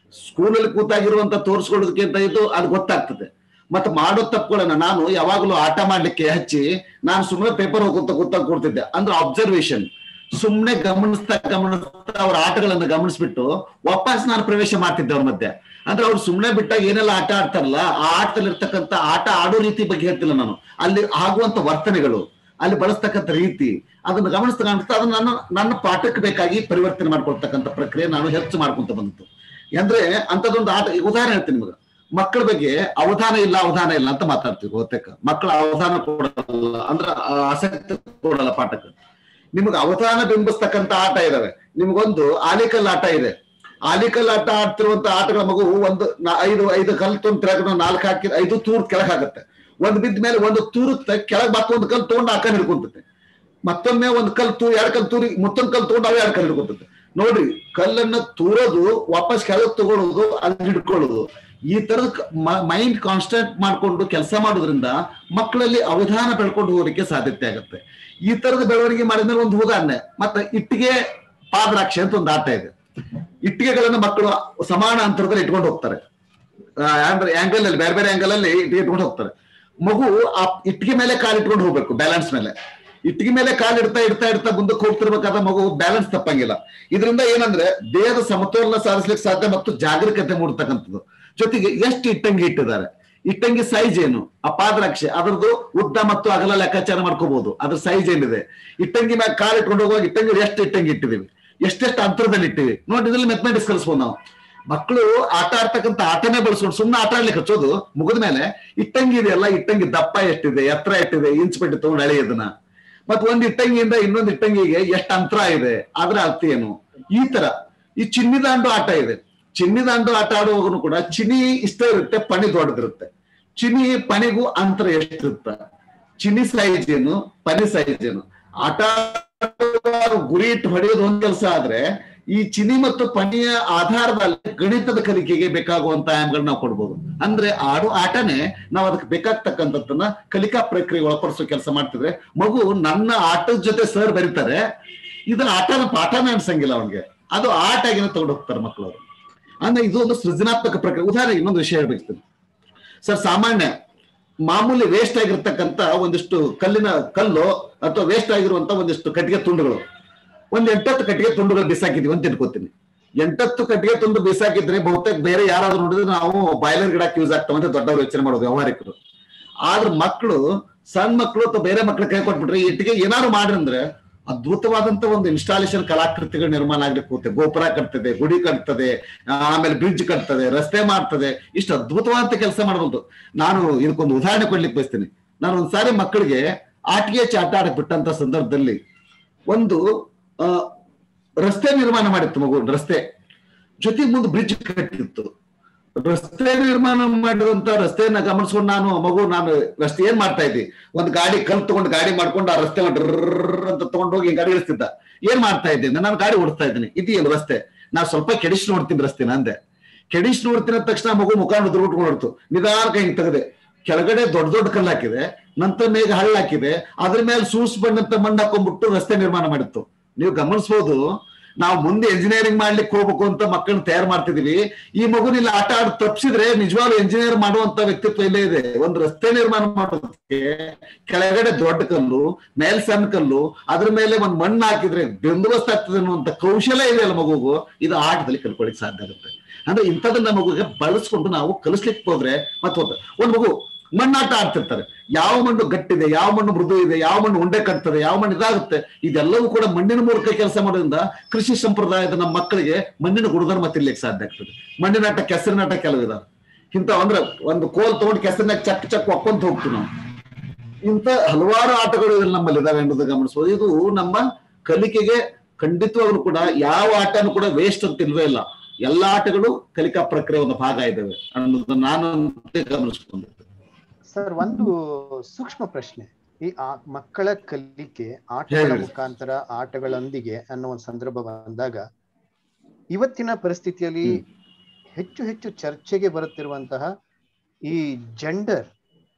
ಸ್ಕೂಲಲ್ಲಿ ಕೂತಾಗಿರುವಂತ ತೋರಿಸ್ಕೊಳ್ಳೋದಕ್ಕಿಂತ ಇದು ಅದು ಗೊತ್ತಾಗ್ತದೆ ಮತ್ತೆ ಮಾಡೋ ತಪ್ಪುಗಳನ್ನ ನಾನು ಯಾವಾಗಲೂ ಆಟ ಮಾಡ್ಲಿಕ್ಕೆ ಹಚ್ಚಿ ನಾನು ಸುಮ್ಮನೆ ಪೇಪರ್ ಹೋಗುತ್ತಾ ಕೂತಾ ಕೊಡ್ತಿದ್ದೆ ಅಂದ್ರೆ ಅಬ್ಸರ್ವೇಷನ್ ಸುಮ್ಮನೆ ಗಮನಿಸ್ತಾ ಗಮನಿಸ್ತಾ ಅವ್ರ ಆಟಗಳನ್ನ ಗಮನಿಸ್ಬಿಟ್ಟು ವಾಪಸ್ ನಾನು ಪ್ರವೇಶ ಮಾಡ್ತಿದ್ದೆ ಅವ್ರ ಮಧ್ಯೆ ಅಂದ್ರೆ ಅವ್ರು ಸುಮ್ಮನೆ ಬಿಟ್ಟಾಗ ಏನೆಲ್ಲ ಆಟ ಆಡ್ತಾರಲ್ಲ ಆ ಆಟದಲ್ಲಿ ಇರ್ತಕ್ಕಂಥ ಆಟ ಆಡೋ ರೀತಿ ಬಗ್ಗೆ ಹೇಳ್ತಿಲ್ಲ ನಾನು ಅಲ್ಲಿ ಆಗುವಂತ ವರ್ತನೆಗಳು ಅಲ್ಲಿ ಬಳಸ್ತಕ್ಕಂಥ ರೀತಿ ಅದನ್ನ ಗಮನಿಸ್ತಾ ಗಮನಿಸ್ತಾ ಅದನ್ನ ನನ್ನ ನನ್ನ ಪಾಠಕ್ಕೆ ಬೇಕಾಗಿ ಪರಿವರ್ತನೆ ಮಾಡ್ಕೊಳ್ತಕ್ಕಂಥ ಪ್ರಕ್ರಿಯೆ ನಾನು ಹೆಚ್ಚು ಮಾಡ್ಕೊಂತ ಬಂತು ಅಂದ್ರೆ ಅಂತದೊಂದು ಆಟ ಈಗ ಉದಾಹರಣೆ ಹೇಳ್ತೀನಿ ನಿಮಗೆ ಮಕ್ಕಳ ಬಗ್ಗೆ ಅವಧಾನ ಇಲ್ಲ ಅವಧಾನ ಇಲ್ಲ ಅಂತ ಮಾತಾಡ್ತೀವಿ ಬಹುತೇಕ ಮಕ್ಕಳ ಅವಧಾನ ಕೊಡಲ್ಲ ಅಂದ್ರೆ ಆ ಆಸಕ್ತಿ ಕೊಡಲ್ಲ ಪಾಠಕ್ಕೆ ನಿಮಗೆ ಅವಧಾನ ಬಿಂಬಿಸ್ತಕ್ಕಂಥ ಆಟ ಇದಾವೆ ನಿಮ್ಗೊಂದು ಆಲಿಕಲ್ ಆಟ ಇದೆ ಆಲಿಕಲ್ ಆಟ ಆಡ್ತಿರುವಂತ ಆಟಗಳ ಮಗು ಒಂದು ನಾ- ಐದು ಐದು ಕಲ್ ತೊಗೊಂಡ್ ಕೆಳಗೆ ನಾಲ್ಕು ಹಾಕಿ ಐದು ತೂರ್ ಕೆಳಗೆ ಆಗುತ್ತೆ ಒಂದ್ ಬಿದ್ದ ಮೇಲೆ ಒಂದು ತೂರುತ್ತೆ ಕೆಳಗೆ ಮತ್ತೊಂದು ಕಲ್ ತಗೊಂಡು ಆ ಕಲ್ ಹಿಡ್ಕೊಂತತೆ ಮತ್ತೊಮ್ಮೆ ಒಂದು ಕಲ್ ತೂ ಎರಡ್ ಕಲ್ ತೂರಿ ಮತ್ತೊಂದು ಕಲ್ ತಗೊಂಡು ಅವು ಎರಡು ಕಲ್ ಹಿಡ್ಕೊಂತತೆ ನೋಡ್ರಿ ಕಲ್ಲನ್ನ ತೂರೋದು ವಾಪಸ್ ಕೆಳಗೆ ತಗೊಳ್ಳೋದು ಅಲ್ಲಿ ಹಿಡ್ಕೊಳ್ಳೋದು ಈ ತರದ ಮೈಂಡ್ ಕಾನ್ಸ್ಟೆಂಟ್ ಮಾಡ್ಕೊಂಡು ಕೆಲಸ ಮಾಡೋದ್ರಿಂದ ಮಕ್ಕಳಲ್ಲಿ ಅವಧಾನ ಬೆಳ್ಕೊಂಡು ಹೋಗೋದಕ್ಕೆ ಸಾಧ್ಯತೆ ಆಗುತ್ತೆ ಈ ತರದ ಬೆಳವಣಿಗೆ ಮಾಡಿದ್ಮೇಲೆ ಒಂದು ಉದಾಹರಣೆ ಮತ್ತೆ ಇಟ್ಟಿಗೆ ಪಾದರಾಕ್ಷೆ ಅಂತ ಒಂದು ಆಟ ಇದೆ ಇಟ್ಟಿಗೆಗಳನ್ನ ಮಕ್ಕಳು ಸಮಾನ ಅಂತರದಲ್ಲಿ ಇಟ್ಕೊಂಡು ಹೋಗ್ತಾರೆ ಆ, ಅಂದ್ರೆ ಆಂಗಲ್ ಅಲ್ಲಿ ಬೇರೆ ಬೇರೆ ಆಂಗಲ್ ಅಲ್ಲಿ ಇಟ್ಟಿಗೆ ಇಟ್ಕೊಂಡು ಹೋಗ್ತಾರೆ ಮಗು ಆ ಇಟ್ಟಿಗೆ ಮೇಲೆ ಕಾಲು ಇಟ್ಕೊಂಡು ಹೋಗ್ಬೇಕು ಬ್ಯಾಲೆನ್ಸ್ ಮೇಲೆ ಇಟ್ಟಿಗೆ ಮೇಲೆ ಕಾಲು ಇಡ್ತಾ ಇಡ್ತಾ ಇಡ್ತಾ ಮುಂದಕ್ಕೆ ಹೋಗ್ತಿರ್ಬೇಕಾದ ಮಗು ಬ್ಯಾಲೆನ್ಸ್ ತಪ್ಪಂಗಿಲ್ಲ ಇದರಿಂದ ಏನಂದ್ರೆ ದೇಹದ ಸಮತೋಲನ ಸಾಧಿಸ್ಲಿಕ್ಕೆ ಸಾಧ್ಯ ಮತ್ತು ಜಾಗರೂಕತೆ ಮೂಡ್ತಕ್ಕಂಥದ್ದು ಜೊತೆಗೆ ಎಷ್ಟು ಇಟ್ಟಂಗಿ ಇಟ್ಟಿದ್ದಾರೆ ಇಟ್ಟಂಗಿ ಸೈಜ್ ಏನು ಆ ಪಾದರಕ್ಷೆ ಅದರದ್ದು ಉದ್ದ ಮತ್ತು ಅಗಲ ಲೆಕ್ಕಾಚಾರ ಮಾಡ್ಕೋಬಹುದು ಅದ್ರ ಸೈಜ್ ಏನಿದೆ ಇಟ್ಟಂಗಿ ಮ್ಯಾಗ ಕಾಲು ಇಟ್ಕೊಂಡು ಹೋಗುವಾಗ ಇಟ್ಟಂಗಿ ಎಷ್ಟು ಇಟ್ಟಂಗಿ ಇಟ್ಟಿದೀವಿ ಎಷ್ಟೆಷ್ಟು ಅಂತರದಲ್ಲಿ ಇಟ್ಟಿವಿ ನೋಡಿ ಇದ್ರಲ್ಲಿ ಮೆಥಮೆಟಿಕ್ಸ್ ಕಲಿಸ್ಬೋದು ನಾವು ಮಕ್ಕಳು ಆಟ ಆಡ್ತಕ್ಕಂಥ ಆಟನೇ ಬಳಸ್ಕೊಂಡು ಸುಮ್ಮನೆ ಆಟ ಆಡ್ಲಿಕ್ಕೆ ಹಚ್ಚೋದು ಮುಗಿದ ಮೇಲೆ ಇಟ್ಟಂಗಿ ಇದೆಯಲ್ಲ ಇಟ್ಟಂಗಿ ದಪ್ಪ ಎಷ್ಟಿದೆ ಎತ್ತರ ಎಷ್ಟಿದೆ ಇಂಚ್ ಪಟ್ಟಿ ತಗೊಂಡು ಅಳೆಯೋದನ್ನ ಮತ್ ಒಂದ್ ಇಟ್ಟಂಗಿಯಿಂದ ಇನ್ನೊಂದು ಇಟ್ಟಂಗಿಗೆ ಎಷ್ಟು ಅಂತರ ಇದೆ ಅದ್ರ ಅರ್ಥ ಏನು ಈ ತರ ಈ ಚಿನ್ನಿದಾಂಡು ಆಟ ಇದೆ ಚಿನ್ನಿದಾಂಡು ಆಟ ಆಡುವಾಗನು ಕೂಡ ಚಿನಿ ಇಷ್ಟ ಇರುತ್ತೆ ಪಣಿ ದೊಡ್ಡದಿರುತ್ತೆ ಚಿನಿ ಪಣಿಗೂ ಅಂತರ ಎಷ್ಟಿರುತ್ತೆ ಚಿನಿ ಸೈಜ್ ಏನು ಪನಿ ಸೈಜ್ ಏನು ಆಟ ಆಡುವಾಗ ಗುರಿ ಇಟ್ಟು ಹೊಡೆಯೋದು ಒಂದ್ ಕೆಲಸ ಆದ್ರೆ ಈ ಚಿನಿ ಮತ್ತು ಪನಿಯ ಆಧಾರದಲ್ಲಿ ಗಣಿತದ ಕಲಿಕೆಗೆ ಬೇಕಾಗುವಂತ ಆ್ಯಮ್ಗಳನ್ನ ನಾವು ಕೊಡ್ಬೋದು ಅಂದ್ರೆ ಆಡು ಆಟನೇ ನಾವು ಅದಕ್ಕೆ ಬೇಕಾಗ್ತಕ್ಕಂಥದ್ದನ್ನ ಕಲಿಕಾ ಪ್ರಕ್ರಿಯೆ ಒಳಪಡಿಸೋ ಕೆಲಸ ಮಾಡ್ತಿದ್ರೆ ಮಗು ನನ್ನ ಆಟದ ಜೊತೆ ಸರ್ ಬರೀತಾರೆ ಇದನ್ನ ಆಟನ ಪಾಠನೇ ಅನ್ಸಂಗಿಲ್ಲ ಅವನಿಗೆ ಅದು ಆಟ ಆಗಿನ ತಗೊಂಡು ಹೋಗ್ತಾರೆ ಮಕ್ಕಳು ಅವರು ಅಂದ್ರೆ ಇದು ಒಂದು ಸೃಜನಾತ್ಮಕ ಪ್ರಕ್ರಿಯೆ ಉದಾಹರಣೆ ಇನ್ನೊಂದು ವಿಷಯ ಹೇಳ್ಬೇಕು ಸರ್ ಸಾಮಾನ್ಯ ಮಾಮೂಲಿ ವೇಸ್ಟ್ ಆಗಿರ್ತಕ್ಕಂಥ ಒಂದಿಷ್ಟು ಕಲ್ಲಿನ ಕಲ್ಲು ಅಥವಾ ವೇಸ್ಟ್ ಆಗಿರುವಂತ ಒಂದಿಷ್ಟು ಕಟ್ಟಿಗೆ ತುಂಡುಗಳು ಒಂದ್ ಎಂಟತ್ತು ಕಟ್ಟಿಗೆ ತುಂಡುಗಳು ಬಿಸಾಕಿದ್ವಿ ಅಂತ ತಿಳ್ಕೊತೀನಿ ಎಂಟತ್ತು ಕಟ್ಟಿಗೆ ತುಂಡು ಬಿಸಾಕಿದ್ರೆ ಬಹುತೇಕ ಬೇರೆ ಯಾರಾದ್ರೂ ನೋಡಿದ್ರೆ ನಾವು ಬಾಯ್ಲರ್ ಗಿಡಕ್ಕೆ ಯೂಸ್ ಆಗ್ತಾವ ಅಂತ ದೊಡ್ಡವರು ಯೋಚನೆ ಮಾಡೋದು ವ್ಯವಹಾರಿಕರು ಆದ್ರೆ ಮಕ್ಕಳು ಸಣ್ಣ ಮಕ್ಕಳು ಅಥವಾ ಬೇರೆ ಮಕ್ಕಳು ಕೈ ಕೊಟ್ಬಿಟ್ರೆ ಈ ಇಟ್ಟಿಗೆ ಏನಾದ್ರು ಮಾಡ್ರಿ ಅಂದ್ರೆ ಅದ್ಭುತವಾದಂತ ಒಂದು ಇನ್ಸ್ಟಾಲೇಷನ್ ಕಲಾಕೃತಿಗಳು ನಿರ್ಮಾಣ ಆಗ್ಲಿಕ್ಕೆ ಹೋಗುತ್ತೆ ಗೋಪುರ ಕಟ್ತದೆ ಗುಡಿ ಕಟ್ತದೆ ಆಮೇಲೆ ಬ್ರಿಡ್ಜ್ ಕಟ್ತದೆ ರಸ್ತೆ ಮಾಡ್ತದೆ ಇಷ್ಟು ಅದ್ಭುತವಾದಂತ ಕೆಲಸ ಮಾಡಬಹುದು ನಾನು ಇದಕ್ಕೊಂದು ಉದಾಹರಣೆ ಕೊಡ್ಲಿಕ್ಕೆ ಬಯಸ್ತೀನಿ ನಾನು ಒಂದ್ಸಾರಿ ಮಕ್ಕಳಿಗೆ ಆಟಿಗೆ ಆಟ ಆಡಕ್ ಬಿಟ್ಟಂತ ಸಂದರ್ಭದಲ್ಲಿ ಒಂದು ಆ ರಸ್ತೆ ನಿರ್ಮಾಣ ಮಾಡಿತ್ತು ಮಗು ರಸ್ತೆ ಜೊತೆಗೆ ಮುಂದೆ ಬ್ರಿಡ್ಜ್ ಕಟ್ಟಿತ್ತು ರಸ್ತೆ ನಿರ್ಮಾಣ ಮಾಡಿದಂತ ರಸ್ತೆಯನ್ನ ಗಮನಿಸ್ಕೊಂಡು ನಾನು ಮಗು ನಾನು ರಸ್ತೆ ಏನ್ ಮಾಡ್ತಾ ಇದ್ದಿ ಒಂದ್ ಗಾಡಿ ಕಲ್ ತಗೊಂಡು ಗಾಡಿ ಮಾಡ್ಕೊಂಡು ಆ ರಸ್ತೆ ಡ್ರರ್ ಅಂತ ತಗೊಂಡು ಹೋಗಿ ಗಾಡಿ ಇಳಿಸ್ತಿದ್ದ ಏನ್ ಮಾಡ್ತಾ ಇದ್ದೀನಿ ನಾನು ಗಾಡಿ ಓಡಿಸ್ತಾ ಇದ್ದೀನಿ ಇದೆಯಲ್ಲ ರಸ್ತೆ ನಾ ಸ್ವಲ್ಪ ಕೆಡಿಸಿ ನೋಡ್ತೀನಿ ರಸ್ತೆನ ಅಂದೆ ಕೆಡಿಸಿ ನೋಡ್ತೀನಿ ಅಂದ ತಕ್ಷಣ ಮಗು ಮುಖ ಉದ್ರುಟ್ಕೊಂಡು ಹೊಡ್ತು ನಿಧಾನಕ್ಕೆ ಹಿಂಗ್ ತೆಗೆದೆ ಕೆಳಗಡೆ ದೊಡ್ಡ ದೊಡ್ಡ ಕಲ್ಲು ಹಾಕಿದೆ ನಂತರ ಮೇಘ ಹಳ್ಳ ಹಾಕಿದೆ ಅದ್ರ ಮೇಲೆ ಸೂಸ್ ಬಣ್ಣಂತ ಮಣ್ಣು ಹಾಕೊಂಡ್ಬಿಟ್ಟು ರಸ್ತೆ ನಿರ್ಮಾಣ ಮಾಡಿತ್ತು ನೀವು ಗಮನಿಸ್ಬೋದು ನಾವು ಮುಂದೆ ಎಂಜಿನಿಯರಿಂಗ್ ಮಾಡ್ಲಿಕ್ಕೆ ಹೋಗ್ಬೇಕು ಅಂತ ಮಕ್ಕಳನ್ನ ತಯಾರು ಮಾಡ್ತಿದೀವಿ ಈ ಮಗುನಿಲ್ಲ ಆಟ ಆಡ್ ತಪ್ಪಿಸಿದ್ರೆ ನಿಜವಾಗ್ಲೂ ಎಂಜಿನಿಯರ್ ಮಾಡುವಂತ ವ್ಯಕ್ತಿತ್ವ ಇಲ್ಲೇ ಇದೆ ಒಂದು ರಸ್ತೆ ನಿರ್ಮಾಣ ಮಾಡೋದಕ್ಕೆ ಕೆಳಗಡೆ ದೊಡ್ಡ ಕಲ್ಲು ಮೇಲ್ ಸಣ್ಣ ಕಲ್ಲು ಅದ್ರ ಮೇಲೆ ಒಂದ್ ಮಣ್ಣು ಹಾಕಿದ್ರೆ ಬಂದೋಬಸ್ತ್ ಆಗ್ತದೆ ಅನ್ನುವಂತ ಕೌಶಲ್ಯ ಇದೆ ಅಲ್ಲ ಮಗುಗೂ ಇದು ಆಟದಲ್ಲಿ ಕಲ್ಕೊಳ್ಳಿಕ್ ಸಾಧ್ಯ ಆಗುತ್ತೆ ಅಂದ್ರೆ ಇಂಥದನ್ನ ಮಗುಗೆ ಬಳಸ್ಕೊಂಡು ನಾವು ಕಲಿಸ್ಲಿಕ್ಕೆ ಹೋದ್ರೆ ಮತ್ತೆ ಹೋದ ಒಂದ್ ಮಗು ಮಣ್ಣಾಟ ಆಡ್ತಿರ್ತಾರೆ ಯಾವ ಮಣ್ಣು ಗಟ್ಟಿದೆ ಯಾವ ಮಣ್ಣು ಮೃದು ಇದೆ ಯಾವ ಮಣ್ಣು ಉಂಡೆ ಕಟ್ತದೆ ಯಾವ ಮಣ್ಣು ಇದಾಗುತ್ತೆ ಇದೆಲ್ಲವೂ ಕೂಡ ಮಣ್ಣಿನ ಮೂಲಕ ಕೆಲಸ ಮಾಡೋದ್ರಿಂದ ಕೃಷಿ ಸಂಪ್ರದಾಯದ ನಮ್ಮ ಮಕ್ಕಳಿಗೆ ಮಣ್ಣಿನ ಗುಣಧರ್ಮ ತಿನ್ಲಿಕ್ಕೆ ಸಾಧ್ಯ ಆಗ್ತದೆ ಮಣ್ಣಿನಾಟ ಕೆಸರಿನಾಟ ಕೆಲವು ಇದಾವೆ ಇಂಥ ಅಂದ್ರೆ ಒಂದು ಕೋಲ್ ತಗೊಂಡು ಕೆಸರಿನಾಗ ಚಕ್ ಚಕ್ ಒಕ್ಕೊಂತ ಹೋಗ್ತೀವಿ ನಾವು ಇಂಥ ಹಲವಾರು ಆಟಗಳು ಇದ್ರಲ್ಲಿ ನಮ್ಮಲ್ಲಿ ಇದಾವೆ ಅನ್ನೋದು ಗಮನಿಸಬಹುದು ಇದು ನಮ್ಮ ಕಲಿಕೆಗೆ ಖಂಡಿತವಾಗ್ಲೂ ಕೂಡ ಯಾವ ಆಟನೂ ಕೂಡ ವೇಸ್ಟ್ ಅಂತ ಇಲ್ವೇ ಇಲ್ಲ ಎಲ್ಲಾ ಆಟಗಳು ಕಲಿಕಾ ಪ್ರಕ್ರಿಯೆ ಒಂದು ಭಾಗ ಇದಾವೆ ಅನ್ನೋದನ್ನ ನಾನು ಗಮನಿಸ್ಕೊಂಡಿದ್ದೆ ಸರ್ ಒಂದು ಸೂಕ್ಷ್ಮ ಪ್ರಶ್ನೆ ಈ ಆ- ಮಕ್ಕಳ ಕಲಿಕೆ ಆಟಗಳ ಹೇಳಿ. ಮುಖಾಂತರ ಆಟಗಳೊಂದಿಗೆ ಅನ್ನೋ ಒಂದು ಸಂದರ್ಭ ಬಂದಾಗ ಇವತ್ತಿನ ಪರಿಸ್ಥಿತಿಯಲ್ಲಿ ಹ್ಮ್. ಹೆಚ್ಚು ಹೆಚ್ಚು ಚರ್ಚೆಗೆ ಬರುತ್ತಿರುವಂತಹ ಈ ಜೆಂಡರ್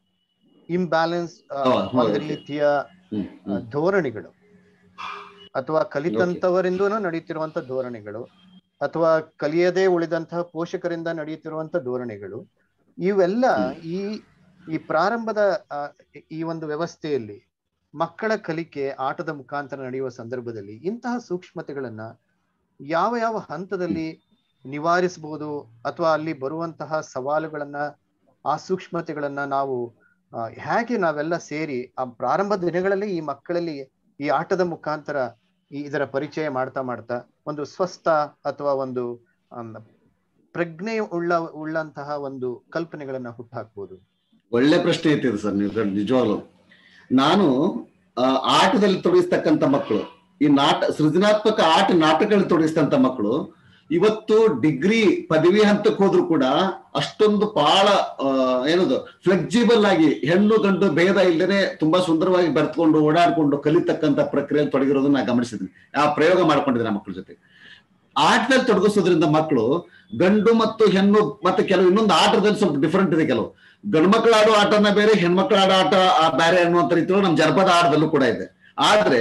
ಇಂಬ್ಯಾಲೆನ್ಸ್ ಹೌದು, ಹೌದು. ಒಂದು ರೀತಿಯ ಹ್ಮ್, ಆ, ಹ್ಮ್. ಧೋರಣೆಗಳು ಅಥವಾ ಕಲಿತಂತವರಿಂದೂ ನಡೀತಿರುವಂತ ಧೋರಣೆಗಳು ಅಥವಾ ಕಲಿಯದೇ ಉಳಿದಂತಹ ಪೋಷಕರಿಂದ ನಡೆಯುತ್ತಿರುವಂತ ಧೋರಣೆಗಳು ಇವೆಲ್ಲ ಈ ಈ ಪ್ರಾರಂಭದ ಆ, ಈ ಒಂದು ವ್ಯವಸ್ಥೆಯಲ್ಲಿ ಮಕ್ಕಳ ಕಲಿಕೆ ಆಟದ ಮುಖಾಂತರ ನಡೆಯುವ ಸಂದರ್ಭದಲ್ಲಿ ಇಂತಹ ಸೂಕ್ಷ್ಮತೆಗಳನ್ನ ಯಾವ ಯಾವ ಹಂತದಲ್ಲಿ ನಿವಾರಿಸಬಹುದು ಅಥವಾ ಅಲ್ಲಿ ಬರುವಂತಹ ಸವಾಲುಗಳನ್ನ ಆ ಸೂಕ್ಷ್ಮತೆಗಳನ್ನ ನಾವು ಆ, ಹೇಗೆ ನಾವೆಲ್ಲ ಸೇರಿ ಆ ಪ್ರಾರಂಭದ ದಿನಗಳಲ್ಲಿ ಈ ಮಕ್ಕಳಲ್ಲಿ ಈ ಆಟದ ಮುಖಾಂತರ ಈ ಇದರ ಪರಿಚಯ ಮಾಡ್ತಾ ಮಾಡ್ತಾ ಒಂದು ಸ್ವಸ್ಥ ಅಥವಾ ಒಂದು ಆಮ್, ಪ್ರಜ್ಞೆ ಉಳ್ಳ ಉಳ್ಳಂತಹ ಒಂದು ಕಲ್ಪನೆಗಳನ್ನ ಹುಟ್ಟಾಕ್ಬೋದು ಒಳ್ಳೆ ಪ್ರಶ್ನೆ ಐತಿ ಇದು ಸರ್ ನೀವು ನಿಜವಾಗ್ಲು ನಾನು ಆ, ಆಟದಲ್ಲಿ ತೊಡಗಿಸ್ತಕ್ಕಂಥ ಮಕ್ಕಳು ಈ ನಾಟ ಸೃಜನಾತ್ಮಕ ಆಟ ನಾಟಕಗಳಲ್ಲಿ ತೊಡಗಿಸ್ತಂತ ಮಕ್ಕಳು ಇವತ್ತು ಡಿಗ್ರಿ ಪದವಿ ಹಂತಕ್ಕೆ ಹೋದ್ರು ಕೂಡ ಅಷ್ಟೊಂದು ಬಹಳ ಆ, ಏನದು ಫ್ಲೆಕ್ಸಿಬಲ್ ಆಗಿ ಹೆಣ್ಣು ಗಂಡು ಭೇದ ಇಲ್ಲದೆ ತುಂಬಾ ಸುಂದರವಾಗಿ ಬೆರೆತ್ಕೊಂಡು ಓಡಾಡ್ಕೊಂಡು ಕಲಿತಕ್ಕಂತ ಪ್ರಕ್ರಿಯೆಯಲ್ಲಿ ತೊಡಗಿರೋದನ್ನ ನಾ ಗಮನಿಸಿದ್ದೀನಿ ಆ ಪ್ರಯೋಗ ಮಾಡ್ಕೊಂಡಿದ್ದೀನಿ ಆ ಮಕ್ಕಳ ಜೊತೆ ಆಟದಲ್ಲಿ ತೊಡಗಿಸೋದ್ರಿಂದ ಮಕ್ಕಳು ಗಂಡು ಮತ್ತು ಹೆಣ್ಣು ಮತ್ತೆ ಕೆಲವು ಇನ್ನೊಂದು ಆಟದಲ್ಲಿ ಸ್ವಲ್ಪ ಡಿಫ್ರೆಂಟ್ ಇದೆ ಕೆಲವು ಗಂಡು ಮಕ್ಕಳು ಆಡೋ ಆಟನ ಬೇರೆ ಹೆಣ್ಮಕ್ಳು ಆಡೋ ಆಟ ಆ ಬೇರೆ ಅನ್ನುವಂತ ರೀತಿಯೊಳಗೆ ನಮ್ಮ ಜನಪದ ಆಟದಲ್ಲೂ ಕೂಡ ಇದೆ ಆದ್ರೆ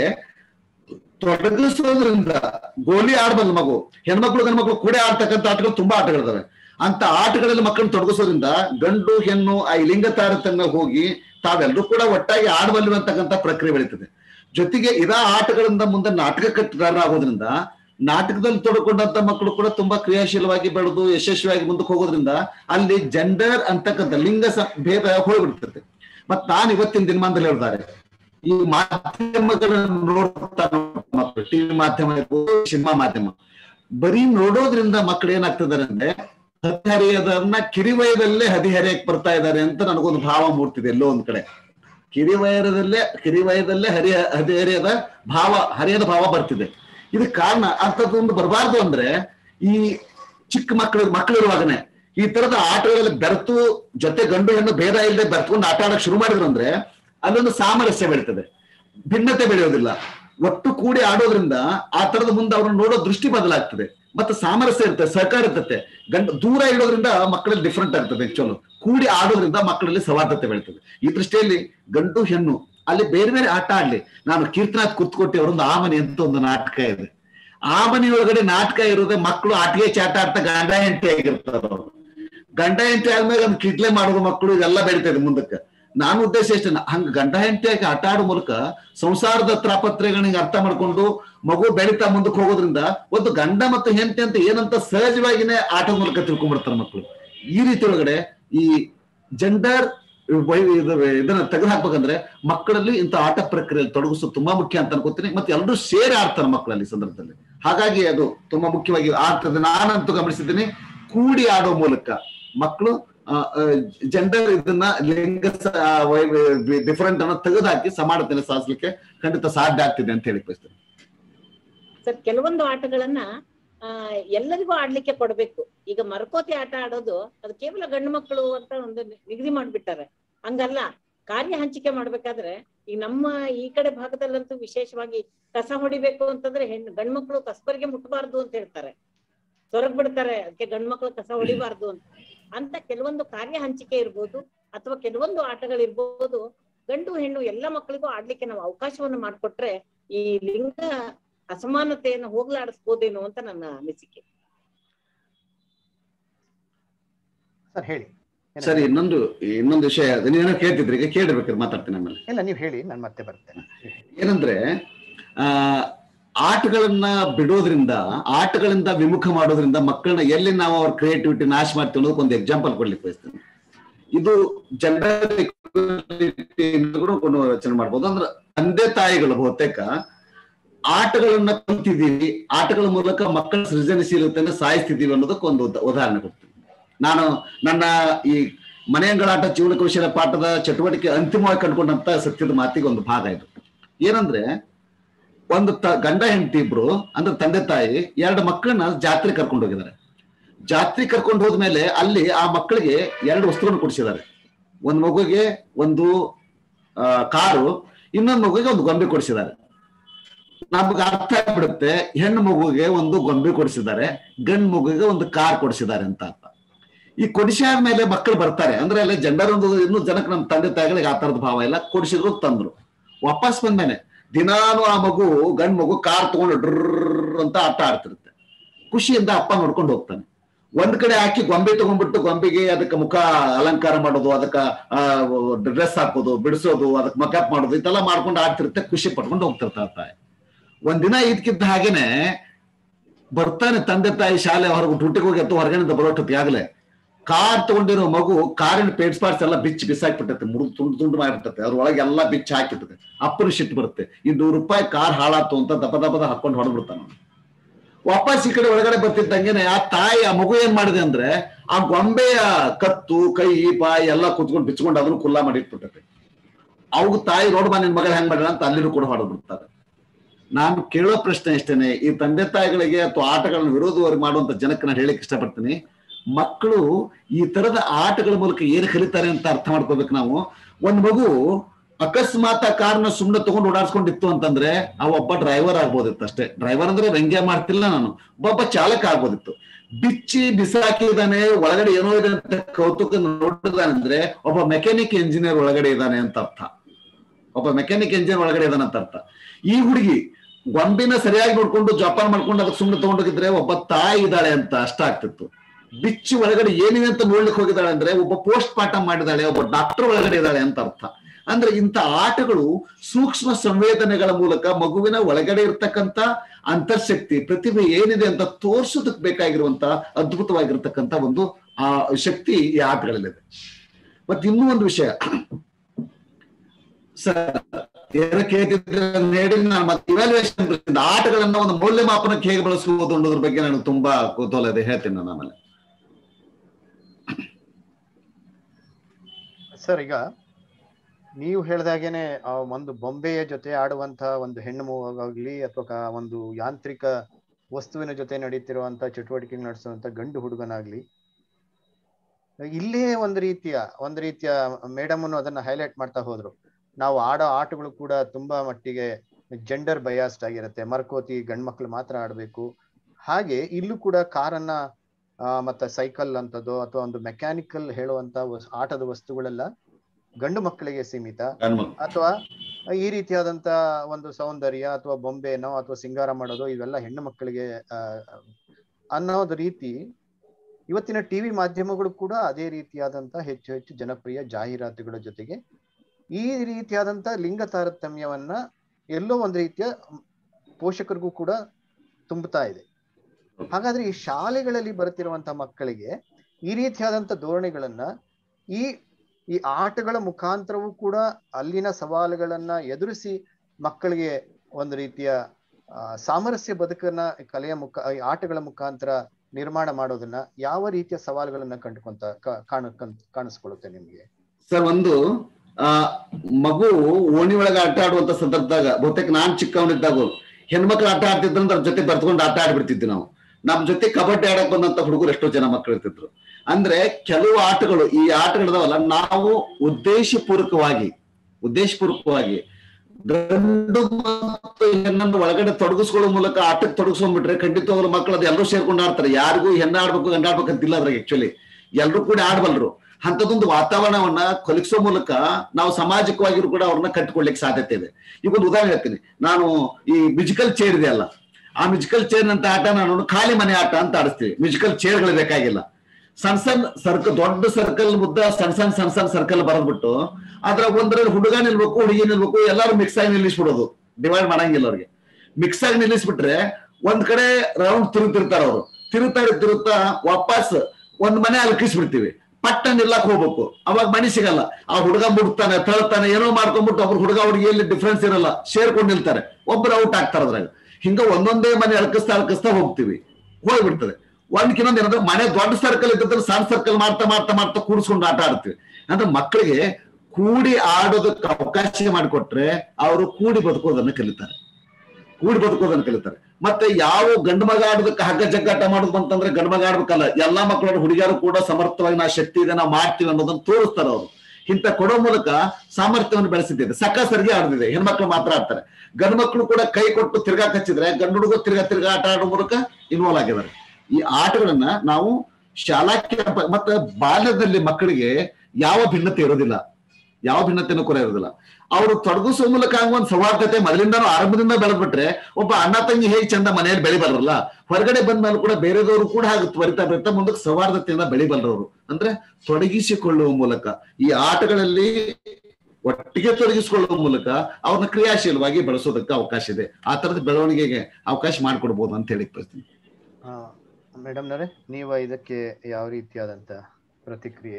ತೊಡಗಿಸೋದ್ರಿಂದ ಗೋಲಿ ಆಡ್ಬಲ್ಲ ಮಗು ಹೆಣ್ಮಕ್ಳು ಗಂಡು ಮಕ್ಕಳು ಕೂಡ ಆಡ್ತಕ್ಕಂಥ ಆಟಗಳು ತುಂಬಾ ಆಟಗಳಿದಾವೆ ಅಂತ ಆಟಗಳಲ್ಲಿ ಮಕ್ಕಳನ್ನ ತೊಡಗಿಸೋದ್ರಿಂದ ಗಂಡು ಹೆಣ್ಣು ಆ ಈ ಲಿಂಗ ತಾರತಮ್ಯ ಹೋಗಿ ತಾವೆಲ್ಲರೂ ಕೂಡ ಒಟ್ಟಾಗಿ ಆಡಬಲ್ಲು ಅಂತಕ್ಕಂಥ ಪ್ರಕ್ರಿಯೆ ಬೆಳೀತದೆ ಜೊತೆಗೆ ಇದಾ ಆಟಗಳಿಂದ ಮುಂದೆ ನಾಟಕ ಕಟ್ಟುಗಾರರಾಗೋದ್ರಿಂದ ನಾಟಕದಲ್ಲಿ ತೊಡಕೊಂಡಂತ ಮಕ್ಕಳು ಕೂಡ ತುಂಬಾ ಕ್ರಿಯಾಶೀಲವಾಗಿ ಬೆಳೆದು ಯಶಸ್ವಿಯಾಗಿ ಮುಂದಕ್ಕೆ ಹೋಗೋದ್ರಿಂದ ಅಲ್ಲಿ ಜೆಂಡರ್ ಅಂತಕ್ಕಂಥ ಲಿಂಗ ಸ- ಭೇದ ಹೋಗ್ಬಿಡ್ತದೆ ಮತ್ ನಾನು ಇವತ್ತಿನ ದಿನಮಾನದಲ್ಲಿ ಹೇಳ್ತಾರೆ ಈ ಮಾಧ್ಯಮಗಳನ್ನು ನೋಡ್ತಾ ಮಕ್ಕಳು ಟಿವಿ ಮಾಧ್ಯಮ ಇರ್ಬೋದು ಸಿನಿಮಾ ಮಾಧ್ಯಮ ಬರೀ ನೋಡೋದ್ರಿಂದ ಮಕ್ಕಳು ಏನಾಗ್ತಿದ್ದಾರೆ ಅಂದ್ರೆ ಹದಿಹರೆಯದನ್ನ ಕಿರಿವಯದಲ್ಲೇ ಹದಿಹರೆಯಕ್ ಬರ್ತಾ ಇದ್ದಾರೆ ಅಂತ ನನಗೊಂದು ಭಾವ ಮೂಡ್ತಿದೆ ಎಲ್ಲೋ ಒಂದ್ ಕಡೆ ಕಿರಿವಯದಲ್ಲೇ ಕಿರಿವಯದಲ್ಲೇ ಹರಿಯ ಹದಿಹರೆಯದ ಭಾವ ಹರಿಯದ ಭಾವ ಬರ್ತಿದೆ ಇದಕ್ಕೆ ಕಾರಣ ಅಂಥದ್ದೊಂದು ಬರಬಾರ್ದು ಅಂದ್ರೆ ಈ ಚಿಕ್ಕ ಮಕ್ಕಳು ಮಕ್ಕಳಿರುವಾಗನೇ ಈ ತರದ ಆಟಗಳಲ್ಲಿ ಬೆರೆತು ಜೊತೆ ಗಂಡು ಹೆಣ್ಣು ಭೇದ ಇಲ್ಲದೆ ಬೆರ್ತ್ಕೊಂಡು ಆಟ ಆಡಕ್ ಶುರು ಮಾಡಿದ್ರು ಅಂದ್ರೆ ಅಲ್ಲೊಂದು ಸಾಮರಸ್ಯ ಬೆಳೀತದೆ ಭಿನ್ನತೆ ಬೆಳೆಯೋದಿಲ್ಲ ಒಟ್ಟು ಕೂಡಿ ಆಡೋದ್ರಿಂದ ಆ ತರದ ಮುಂದೆ ಅವ್ರನ್ನ ನೋಡೋ ದೃಷ್ಟಿ ಬದಲಾಗ್ತದೆ ಮತ್ತೆ ಸಾಮರಸ್ಯ ಇರ್ತದೆ ಸಹಕಾರ ಇರ್ತದೆ ಗಂಡ ದೂರ ಇಡೋದ್ರಿಂದ ಮಕ್ಕಳಲ್ಲಿ ಡಿಫ್ರೆಂಟ್ ಆಗ್ತದೆ ಆಕ್ಚುಲ್ ಕೂಡಿ ಆಡೋದ್ರಿಂದ ಮಕ್ಕಳಲ್ಲಿ ಸವಾದತೆ ಬೆಳೀತದೆ ಈ ದೃಷ್ಟಿಯಲ್ಲಿ ಗಂಡು ಹೆಣ್ಣು ಅಲ್ಲಿ ಬೇರೆ ಬೇರೆ ಆಟ ಆಡ್ಲಿ ನಾನು ಕೀರ್ತನಾಥ್ ಕುತ್ಕೊಟ್ಟಿ ಅವರೊಂದು ಆಮನಿ ಅಂತ ಒಂದು ನಾಟಕ ಇದೆ ಆಮನಿ ಒಳಗಡೆ ನಾಟಕ ಇರೋದೇ ಮಕ್ಕಳು ಆಟಿಗೆ ಚಾಟ ಆಡ್ತಾ ಗಂಡ ಹೆಂಡತಿ ಆಗಿರ್ತಾರ ಅವ್ರು ಗಂಡ ಹೆಂಡತಿ ಆದ್ಮೇಲೆ ಒಂದು ಕಿಟ್ಲೆ ಮಾಡೋದು ಮಕ್ಕಳು ಇದೆಲ್ಲ ಬೆಳಿತಾ ಇದೆ ಮುಂದಕ್ಕೆ ನಾನು ಉದ್ದೇಶ ಇಷ್ಟೇ ಹಂಗ ಗಂಡ ಹೆಂಡತಿಯಾಗಿ ಆಟ ಆಡೋ ಮೂಲಕ ಸಂಸಾರದ ತಾಪತ್ರೆಗಳಿಗೆ ಅರ್ಥ ಮಾಡ್ಕೊಂಡು ಮಗು ಬೆಳೀತಾ ಮುಂದಕ್ಕೆ ಹೋಗೋದ್ರಿಂದ ಒಂದು ಗಂಡ ಮತ್ತು ಹೆಂಡತಿ ಅಂತ ಏನಂತ ಸಹಜವಾಗಿನೇ ಆಟದ ಮೂಲಕ ತಿಳ್ಕೊಂಡ್ಬಿಡ್ತಾರೆ ಮಕ್ಕಳು ಈ ರೀತಿ ಒಳಗಡೆ ಈ ಜೆಂಡರ್ ಇದನ್ನ ತೆಗೆದು ಹಾಕ್ಬೇಕಂದ್ರೆ ಮಕ್ಕಳಲ್ಲಿ ಇಂಥ ಆಟ ಪ್ರಕ್ರಿಯೆಯಲ್ಲಿ ತೊಡಗಿಸೋದು ತುಂಬಾ ಮುಖ್ಯ ಅಂತ ಅನ್ಕೋತೀನಿ ಮತ್ತೆ ಎಲ್ಲರೂ ಸೇರಿ ಆಡ್ತಾರೆ ಮಕ್ಕಳಲ್ಲಿ ಈ ಸಂದರ್ಭದಲ್ಲಿ ಹಾಗಾಗಿ ಅದು ತುಂಬಾ ಮುಖ್ಯವಾಗಿ ಆಗ್ತದೆ ನಾನಂತೂ ಗಮನಿಸಿದ್ದೀನಿ ಕೂಡಿ ಆಡೋ ಮೂಲಕ ಮಕ್ಕಳು ಜೆಂಡರ್ ಇದನ್ನ ಲಿಂಗ ಡಿಫರೆಂಟ್ ಅನ್ನ ತೆಗೆದುಹಾಕಿ ಸಮಾನತೆಯನ್ನು ಸಾಧಿಸ್ಲಿಕ್ಕೆ ಖಂಡಿತ ಸಾಧ್ಯ ಆಗ್ತಿದೆ ಅಂತ ಹೇಳಿ ಬಯಸ್ತೇನೆ ಸರ್ ಕೆಲವೊಂದು ಆಟಗಳನ್ನ ಆ ಎಲ್ಲರಿಗೂ ಆಡ್ಲಿಕ್ಕೆ ಕೊಡ್ಬೇಕು ಈಗ ಮರಕೋತಿ ಆಟ ಆಡೋದು ಅದು ಕೇವಲ ಗಂಡು ಮಕ್ಕಳು ಅಂತ ಒಂದು ನಿಗದಿ ಮಾಡ್ಬಿಟ್ಟಾರೆ ಹಂಗಲ್ಲ ಕಾರ್ಯ ಹಂಚಿಕೆ ಮಾಡ್ಬೇಕಾದ್ರೆ ಈಗ ನಮ್ಮ ಈ ಕಡೆ ಭಾಗದಲ್ಲಂತೂ ವಿಶೇಷವಾಗಿ ಕಸ ಹೊಡಿಬೇಕು ಅಂತಂದ್ರೆ ಹೆಣ್ಣು ಗಂಡು ಮಕ್ಕಳು ಕಸಬರಿಗೆ ಮುಟ್ಟಬಾರ್ದು ಅಂತ ಹೇಳ್ತಾರೆ ಸೊರಗ್ ಬಿಡ್ತಾರೆ ಅದಕ್ಕೆ ಗಂಡು ಮಕ್ಕಳು ಕಸ ಹೊಡಿಬಾರ್ದು ಅಂತ ಅಂತ ಕೆಲವೊಂದು ಕಾರ್ಯ ಹಂಚಿಕೆ ಇರ್ಬೋದು ಅಥವಾ ಕೆಲವೊಂದು ಆಟಗಳಿರ್ಬೋದು ಗಂಡು ಹೆಣ್ಣು ಎಲ್ಲ ಮಕ್ಕಳಿಗೂ ಆಡ್ಲಿಕ್ಕೆ ನಾವು ಅವಕಾಶವನ್ನು ಮಾಡಿಕೊಟ್ರೆ ಈ ಲಿಂಗ ಅಸಮಾನತೆಯನ್ನು ಹೋಗ್ಲಾಡಿಸ್ಬೋದೇನೋ ಅಂತ ನನ್ನ ಅನಿಸಿಕೆ ಸರ್ ಹೇಳಿ ಏನಾದ್ರು? ಸರಿ ಇನ್ನೊಂದು ಇನ್ನೊಂದು ವಿಷಯ ನೀವೇನೋ ಕೇಳ್ತಿದ್ರಿ ಈಗ ಕೇಳಿರ್ಬೇಕಾದ್ರೆ ಮಾತಾಡ್ತೀನಿ ಆಮೇಲೆ ಇಲ್ಲ ನೀವು ಹೇಳಿ ನಾನು ಮತ್ತೆ ಬರ್ತೇನೆ ಏನಂದ್ರೆ ಆ ಆಟಗಳನ್ನ ಬಿಡೋದ್ರಿಂದ ಆಟಗಳಿಂದ ವಿಮುಖ ಮಾಡೋದ್ರಿಂದ ಮಕ್ಕಳನ್ನ ಎಲ್ಲಿ ನಾವು ಅವ್ರ ಕ್ರಿಯೇಟಿವಿಟಿ ನಾಶ ಮಾಡ್ತೀವಿ ಅನ್ನೋದಕ್ಕೆ ಒಂದು ಎಕ್ಸಾಂಪಲ್ ಕೊಡ್ಲಿಕ್ಕೆ ಬಯಸ್ತೇನೆ ಇದು ಜನರಲ್ ಕೂಡ ಒಂದು ರಚನೆ ಮಾಡ್ಬೋದು ಅಂದ್ರೆ ತಂದೆ ತಾಯಿಗಳು ಬಹುತೇಕ ಆಟಗಳನ್ನ ಕಲ್ತಿದ್ದೀವಿ ಆಟಗಳ ಮೂಲಕ ಮಕ್ಕಳ ಸೃಜನಶೀಲತೆಯನ್ನು ಸಾಯಿಸ್ತಿದ್ದೀವಿ ಅನ್ನೋದಕ್ಕೆ ಒಂದು ಉದ- ಉದಾಹರಣೆ ಕೊಡ್ತೀನಿ ನಾನು ನನ್ನ ಈ ಮನೆಯಂಗಳಾಟ ಜೀವನ ಕೌಶಲ ಪಾಠದ ಚಟುವಟಿಕೆ ಅಂತಿಮವಾಗಿ ಕಂಡುಕೊಂಡಂತ ಸತ್ಯದ ಮಾತಿಗೆ ಒಂದು ಭಾಗ ಇದು ಏನಂದ್ರೆ ಒಂದು ತ ಗಂಡ ಹೆಂಡತಿ ಇಬ್ರು ಅಂದ್ರೆ ತಂದೆ ತಾಯಿ ಎರಡು ಮಕ್ಕಳನ್ನ ಜಾತ್ರೆ ಕರ್ಕೊಂಡು ಹೋಗಿದ್ದಾರೆ ಜಾತ್ರೆ ಕರ್ಕೊಂಡು ಹೋದ್ಮೇಲೆ ಅಲ್ಲಿ ಆ ಮಕ್ಕಳಿಗೆ ಎರಡು ವಸ್ತುಗಳನ್ನು ಕೊಡಿಸಿದ್ದಾರೆ ಒಂದ್ ಮಗುಗೆ ಒಂದು ಆ, ಕಾರು ಇನ್ನೊಂದು ಮಗುಗೆ ಒಂದು ಗೊಂಬೆ ಕೊಡಿಸಿದ್ದಾರೆ ನಮ್ಗೆ ಅರ್ಥ ಆಗ್ಬಿಡುತ್ತೆ ಹೆಣ್ಣು ಮಗುಗೆ ಒಂದು ಗೊಂಬೆ ಕೊಡಿಸಿದ್ದಾರೆ ಗಂಡು ಮಗುಗೆ ಒಂದು ಕಾರ್ ಕೊಡಿಸಿದ್ದಾರೆ ಅಂತ ಅರ್ಥ ಈ ಕೊಡಿಸಾದ್ಮೇಲೆ ಮಕ್ಕಳು ಬರ್ತಾರೆ ಅಂದ್ರೆ ಅಲ್ಲಿ ಜೆಂಡರ್ ಒಂದು ಇನ್ನೂ ಜನಕ್ಕೆ ನಮ್ಮ ತಂದೆ ತಾಯಿಗಳಿಗೆ ಆ ತರದ ಭಾವ ಇಲ್ಲ ಕೊಡಿಸಿದ್ರು ತಂದ್ರು ವಾಪಸ್ ಬಂದ್ಮೇಲೆ ದಿನಾನು ಆ ಮಗು ಗಂಡ್ ಮಗು ಕಾರ್ ತಗೊಂಡು ಡ್ರರ್ ಅಂತ ಆಟ ಆಡ್ತಿರುತ್ತೆ ಖುಷಿಯಿಂದ ಅಪ್ಪ ನೋಡ್ಕೊಂಡು ಹೋಗ್ತಾನೆ ಒಂದ್ ಕಡೆ ಹಾಕಿ ಗೊಂಬೆ ತಗೊಂಡ್ಬಿಟ್ಟು ಗೊಂಬೆಗೆ ಅದಕ್ಕೆ ಮುಖ ಅಲಂಕಾರ ಮಾಡೋದು ಅದಕ್ಕ ಡ್ರೆಸ್ ಹಾಕೋದು ಬಿಡಿಸೋದು ಅದಕ್ಕೆ ಮಕಪ್ ಮಾಡೋದು ಇದೆಲ್ಲ ಮಾಡ್ಕೊಂಡು ಆಡ್ತಿರುತ್ತೆ ಖುಷಿ ಪಟ್ಕೊಂಡು ಹೋಗ್ತಿರ್ತಾರೆ ತಾಯಿ ಒಂದಿನ ಇದಕ್ಕಿದ್ದ ಹಾಗೇನೆ ಬರ್ತಾನೆ ತಂದೆ ತಾಯಿ ಶಾಲೆ ಹೊರಗೆ ಡ್ಯೂಟಿಗೆ ಹೋಗಿ ಅಥವಾ ಹೊರಗಡೆಯಿಂದ ಬರೋಟೊತ್ತಿಗೆ ಆಗ್ಲೇ ಕಾರ್ ತಗೊಂಡಿರೋ ಮಗು ಕಾರಿನ ಪೇಟ್ಸ್ ಪಾರ್ಟ್ಸ್ ಎಲ್ಲ ಬಿಚ್ಚಿ ಬಿಸಾಕ್ಬಿಟ್ಟೈತೆ ಮುರಿದು ತುಂಡು ತುಂಡು ಮಾಡಿಬಿಟ್ಟೈತೆ ಅದ್ರೊಳಗೆ ಎಲ್ಲ ಬಿಚ್ಚಿ ಹಾಕಿಬಿಟ್ಟೈತೆ ಅಪ್ಪನ ಸಿಟ್ಟು ಬರುತ್ತೆ ಈ ನೂರು ರೂಪಾಯಿ ಕಾರ್ ಹಾಳಾತು ಅಂತ ದಪ ದಪದ ಹಾಕೊಂಡು ಹೊಡೆದ್ಬಿಡ್ತಾನ ಅವ್ನು. ವಾಪಸ್ ಈ ಕಡೆ ಒಳಗಡೆ ಬರ್ತಿದ್ದಂಗೆನೆ ಆ ತಾಯಿ ಆ ಮಗು ಏನ್ ಮಾಡಿದೆ ಅಂದ್ರೆ ಆ ಗೊಂಬೆಯ ಕತ್ತು ಕೈ ಬಾಯಿ ಎಲ್ಲ ಕುತ್ಕೊಂಡು ಬಿಚ್ಕೊಂಡು ಅದನ್ನು ಕುಲ್ಲ ಮಾಡಿ ಇಟ್ಬಿಟ್ಟೈತೆ ಅವಾಗ ತಾಯಿ ರೋಡ್ ಬಾ ನಿನ್ ಮಗಳ ಹೆಂಗ್ ಮಾಡ್ಯಾಳ ಅಂತ ಅಲ್ಲಿನೂ ಕೂಡ ಹೊಡೆದ್ಬಿಡ್ತಾರೆ ನಾನು ಕೇಳೋ ಪ್ರಶ್ನೆ ಇಷ್ಟೇನೆ ಈ ತಂದೆ ತಾಯಿಗಳಿಗೆ ಅಥವಾ ಆಟಗಳನ್ನ ವಿರೋಧವಾಗಿ ಮಾಡುವಂತ ಜನಕ್ಕೆ ನಾನು ಹೇಳಿಕ್ ಇಷ್ಟಪಡ್ತೀನಿ ಮಕ್ಕಳು ಈ ತರದ ಆಟಗಳ ಮೂಲಕ ಏನು ಕಲಿತಾರೆ ಅಂತ ಅರ್ಥ ಮಾಡ್ಕೋಬೇಕು ನಾವು ಒಂದ್ ಮಗು ಅಕಸ್ಮಾತ್ ಆ ಕಾರ್ನ ಸುಮ್ಮನೆ ತಗೊಂಡು ಓಡಾಡ್ಸ್ಕೊಂಡಿತ್ತು ಅಂತಂದ್ರೆ ಅವ ಒಬ್ಬ ಡ್ರೈವರ್ ಆಗ್ಬೋದಿತ್ತು ಅಷ್ಟೇ ಡ್ರೈವರ್ ಅಂದ್ರೆ ವ್ಯಂಗ್ಯ ಮಾಡ್ತಿಲ್ಲ ನಾನು ಒಬ್ಬ ಚಾಲಕ ಆಗ್ಬೋದಿತ್ತು ಬಿಚ್ಚಿ ಬಿಸಾಕಿದಾನೆ ಒಳಗಡೆ ಏನೋ ಇದೆ ಅಂತ ಕೌತುಕ ನೋಡಿದಾನಂದ್ರೆ ಒಬ್ಬ ಮೆಕ್ಯಾನಿಕ್ ಇಂಜಿನಿಯರ್ ಒಳಗಡೆ ಇದ್ದಾನೆ ಅಂತ ಅರ್ಥ ಒಬ್ಬ ಮೆಕ್ಯಾನಿಕ್ ಇಂಜಿನಿಯರ್ ಒಳಗಡೆ ಇದ್ದಾನೆ ಅಂತ ಅರ್ಥ ಈ ಹುಡುಗಿ ಗೊಂಬಿನ ಸರಿಯಾಗಿ ನೋಡ್ಕೊಂಡು ಜಪಾನ್ ಮಾಡ್ಕೊಂಡು ಅದಕ್ಕೆ ಸುಮ್ಮನೆ ತಗೊಂಡೋಗಿದ್ರೆ ಒಬ್ಬ ತಾಯಿ ಇದ್ದಾಳೆ ಅಂತ ಅಷ್ಟ ಆಗ್ತಿತ್ತು ಬಿಚ್ಚಿ ಒಳಗಡೆ ಏನಿದೆ ಅಂತ ನೋಡ್ಲಿಕ್ಕೆ ಹೋಗಿದ್ದಾಳೆ ಅಂದ್ರೆ ಒಬ್ಬ ಪೋಸ್ಟ್ ಪಾಠ ಮಾಡಿದಾಳೆ ಒಬ್ಬ ಡಾಕ್ಟರ್ ಒಳಗಡೆ ಇದ್ದಾಳೆ ಅಂತ ಅರ್ಥ ಅಂದ್ರೆ ಇಂಥ ಆಟಗಳು ಸೂಕ್ಷ್ಮ ಸಂವೇದನೆಗಳ ಮೂಲಕ ಮಗುವಿನ ಒಳಗಡೆ ಇರ್ತಕ್ಕಂಥ ಅಂತರ್ಶಕ್ತಿ ಪ್ರತಿಭೆ ಏನಿದೆ ಅಂತ ತೋರ್ಸೋದಕ್ಕೆ ಬೇಕಾಗಿರುವಂತ ಅದ್ಭುತವಾಗಿರ್ತಕ್ಕಂಥ ಒಂದು ಆ ಶಕ್ತಿ ಈ ಆಟಗಳಲ್ಲಿದೆ ಮತ್ತೆ ಇನ್ನೂ ಒಂದು ವಿಷಯ ಸರ್ ಏನೋ ಕೇಳ್ತಿದ್ರೆ ಅದ್ನ ಹೇಳಿ ನಾನು ಮತ್ತೆ ಇವ್ಯಾಲ್ಯೂಯೇಷನ್ ಆಟಗಳನ್ನ ಒಂದು ಮೌಲ್ಯಮಾಪನಕ್ಕೆ ಹೇಗೆ ಬಳಸುವುದು ಅನ್ನೋದ್ರ ಬಗ್ಗೆ ನನಗೆ ತುಂಬಾ ಕುತೂಹಲ ಇದೆ ಹೇಳ್ತೀನಿ ನಾನು ಆಮೇಲೆ ಸರ್ ಈಗ ನೀವು ಹೇಳ್ದಾಗೇನೆ ಆ ಒಂದು ಬೊಂಬೆಯ ಜೊತೆ ಆಡುವಂತ ಒಂದು ಹೆಣ್ಣು ಮಗುವಾಗ್ಲಿ ಅಥವಾ ಒಂದು ಯಾಂತ್ರಿಕ ವಸ್ತುವಿನ ಜೊತೆ ನಡೀತಿರುವಂತ ಚಟುವಟಿಕೆ ನಡೆಸುವಂತ ಗಂಡು ಹುಡುಗನಾಗ್ಲಿ ಇಲ್ಲೇ ಒಂದು ರೀತಿಯ ಒಂದು ರೀತಿಯ ಮೇಡಮ್ ಅದನ್ನ ಹೈಲೈಟ್ ಮಾಡ್ತಾ ಹೋದ್ರು ನಾವು ಆಡೋ ಆಟಗಳು ಕೂಡ ತುಂಬಾ ಮಟ್ಟಿಗೆ ಜೆಂಡರ್ ಬಯಾಸ್ಡ್ ಆಗಿರುತ್ತೆ ಮರ್ಕೋತಿ ಗಂಡ್ಮಕ್ಳು ಮಾತ್ರ ಆಡ್ಬೇಕು ಹಾಗೆ ಇಲ್ಲೂ ಕೂಡ ಕಾರನ್ನ ಆ, ಮತ್ತೆ ಸೈಕಲ್ ಅಂತದ್ದು ಅಥವಾ ಒಂದು ಮೆಕ್ಯಾನಿಕಲ್ ಹೇಳುವಂತ ವಸ್- ಆಟದ ವಸ್ತುಗಳೆಲ್ಲ ಗಂಡು ಮಕ್ಕಳಿಗೆ ಸೀಮಿತ ಅಥವಾ ಈ ರೀತಿಯಾದಂತ ಒಂದು ಸೌಂದರ್ಯ ಅಥವಾ ಬೊಂಬೆನೋ ಅಥವಾ ಸಿಂಗಾರ ಮಾಡೋದು ಇವೆಲ್ಲ ಹೆಣ್ಣು ಮಕ್ಕಳಿಗೆ ಆ, ಅನ್ನೋದು ರೀತಿ ಇವತ್ತಿನ ಟಿವಿ ಮಾಧ್ಯಮಗಳು ಕೂಡ ಅದೇ ರೀತಿಯಾದಂತ ಹೆಚ್ಚು ಹೆಚ್ಚು ಜನಪ್ರಿಯ ಜಾಹೀರಾತುಗಳ ಜೊತೆಗೆ ಈ ರೀತಿಯಾದಂತ ಲಿಂಗ ತಾರತಮ್ಯವನ್ನ ಎಲ್ಲೋ ಒಂದು ರೀತಿಯ ಪೋಷಕರಿಗೂ ಕೂಡ ತುಂಬುತ್ತಾ ಇದೆ ಹಾಗಾದ್ರೆ ಈ ಶಾಲೆಗಳಲ್ಲಿ ಬರುತ್ತಿರುವಂತ ಮಕ್ಕಳಿಗೆ ಈ ರೀತಿಯಾದಂತ ಧೋರಣೆಗಳನ್ನ ಈ ಈ ಆಟಗಳ ಮುಖಾಂತರವೂ ಕೂಡ ಅಲ್ಲಿನ ಸವಾಲುಗಳನ್ನ ಎದುರಿಸಿ ಮಕ್ಕಳಿಗೆ ಒಂದು ರೀತಿಯ ಆ, ಸಾಮರಸ್ಯ ಬದುಕನ್ನ ಕಲೆಯ ಮುಖ ಈ ಆಟಗಳ ಮುಖಾಂತರ ನಿರ್ಮಾಣ ಮಾಡೋದನ್ನ ಯಾವ ರೀತಿಯ ಸವಾಲುಗಳನ್ನ ಕಂಡುಕೊಂತ ಕ- ಕಾಣ ಕನ್- ಕಾಣಿಸ್ಕೊಳ್ಳುತ್ತೆ ನಿಮ್ಗೆ ಸರ್ ಒಂದು ಆ ಮಗು ಓಣಿ ಒಳಗೆ ಆಟ ಆಡುವಂತ ಸಂದರ್ಭದಾಗ ಬಹುತೇಕ ನಾನ್ ಚಿಕ್ಕವನಿದ್ದಾಗ ಹೆಣ್ಮಕ್ಳು ಆಟ ಆಡ್ತಿದ್ರಂದ್ರೆ ಅದ್ರ ಜೊತೆ ಬರ್ತ್ಕೊಂಡು ಆಟ ಆಡ್ಬಿಡ್ತಿದ್ವಿ ನಾವು ನಮ್ ಜೊತೆ ಕಬಡ್ಡಿ ಆಡಕ್ ಬಂದಂತ ಹುಡುಗರು ಎಷ್ಟೋ ಜನ ಮಕ್ಕಳು ಇರ್ತಿದ್ರು ಅಂದ್ರೆ ಕೆಲವು ಆಟಗಳು ಈ ಆಟಗಳಿದಾವಲ್ಲ ನಾವು ಉದ್ದೇಶಪೂರ್ವಕವಾಗಿ ಉದ್ದೇಶಪೂರ್ವಕವಾಗಿ ಗಂಡು ಮತ್ತು ಹೆಣ್ಣನ್ನು ಒಳಗಡೆ ತೊಡಗಿಸ್ಕೊಳ್ಳೋ ಮೂಲಕ ಆಟಕ್ಕೆ ತೊಡಗಿಸ್ಕೊಂಡ್ಬಿಟ್ರೆ ಖಂಡಿತವಾಗ್ಲೂ ಮಕ್ಕಳು ಅದು ಎಲ್ಲರೂ ಸೇರ್ಕೊಂಡು ಆಡ್ತಾರೆ ಯಾರಿಗೂ ಹೆಣ್ಣು ಆಡ್ಬೇಕು ಗಂಡ ಆಡ್ಬೇಕು ಅಂತಿಲ್ಲ ಅದ್ರಾಗ ಆಕ್ಚುಲಿ ಎಲ್ಲರೂ ಕೂಡ ಆಡ್ಬಲ್ರು ಅಂತದೊಂದು ವಾತಾವರಣವನ್ನ ಕಲಿಸೋ ಮೂಲಕ ನಾವು ಸಾಮಾಜಿಕವಾಗಿಯೂ ಕೂಡ ಅವ್ರನ್ನ ಕಟ್ಟಿಕೊಳ್ಳಿಕ್ಕೆ ಸಾಧ್ಯತೆ ಇದೆ ಈಗ ಒಂದು ಉದಾಹರಣೆ ಹೇಳ್ತೀನಿ ನಾನು ಈ ಮ್ಯೂಸಿಕಲ್ ಚೇರ್ ಇದೆ ಅಲ್ಲ ಆ ಮ್ಯೂಸಿಕಲ್ ಚೇರ್ ಅಂತ ಆಟ ನಾನು ಖಾಲಿ ಮನೆ ಆಟ ಅಂತ ಆಡಿಸ್ತೀವಿ ಮ್ಯೂಸಿಕಲ್ ಚೇರ್ಗಳು ಬೇಕಾಗಿಲ್ಲ ಸಣ್ಣ ಸಣ್ಣ ಸರ್ಕಲ್ ದೊಡ್ಡ ಸರ್ಕಲ್ ಮುದ್ದ ಸಣ್ಣ ಸಣ್ಣ ಸಣ್ಣ ಸಣ್ಣ ಸರ್ಕಲ್ ಬರೆದ್ಬಿಟ್ಟು ಅದ್ರ ಒಂದ್ರಲ್ಲಿ ಹುಡುಗ ನಿಲ್ಬೇಕು ಹುಡುಗಿ ನಿಲ್ಬೇಕು ಎಲ್ಲಾರು ಮಿಕ್ಸ್ ಆಗಿ ನಿಲ್ಲಿಸ್ಬಿಡೋದು ಡಿವೈಡ್ ಮಾಡಂಗಿಲ್ಲ ಅವ್ರಿಗೆ ಮಿಕ್ಸ್ ಆಗಿ ನಿಲ್ಲಿಸ್ಬಿಟ್ರೆ ಒಂದ್ ಕಡೆ ರೌಂಡ್ ತಿರುಗ್ತಿರ್ತಾರ ಅವರು ತಿರುಗ್ತಾ ತಿರುಗ್ತಾ ವಾಪಸ್ ಒಂದ್ ಮನೆ ಅಲ್ಕಿಸ್ಬಿಡ್ತೀವಿ ಪಟ್ಟ ನಿಲ್ಲಕ್ ಹೋಗ್ಬೇಕು ಅವಾಗ ಮನೆ ಸಿಗಲ್ಲ ಆ ಹುಡುಗ ಮುಡ್ತಾನೆ ತಳ್ತಾನೆ ಏನೋ ಮಾಡ್ಕೊಂಡ್ಬಿಟ್ಟು ಒಬ್ರು ಹುಡುಗ ಹುಡುಗಿ ಎಲ್ಲಿ ಡಿಫ್ರೆನ್ಸ್ ಇರಲ್ಲ ಸೇರ್ಕೊಂಡು ನಿಲ್ತಾರೆ ಒಬ್ರು ಔಟ್ ಆಗ್ತಾರ ಅದ್ರಾಗ ಹಿಂಗ ಒಂದೊಂದೇ ಮನೆ ಅಳ್ಕಿಸ್ತಾ ಅಳ್ಕಿಸ್ತಾ ಹೋಗ್ತೀವಿ ಹೋಗ್ಬಿಡ್ತದೆ ಒಂದ್ ಇನ್ನೊಂದ್ ಏನಂದ್ರೆ ಮನೆ ದೊಡ್ಡ ಸರ್ಕಲ್ ಇದ್ದಿದ್ರೆ ಸಣ್ಣ ಸರ್ಕಲ್ ಮಾಡ್ತಾ ಮಾಡ್ತಾ ಮಾಡ್ತಾ ಕೂಡಿಸ್ಕೊಂಡು ಆಟ ಆಡ್ತೀವಿ ಅಂದ್ರೆ ಮಕ್ಕಳಿಗೆ ಕೂಡಿ ಆಡೋದಕ್ಕೆ ಅವಕಾಶ ಮಾಡಿಕೊಟ್ರೆ ಅವರು ಕೂಡಿ ಬದುಕೋದನ್ನ ಕಲಿತಾರೆ ಕೂಡಿ ಬದುಕೋದನ್ನ ಕಲಿತಾರೆ ಮತ್ತೆ ಯಾವ ಗಂಡು ಮಗ ಆಡೋದಕ್ಕೆ ಹಗ್ಗ ಜಗ್ಗಾಟ ಮಾಡೋದು ಬಂತಂದ್ರೆ ಗಂಡು ಮಗ ಆಡ್ಬೇಕಲ್ಲ ಎಲ್ಲಾ ಮಕ್ಕಳು ಹುಡುಗಿಯರು ಕೂಡ ಸಮರ್ಥವಾಗಿ ನಾ ಶಕ್ತಿ ಇದೆ ನಾವು ಮಾಡ್ತೀವಿ ಅನ್ನೋದನ್ನ ತೋರಿಸ್ತಾರೆ ಅವರು ಇಂತ ಕೊಡೋ ಮೂಲಕ ಸಾಮರ್ಥ್ಯವನ್ನು ಬೆಳೆಸಿದ್ದೇವೆ ಸರಿಗೆ ಆಡದಿದೆ ಹೆಣ್ಮಕ್ಳು ಮಾತ್ರ ಆಡ್ತಾರೆ ಗಂಡು ಮಕ್ಕಳು ಕೂಡ ಕೈ ಕೊಟ್ಟು ತಿರ್ಗಾ ಹಚ್ಚಿದ್ರೆ ಗಂಡು ಹುಡುಗ ತಿರ್ಗಾ ತಿರ್ಗಾ ಆಟ ಆಡೋ ಮೂಲಕ ಇನ್ವಾಲ್ವ್ ಆಗಿದ್ದಾರೆ ಈ ಆಟಗಳನ್ನ ನಾವು ಶಾಲಾ ಕ್ಯಾಂಪ್ ಮತ್ತೆ ಬಾಲ್ಯದಲ್ಲಿ ಮಕ್ಕಳಿಗೆ ಯಾವ ಭಿನ್ನತೆ ಇರೋದಿಲ್ಲ ಯಾವ ಭಿನ್ನತೆನೂ ಕೂಡ ಇರೋದಿಲ್ಲ ಅವರು ತೊಡಗಿಸುವ ಮೂಲಕ ಒಂದು ಸೌಹಾರ್ದತೆ ಮೊದಲಿಂದನೂ ಆರಂಭದಿಂದ ಬೆಳೆದ್ಬಿಟ್ರೆ ಒಬ್ಬ ಅಣ್ಣ ತಂಗಿ ಹೇಗೆ ಚಂದ ಮನೆಯಲ್ಲಿ ಬೆಳಿಬಲ್ರಲ್ಲ ಹೊರಗಡೆ ಬಂದ ಮೇಲೆ ಕೂಡ ಬೇರೆದವರು ಕೂಡ ಹಾಗೆ ತ್ವರಿತ ಬರಿತಾ ಮುಂದಕ್ಕೆ ಸೌಹಾರ್ದತೆಯಿಂದ ಬೆಳಿಬಲ್ಲರವರು ಅಂದ್ರೆ ತೊಡಗಿಸಿಕೊಳ್ಳುವ ಮೂಲಕ ಈ ಆಟಗಳಲ್ಲಿ ಒಟ್ಟಿಗೆ ತೊಡಗಿಸಿಕೊಳ್ಳುವ ಮೂಲಕ ಅವ್ರನ್ನ ಕ್ರಿಯಾಶೀಲವಾಗಿ ಬೆಳೆಸೋದಕ್ಕೆ ಅವಕಾಶ ಇದೆ ಆ ತರದ ಬೆಳವಣಿಗೆಗೆ ಅವಕಾಶ ಮಾಡಿಕೊಡ್ಬೋದು ಅಂತ ಹೇಳಿ ಬಯಸ್ತೀನಿ ಮೇಡಮ್ನವರೇ ನೀವು ಇದಕ್ಕೆ ಯಾವ ರೀತಿಯಾದಂತ ಪ್ರತಿಕ್ರಿಯೆ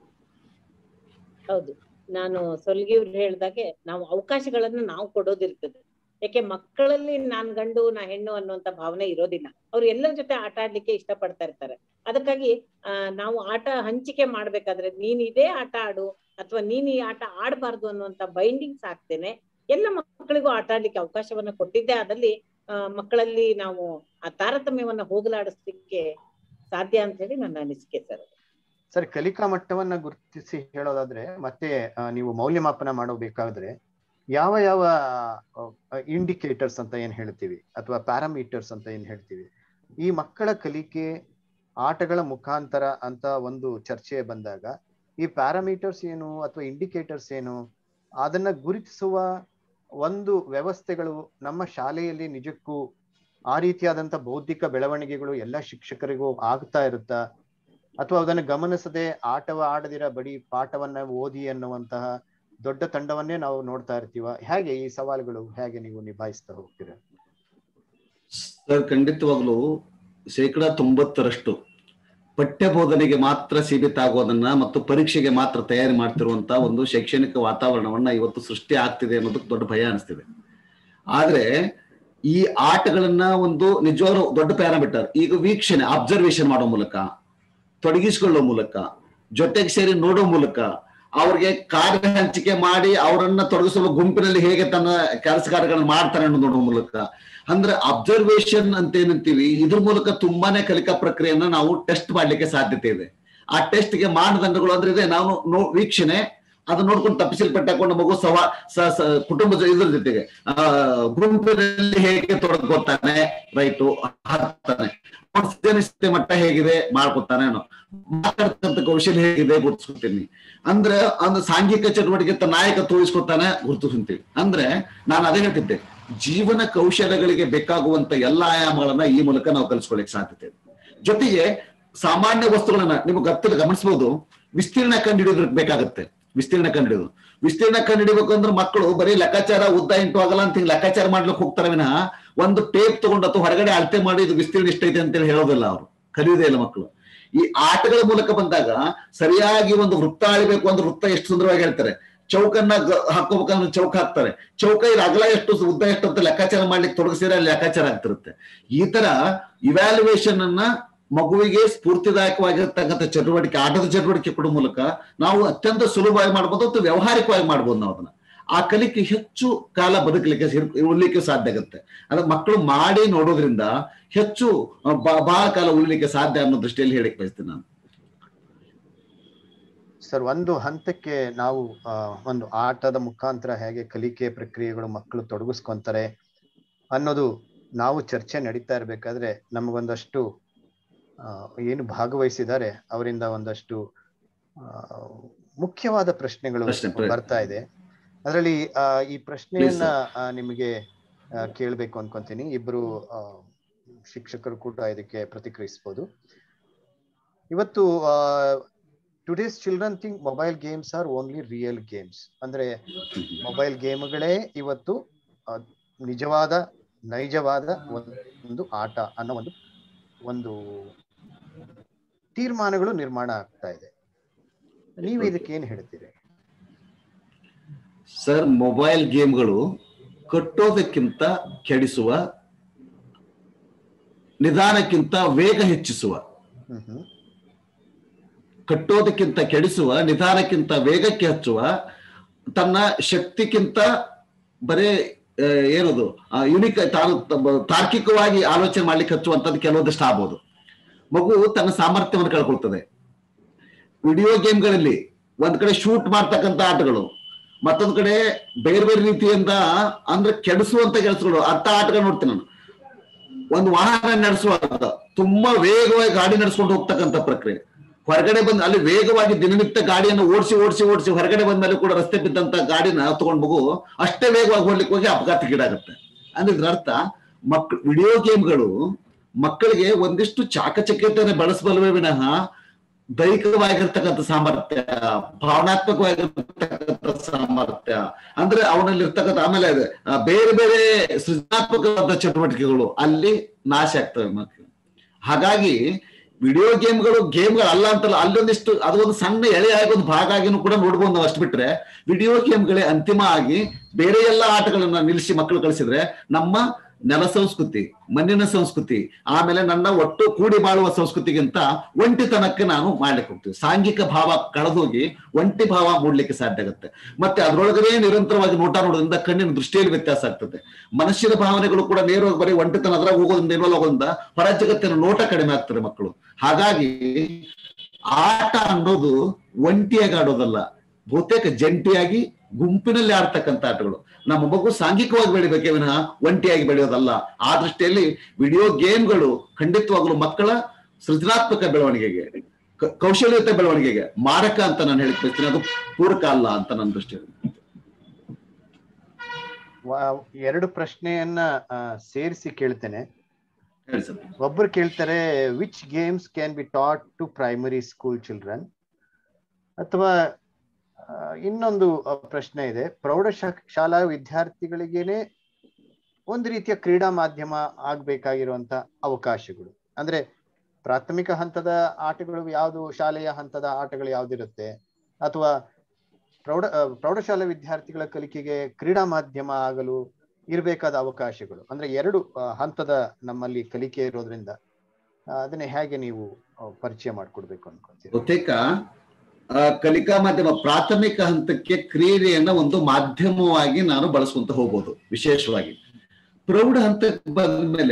ಹೌದು ನಾನು ಸೊಲ್ಗಿವ್ರು ಹೇಳ್ದಾಗೆ ನಾವು ಅವಕಾಶಗಳನ್ನ ನಾವು ಕೊಡೋದಿರ್ತದೆ ಯಾಕೆ ಮಕ್ಕಳಲ್ಲಿ ನಾನ್ ಗಂಡು ನಾ ಹೆಣ್ಣು ಅನ್ನುವಂತ ಭಾವನೆ ಇರೋದಿಲ್ಲ ಅವ್ರು ಎಲ್ಲರ ಜೊತೆ ಆಟ ಆಡ್ಲಿಕ್ಕೆ ಇಷ್ಟ ಪಡ್ತಾ ಇರ್ತಾರೆ ಅದಕ್ಕಾಗಿ ಆ ನಾವು ಆಟ ಹಂಚಿಕೆ ಮಾಡ್ಬೇಕಾದ್ರೆ ನೀನ್ ಇದೇ ಆಟ ಆಡು ಅಥವಾ ನೀನ್ ಈ ಆಟ ಆಡಬಾರ್ದು ಅನ್ನುವಂತ ಬೈಂಡಿಂಗ್ಸ್ ಆಗ್ತೇನೆ ಎಲ್ಲ ಮಕ್ಕಳಿಗೂ ಆಟ ಆಡ್ಲಿಕ್ಕೆ ಅವಕಾಶವನ್ನ ಕೊಟ್ಟಿದ್ದೆ ಆದಲ್ಲಿ ಆ ಮಕ್ಕಳಲ್ಲಿ ನಾವು ಆ ತಾರತಮ್ಯವನ್ನ ಹೋಗಲಾಡಿಸ್ಲಿಕ್ಕೆ ಸಾಧ್ಯ ಅಂತ ಹೇಳಿ ನನ್ನ ಅನಿಸಿಕೆ ಸರ್ ಸರಿ ಕಲಿಕಾ ಮಟ್ಟವನ್ನ ಗುರುತಿಸಿ ಹೇಳೋದಾದ್ರೆ ಮತ್ತೆ ಆ, ನೀವು ಮೌಲ್ಯಮಾಪನ ಮಾಡಬೇಕಾದ್ರೆ ಯಾವ ಯಾವ ಇಂಡಿಕೇಟರ್ಸ್ ಅಂತ ಏನ್ ಹೇಳ್ತೀವಿ ಅಥವಾ ಪ್ಯಾರಾಮೀಟರ್ಸ್ ಅಂತ ಏನ್ ಹೇಳ್ತೀವಿ ಈ ಮಕ್ಕಳ ಕಲಿಕೆ ಆಟಗಳ ಮುಖಾಂತರ ಅಂತ ಒಂದು ಚರ್ಚೆ ಬಂದಾಗ ಈ ಪ್ಯಾರಾಮೀಟರ್ಸ್ ಏನು ಅಥವಾ ಇಂಡಿಕೇಟರ್ಸ್ ಏನು ಅದನ್ನ ಗುರುತಿಸುವ ಒಂದು ವ್ಯವಸ್ಥೆಗಳು ನಮ್ಮ ಶಾಲೆಯಲ್ಲಿ ನಿಜಕ್ಕೂ ಆ ರೀತಿಯಾದಂತ ಬೌದ್ಧಿಕ ಬೆಳವಣಿಗೆಗಳು ಎಲ್ಲ ಶಿಕ್ಷಕರಿಗೂ ಆಗ್ತಾ ಇರುತ್ತಾ ಅಥವಾ ಅದನ್ನು ಗಮನಿಸದೆ ಆಟವ ಆಡದಿರ ಬಡಿ ಪಾಠವನ್ನ ಓದಿ ಅನ್ನುವಂತಹ ದೊಡ್ಡ ತಂಡವನ್ನೇ ನಾವು ನೋಡ್ತಾ ಇರ್ತೀವ ಹೇಗೆ ಈ ಸವಾಲುಗಳು ಹೇಗೆ ನೀವು ನಿಭಾಯಿಸ್ತಾ ಹೋಗ್ತೀರಾ ಸರ್ ಖಂಡಿತವಾಗ್ಲೂ ಶೇಕಡ ತೊಂಬತ್ತರಷ್ಟು ಪಠ್ಯ ಬೋಧನೆಗೆ ಮಾತ್ರ ಸೀಮಿತ ಆಗೋದನ್ನ ಮತ್ತು ಪರೀಕ್ಷೆಗೆ ಮಾತ್ರ ತಯಾರಿ ಮಾಡ್ತಿರುವಂತ ಒಂದು ಶೈಕ್ಷಣಿಕ ವಾತಾವರಣವನ್ನ ಇವತ್ತು ಸೃಷ್ಟಿ ಆಗ್ತಿದೆ ಅನ್ನೋದಕ್ಕೆ ದೊಡ್ಡ ಭಯ ಅನಿಸ್ತಿದೆ ಆದ್ರೆ ಈ ಆಟಗಳನ್ನ ಒಂದು ನಿಜವಾಗ್ಲೂ ದೊಡ್ಡ ಪ್ಯಾರಾಮೀಟರ್ ಈಗ ವೀಕ್ಷಣೆ ಅಬ್ಸರ್ವೇಷನ್ ಮಾಡೋ ಮೂಲಕ ತೊಡಗಿಸಿಕೊಳ್ಳೋ ಮೂಲಕ ಜೊತೆಗೆ ಸೇರಿ ನೋಡೋ ಮೂಲಕ ಅವ್ರಿಗೆ ಕಾರ್ಯ ಹಂಚಿಕೆ ಮಾಡಿ ಅವರನ್ನ ತೊಡಗಿಸಲು ಗುಂಪಿನಲ್ಲಿ ಹೇಗೆ ತನ್ನ ಕೆಲಸ ಕಾರ್ಯಗಳನ್ನ ಮಾಡ್ತಾರೆ ಅನ್ನೋದು ನೋಡೋ ಮೂಲಕ ಅಂದ್ರೆ ಅಬ್ಸರ್ವೇಷನ್ ಅಂತ ಏನಂತೀವಿ ಇದ್ರ ಮೂಲಕ ತುಂಬಾನೇ ಕಲಿಕಾ ಪ್ರಕ್ರಿಯೆಯನ್ನ ನಾವು ಟೆಸ್ಟ್ ಮಾಡ್ಲಿಕ್ಕೆ ಸಾಧ್ಯತೆ ಇದೆ ಆ ಟೆಸ್ಟ್ ಗೆ ಮಾನದಂಡಗಳು ಅಂದ್ರೆ ಇದೆ ನಾವು ನೋ ವೀಕ್ಷಣೆ ಅದನ್ನ ನೋಡ್ಕೊಂಡು ತಪ್ಪಿಸಲ್ಪಟ್ಟಕೊಂಡು ಮಗು ಸವ ಸ- ಸ- ಕುಟುಂಬದ ಇದ್ರ ಜೊತೆಗೆ ಆ ಗುಂಪಿನಲ್ಲಿ ಹೇಗೆ ತೊಡಗೋತಾನೆ ರೈಟು ಹಾಕ್ತಾನೆ ಸ್ಥಿತಿ ಮಟ್ಟ ಹೇಗಿದೆ ಮಾಡ್ಕೊತಾನೆ ಅನ್ನೋ ಮಾತಾಡ್ತಕ್ಕಂಥ ಕೌಶಲ್ಯ ಹೇಗಿದೆ ಗುರುತಿಸ್ಕೊತೀನಿ ಅಂದ್ರೆ ಒಂದು ಸಾಂಘಿಕ ಚಟುವಟಿಕೆ ತನ್ನ ನಾಯಕ ತೋರಿಸ್ಕೊತಾನೆ ಗುರುತಿಸ್ಕೊಂತೀವಿ ಅಂದ್ರೆ ನಾನು ಅದೇ ಹೇಳ್ತಿದ್ದೆ ಜೀವನ ಕೌಶಲ್ಯಗಳಿಗೆ ಬೇಕಾಗುವಂತ ಎಲ್ಲಾ ಆಯಾಮಗಳನ್ನ ಈ ಮೂಲಕ ನಾವು ಕಲಿಸ್ಕೊಳ್ಳಿಕ್ ಸಾಧ್ಯತೆ ಇದೆ ಜೊತೆಗೆ ಸಾಮಾನ್ಯ ವಸ್ತುಗಳನ್ನ ನಿಮ್ಗೆ ಗೊತ್ತಿಲ್ಲ ಗಮನಿಸಬಹುದು ವಿಸ್ತೀರ್ಣ ಕಂಡುಹಿಡಿಯೋದಕ್ಕೆ ಬೇಕಾಗುತ್ತೆ ವಿಸ್ತೀರ್ಣ ಕಂಡುಹಿಡಿಯೋದು ವಿಸ್ತೀರ್ಣ ಕಂಡುಹಿಡಿಬೇಕು ಅಂದ್ರೆ ಮಕ್ಕಳು ಬರೀ ಲೆಕ್ಕಾಚಾರ ಉದ್ದ ಇಂಟು ಆಗಲ್ಲ ಅಂತ ಹಿಂಗ್ ಲೆಕ್ಕಾಚಾರ ಮಾಡ್ಲಿಕ್ಕೆ ಹೋಗ್ತಾರೆ ವಿನಃ ಒಂದು ಟೇಪ್ ತಗೊಂಡು ಅಥವಾ ಹೊರಗಡೆ ಅಳತೆ ಮಾಡಿ ಇದು ವಿಸ್ತೀರ್ಣ ಇಷ್ಟೈತೆ ಅಂತೇಳಿ ಹೇಳೋದಿಲ್ಲ ಅವರು ಕಲಿಯೋದೇ ಇಲ್ಲ ಮಕ್ಕಳು ಈ ಆಟಗಳ ಮೂಲಕ ಬಂದಾಗ ಸರಿಯಾಗಿ ಒಂದು ವೃತ್ತ ಅಳಿಬೇಕು ಅಂದ್ರೆ ವೃತ್ತ ಎಷ್ಟು ಸುಂದರವಾಗಿ ಹೇಳ್ತಾರೆ ಚೌಕನ್ನ ಗ- ಹಾಕೋಬೇಕಂದ್ರೆ ಚೌಕ ಹಾಕ್ತಾರೆ ಚೌಕ ಇದು ಅಗಲ ಎಷ್ಟು ಉದ್ದ ಎಷ್ಟು ಅಂತ ಲೆಕ್ಕಾಚಾರ ಮಾಡ್ಲಿಕ್ಕೆ ತೊಡಗಿಸಿದ್ರೆ ಅಲ್ಲಿ ಲೆಕ್ಕಾಚಾರ ಆಗ್ತಿರುತ್ತೆ ಈ ತರ ಇವ್ಯಾಲ್ಯುಯೇಷನ್ ಅನ್ನ ಮಗುವಿಗೆ ಸ್ಫೂರ್ತಿದಾಯಕವಾಗಿರ್ತಕ್ಕಂಥ ಚಟುವಟಿಕೆ ಆಟದ ಚಟುವಟಿಕೆ ಕೊಡೋ ಮೂಲಕ ನಾವು ಅತ್ಯಂತ ಸುಲಭವಾಗಿ ಮಾಡ್ಬೋದು ಅಥವಾ ವ್ಯವಹಾರಿಕವಾಗಿ ಮಾಡ್ಬೋದು ನಾವು ಅದನ್ನ ಆ ಕಲಿಕೆ ಹೆಚ್ಚು ಕಾಲ ಬದುಕಲಿಕ್ಕೆ ಸಿರ್- ಉಳಿಲಿಕ್ಕೆ ಸಾಧ್ಯ ಆಗುತ್ತೆ ಅದ ಮಕ್ಕಳು ಮಾಡಿ ನೋಡೋದ್ರಿಂದ ಹೆಚ್ಚು ಆ, ಬ- ಬಹಳ ಕಾಲ ಉಳಿಲಿಕ್ಕೆ ಸಾಧ್ಯ ಅನ್ನೋ ದೃಷ್ಟಿಯಲ್ಲಿ ಹೇಳಿಕ್ ಬಯಸ್ತೀನಿ ನಾನು ಸರ್ ಒಂದು ಹಂತಕ್ಕೆ ನಾವು ಆ, ಒಂದು ಆಟದ ಮುಖಾಂತರ ಹೇಗೆ ಕಲಿಕೆ ಪ್ರಕ್ರಿಯೆಗಳು ಮಕ್ಕಳು ತೊಡಗಿಸ್ಕೊಂತಾರೆ ಅನ್ನೋದು ನಾವು ಚರ್ಚೆ ನಡೀತಾ ಇರ್ಬೇಕಾದ್ರೆ ನಮಗೊಂದಷ್ಟು ಆ, ಏನು ಭಾಗವಹಿಸಿದ್ದಾರೆ ಅವರಿಂದ ಒಂದಷ್ಟು ಆ, ಮುಖ್ಯವಾದ ಪ್ರಶ್ನೆಗಳು ಪ್ರಶ್ನೆ, ಪ್ರಶ್ನೆ. ಬರ್ತಾ ಇದೆ ಅದರಲ್ಲಿ ಆ, ಈ ಪ್ರಶ್ನೆಯನ್ನ ಆ, ನಿಮಗೆ ಆ, ಕೇಳ್ಬೇಕು ಅನ್ಕೊಂತೀನಿ ಇಬ್ರು ಆ, ಶಿಕ್ಷಕರು ಕೂಡ ಇದಕ್ಕೆ ಪ್ರತಿಕ್ರಿಯಿಸ್ಬೋದು ಇವತ್ತು today's children think mobile games are only real games ಅಂದ್ರೆ ಮೊಬೈಲ್ ಗೇಮ್ಗಳೇ ಇವತ್ತು ಆ, ನಿಜವಾದ ನೈಜವಾದ ಒಂದು ಆಟ ಅನ್ನೋ ಒಂದು ಒಂದು ತೀರ್ಮಾನಗಳು ನಿರ್ಮಾಣ ಆಗ್ತಾ ಇದೆ ನೀವು ಇದಕ್ಕೆ ಏನ್ ಹೇಳ್ತೀರಿ ಸರ್ ಮೊಬೈಲ್ ಗೇಮ್ಗಳು ಕಟ್ಟೋದಕ್ಕಿಂತ ಕೆಡಿಸುವ ನಿಧಾನಕ್ಕಿಂತ ವೇಗ ಹೆಚ್ಚಿಸುವ ಹ್ಮ್ ಹ್ಮ್ ಕಟ್ಟೋದಕ್ಕಿಂತ ಕೆಡಿಸುವ ನಿಧಾನಕ್ಕಿಂತ ವೇಗಕ್ಕೆ ಹಚ್ಚುವ ತನ್ನ ಶಕ್ತಿಗಿಂತ ಬರೇ ಆ, ಏನದು ಯುನಿಕ್ ತಾನು ತ- ತಾರ್ಕಿಕವಾಗಿ ಆಲೋಚನೆ ಮಾಡ್ಲಿಕ್ಕೆ ಹಚ್ಚುವಂತದ್ದು ಕೆಲವೊಂದಷ್ಟು ಆಗ್ಬೋದು ಮಗು ತನ್ನ ಸಾಮರ್ಥ್ಯವನ್ನು ಕಳ್ಕೊಳ್ತದೆ ವಿಡಿಯೋ ಗೇಮ್ಗಳಲ್ಲಿ ಒಂದ್ ಕಡೆ ಶೂಟ್ ಮಾಡ್ತಕ್ಕಂಥ ಆಟಗಳು ಮತ್ತೊಂದ್ ಕಡೆ ಬೇರೆ ಬೇರೆ ರೀತಿಯಿಂದ ಅಂದ್ರೆ ಕೆಡಿಸುವಂತ ಕೆಲಸಗಳು ಅಂತ ಆಟಗಳು ನೋಡ್ತೀನಿ ನಾನು ಒಂದು ವಾಹನ ನಡೆಸುವಾಗ ತುಂಬಾ ವೇಗವಾಗಿ ಗಾಡಿ ನಡೆಸ್ಕೊಂಡು ಹೋಗ್ತಕ್ಕಂಥ ಪ್ರಕ್ರಿಯೆ ಹೊರಗಡೆ ಬಂದ್ ಅಲ್ಲಿ ವೇಗವಾಗಿ ದಿನನಿತ್ಯ ಗಾಡಿಯನ್ನು ಓಡಿಸಿ ಓಡಿಸಿ ಓಡಿಸಿ ಹೊರಗಡೆ ಬಂದ ಮೇಲೆ ಕೂಡ ರಸ್ತೆ ಬಿದ್ದಂತ ಗಾಡಿನ ತಗೊಂಡ್ ಮಗು ಅಷ್ಟೇ ವೇಗವಾಗಿ ಓಡ್ಲಿಕ್ಕೆ ಹೋಗಿ ಅಪಘಾತಕ್ಕೀಡಾಗುತ್ತೆ ಅಂದ್ರೆ ಇದ್ರ ಅರ್ಥ ಮಕ್ ವಿಡಿಯೋ ಗೇಮ್ಗಳು ಮಕ್ಕಳಿಗೆ ಒಂದಿಷ್ಟು ಚಾಕಚಕ್ಯತೆಯನ್ನು ಬಳಸಬಲ್ಲವೇ ವಿನಃ ದೈಹಿಕವಾಗಿರ್ತಕ್ಕಂಥ ಸಾಮರ್ಥ್ಯ ಭಾವನಾತ್ಮಕವಾಗಿರ್ತಕ್ಕಂಥ ಸಾಮರ್ಥ್ಯ ಅಂದ್ರೆ ಅವನಲ್ಲಿ ಇರ್ತಕ್ಕಂಥ ಆಮೇಲೆ ಅದೇ, ಆ, ಬೇರೆ ಬೇರೆ ಸೃಜನಾತ್ಮಕವಾದ ಚಟುವಟಿಕೆಗಳು ಅಲ್ಲಿ ನಾಶ ಆಗ್ತವೆ ಮಕ್ಕಳು ಹಾಗಾಗಿ ವಿಡಿಯೋ ಗೇಮ್ಗಳು ಗೇಮ್ಗಳು ಅಲ್ಲ ಅಂತಲ್ಲ ಅಲ್ಲೊಂದಿಷ್ಟು ಅದೊಂದು ಸಣ್ಣ ಎಳೆಯಾಗಿ ಒಂದು ಭಾಗ ಆಗಿನೂ ಕೂಡ ನೋಡ್ಬೋದು ನಾವು ಅಷ್ಟು ಬಿಟ್ರೆ ವಿಡಿಯೋ ಗೇಮ್ಗಳೇ ಅಂತಿಮ ಆಗಿ ಬೇರೆ ಎಲ್ಲ ಆಟಗಳನ್ನ ನಿಲ್ಲಿಸಿ ಮಕ್ಕಳು ಕಳಿಸಿದ್ರೆ ನಮ್ಮ ನೆಲ ಸಂಸ್ಕೃತಿ ಮಣ್ಣಿನ ಸಂಸ್ಕೃತಿ ಆಮೇಲೆ ನನ್ನ ಒಟ್ಟು ಕೂಡಿ ಬಾಳುವ ಸಂಸ್ಕೃತಿಗಿಂತ ಒಂಟಿತನಕ್ಕೆ ನಾನು ಮಾಡ್ಲಿಕ್ಕೆ ಹೋಗ್ತೀವಿ ಸಾಂಘಿಕ ಭಾವ ಕಳೆದೋಗಿ ಒಂಟಿ ಭಾವ ಮೂಡ್ಲಿಕ್ಕೆ ಸಾಧ್ಯ ಆಗುತ್ತೆ ಮತ್ತೆ ಅದ್ರೊಳಗಡೆ ನಿರಂತರವಾಗಿ ನೋಟ ನೋಡೋದ್ರಿಂದ ಕಣ್ಣಿನ ದೃಷ್ಟಿಯಲ್ಲಿ ವ್ಯತ್ಯಾಸ ಆಗ್ತದೆ ಮನುಷ್ಯನ ಭಾವನೆಗಳು ಕೂಡ ನೇರವಾಗಿ ಬರೀ ಒಂಟಿತನ ಅದ್ರಾಗ ಹೋಗೋದ್ರಿಂದ ಇನ್ವಾಲ್ವ್ ಆಗೋದ್ರಿಂದ ಹೊರ ಜಗತ್ತಿನ ನೋಟ ಕಡಿಮೆ ಆಗ್ತಾರೆ ಮಕ್ಕಳು ಹಾಗಾಗಿ ಆಟ ಅನ್ನೋದು ಒಂಟಿಯಾಗಿ ಆಡೋದಲ್ಲ ಬಹುತೇಕ ಜಂಟಿಯಾಗಿ ಗುಂಪಿನಲ್ಲಿ ಆಡ್ತಕ್ಕಂಥ ಆಟಗಳು ನಮ್ಮ ಮಗು ಸಾಂಘಿಕವಾಗಿ ಬೆಳಿಬೇಕೇ ವಿನಃ ಒಂಟಿಯಾಗಿ ಬೆಳೆಯೋದಲ್ಲ ಆ ದೃಷ್ಟಿಯಲ್ಲಿ ವಿಡಿಯೋ ಗೇಮ್ಗಳು ಖಂಡಿತವಾಗ್ಲೂ ಮಕ್ಕಳ ಸೃಜನಾತ್ಮಕ ಬೆಳವಣಿಗೆಗೆ ಕ- ಕೌಶಲ್ಯತೆ ಬೆಳವಣಿಗೆಗೆ ಮಾರಕ ಅಂತ ನಾನು ಹೇಳಕ್ ಬಯಸ್ತೀನಿ ಅದು ಪೂರಕ ಅಲ್ಲ ಅಂತ ನನ್ನ ದೃಷ್ಟಿಯಲ್ಲಿ ವಾ- ಎರಡು ಪ್ರಶ್ನೆಯನ್ನ ಸೇರಿಸಿ ಕೇಳ್ತೇನೆ ಹೇಳಿ ಸರ್ ಒಬ್ಬರು ಕೇಳ್ತಾರೆ which games can be taught to primary school children ಅಥವಾ ಆ, ಇನ್ನೊಂದು ಆ, ಪ್ರಶ್ನೆ ಇದೆ ಪ್ರೌಢ ಶಾ- ಶಾಲಾ ವಿದ್ಯಾರ್ಥಿಗಳಿಗೇನೆ ಒಂದು ರೀತಿಯ ಕ್ರೀಡಾ ಮಾಧ್ಯಮ ಆಗ್ಬೇಕಾಗಿರುವಂತ ಅವಕಾಶಗಳು ಅಂದ್ರೆ ಪ್ರಾಥಮಿಕ ಹಂತದ ಆಟಗಳು ಯಾವುದು ಶಾಲೆಯ ಹಂತದ ಆಟಗಳು ಯಾವ್ದಿರುತ್ತೆ ಅಥವಾ ಪ್ರೌಢ ಆ, ಪ್ರೌಢಶಾಲಾ ವಿದ್ಯಾರ್ಥಿಗಳ ಕಲಿಕೆಗೆ ಕ್ರೀಡಾ ಮಾಧ್ಯಮ ಆಗಲು ಇರಬೇಕಾದ ಅವಕಾಶಗಳು ಅಂದ್ರೆ ಎರಡು ಆ, ಹಂತದ ನಮ್ಮಲ್ಲಿ ಕಲಿಕೆ ಇರೋದ್ರಿಂದ ಆ, ಅದನ್ನ ಹೇಗೆ ನೀವು ಆ, ಪರಿಚಯ ಮಾಡ್ಕೊಡ್ಬೇಕು ಅನ್ಕೊಂತೀರಿ ಬಹುತೇಕ ಆ, ಕಲಿಕಾ ಮಾಧ್ಯಮ ಪ್ರಾಥಮಿಕ ಹಂತಕ್ಕೆ ಕ್ರೀಡೆಯನ್ನ ಒಂದು ಮಾಧ್ಯಮವಾಗಿ ನಾನು ಬಳಸ್ಕೊಂತ ಹೋಗ್ಬೋದು ವಿಶೇಷವಾಗಿ ಪ್ರೌಢ ಹಂತಕ್ಕೆ ಬಂದ್ಮೇಲೆ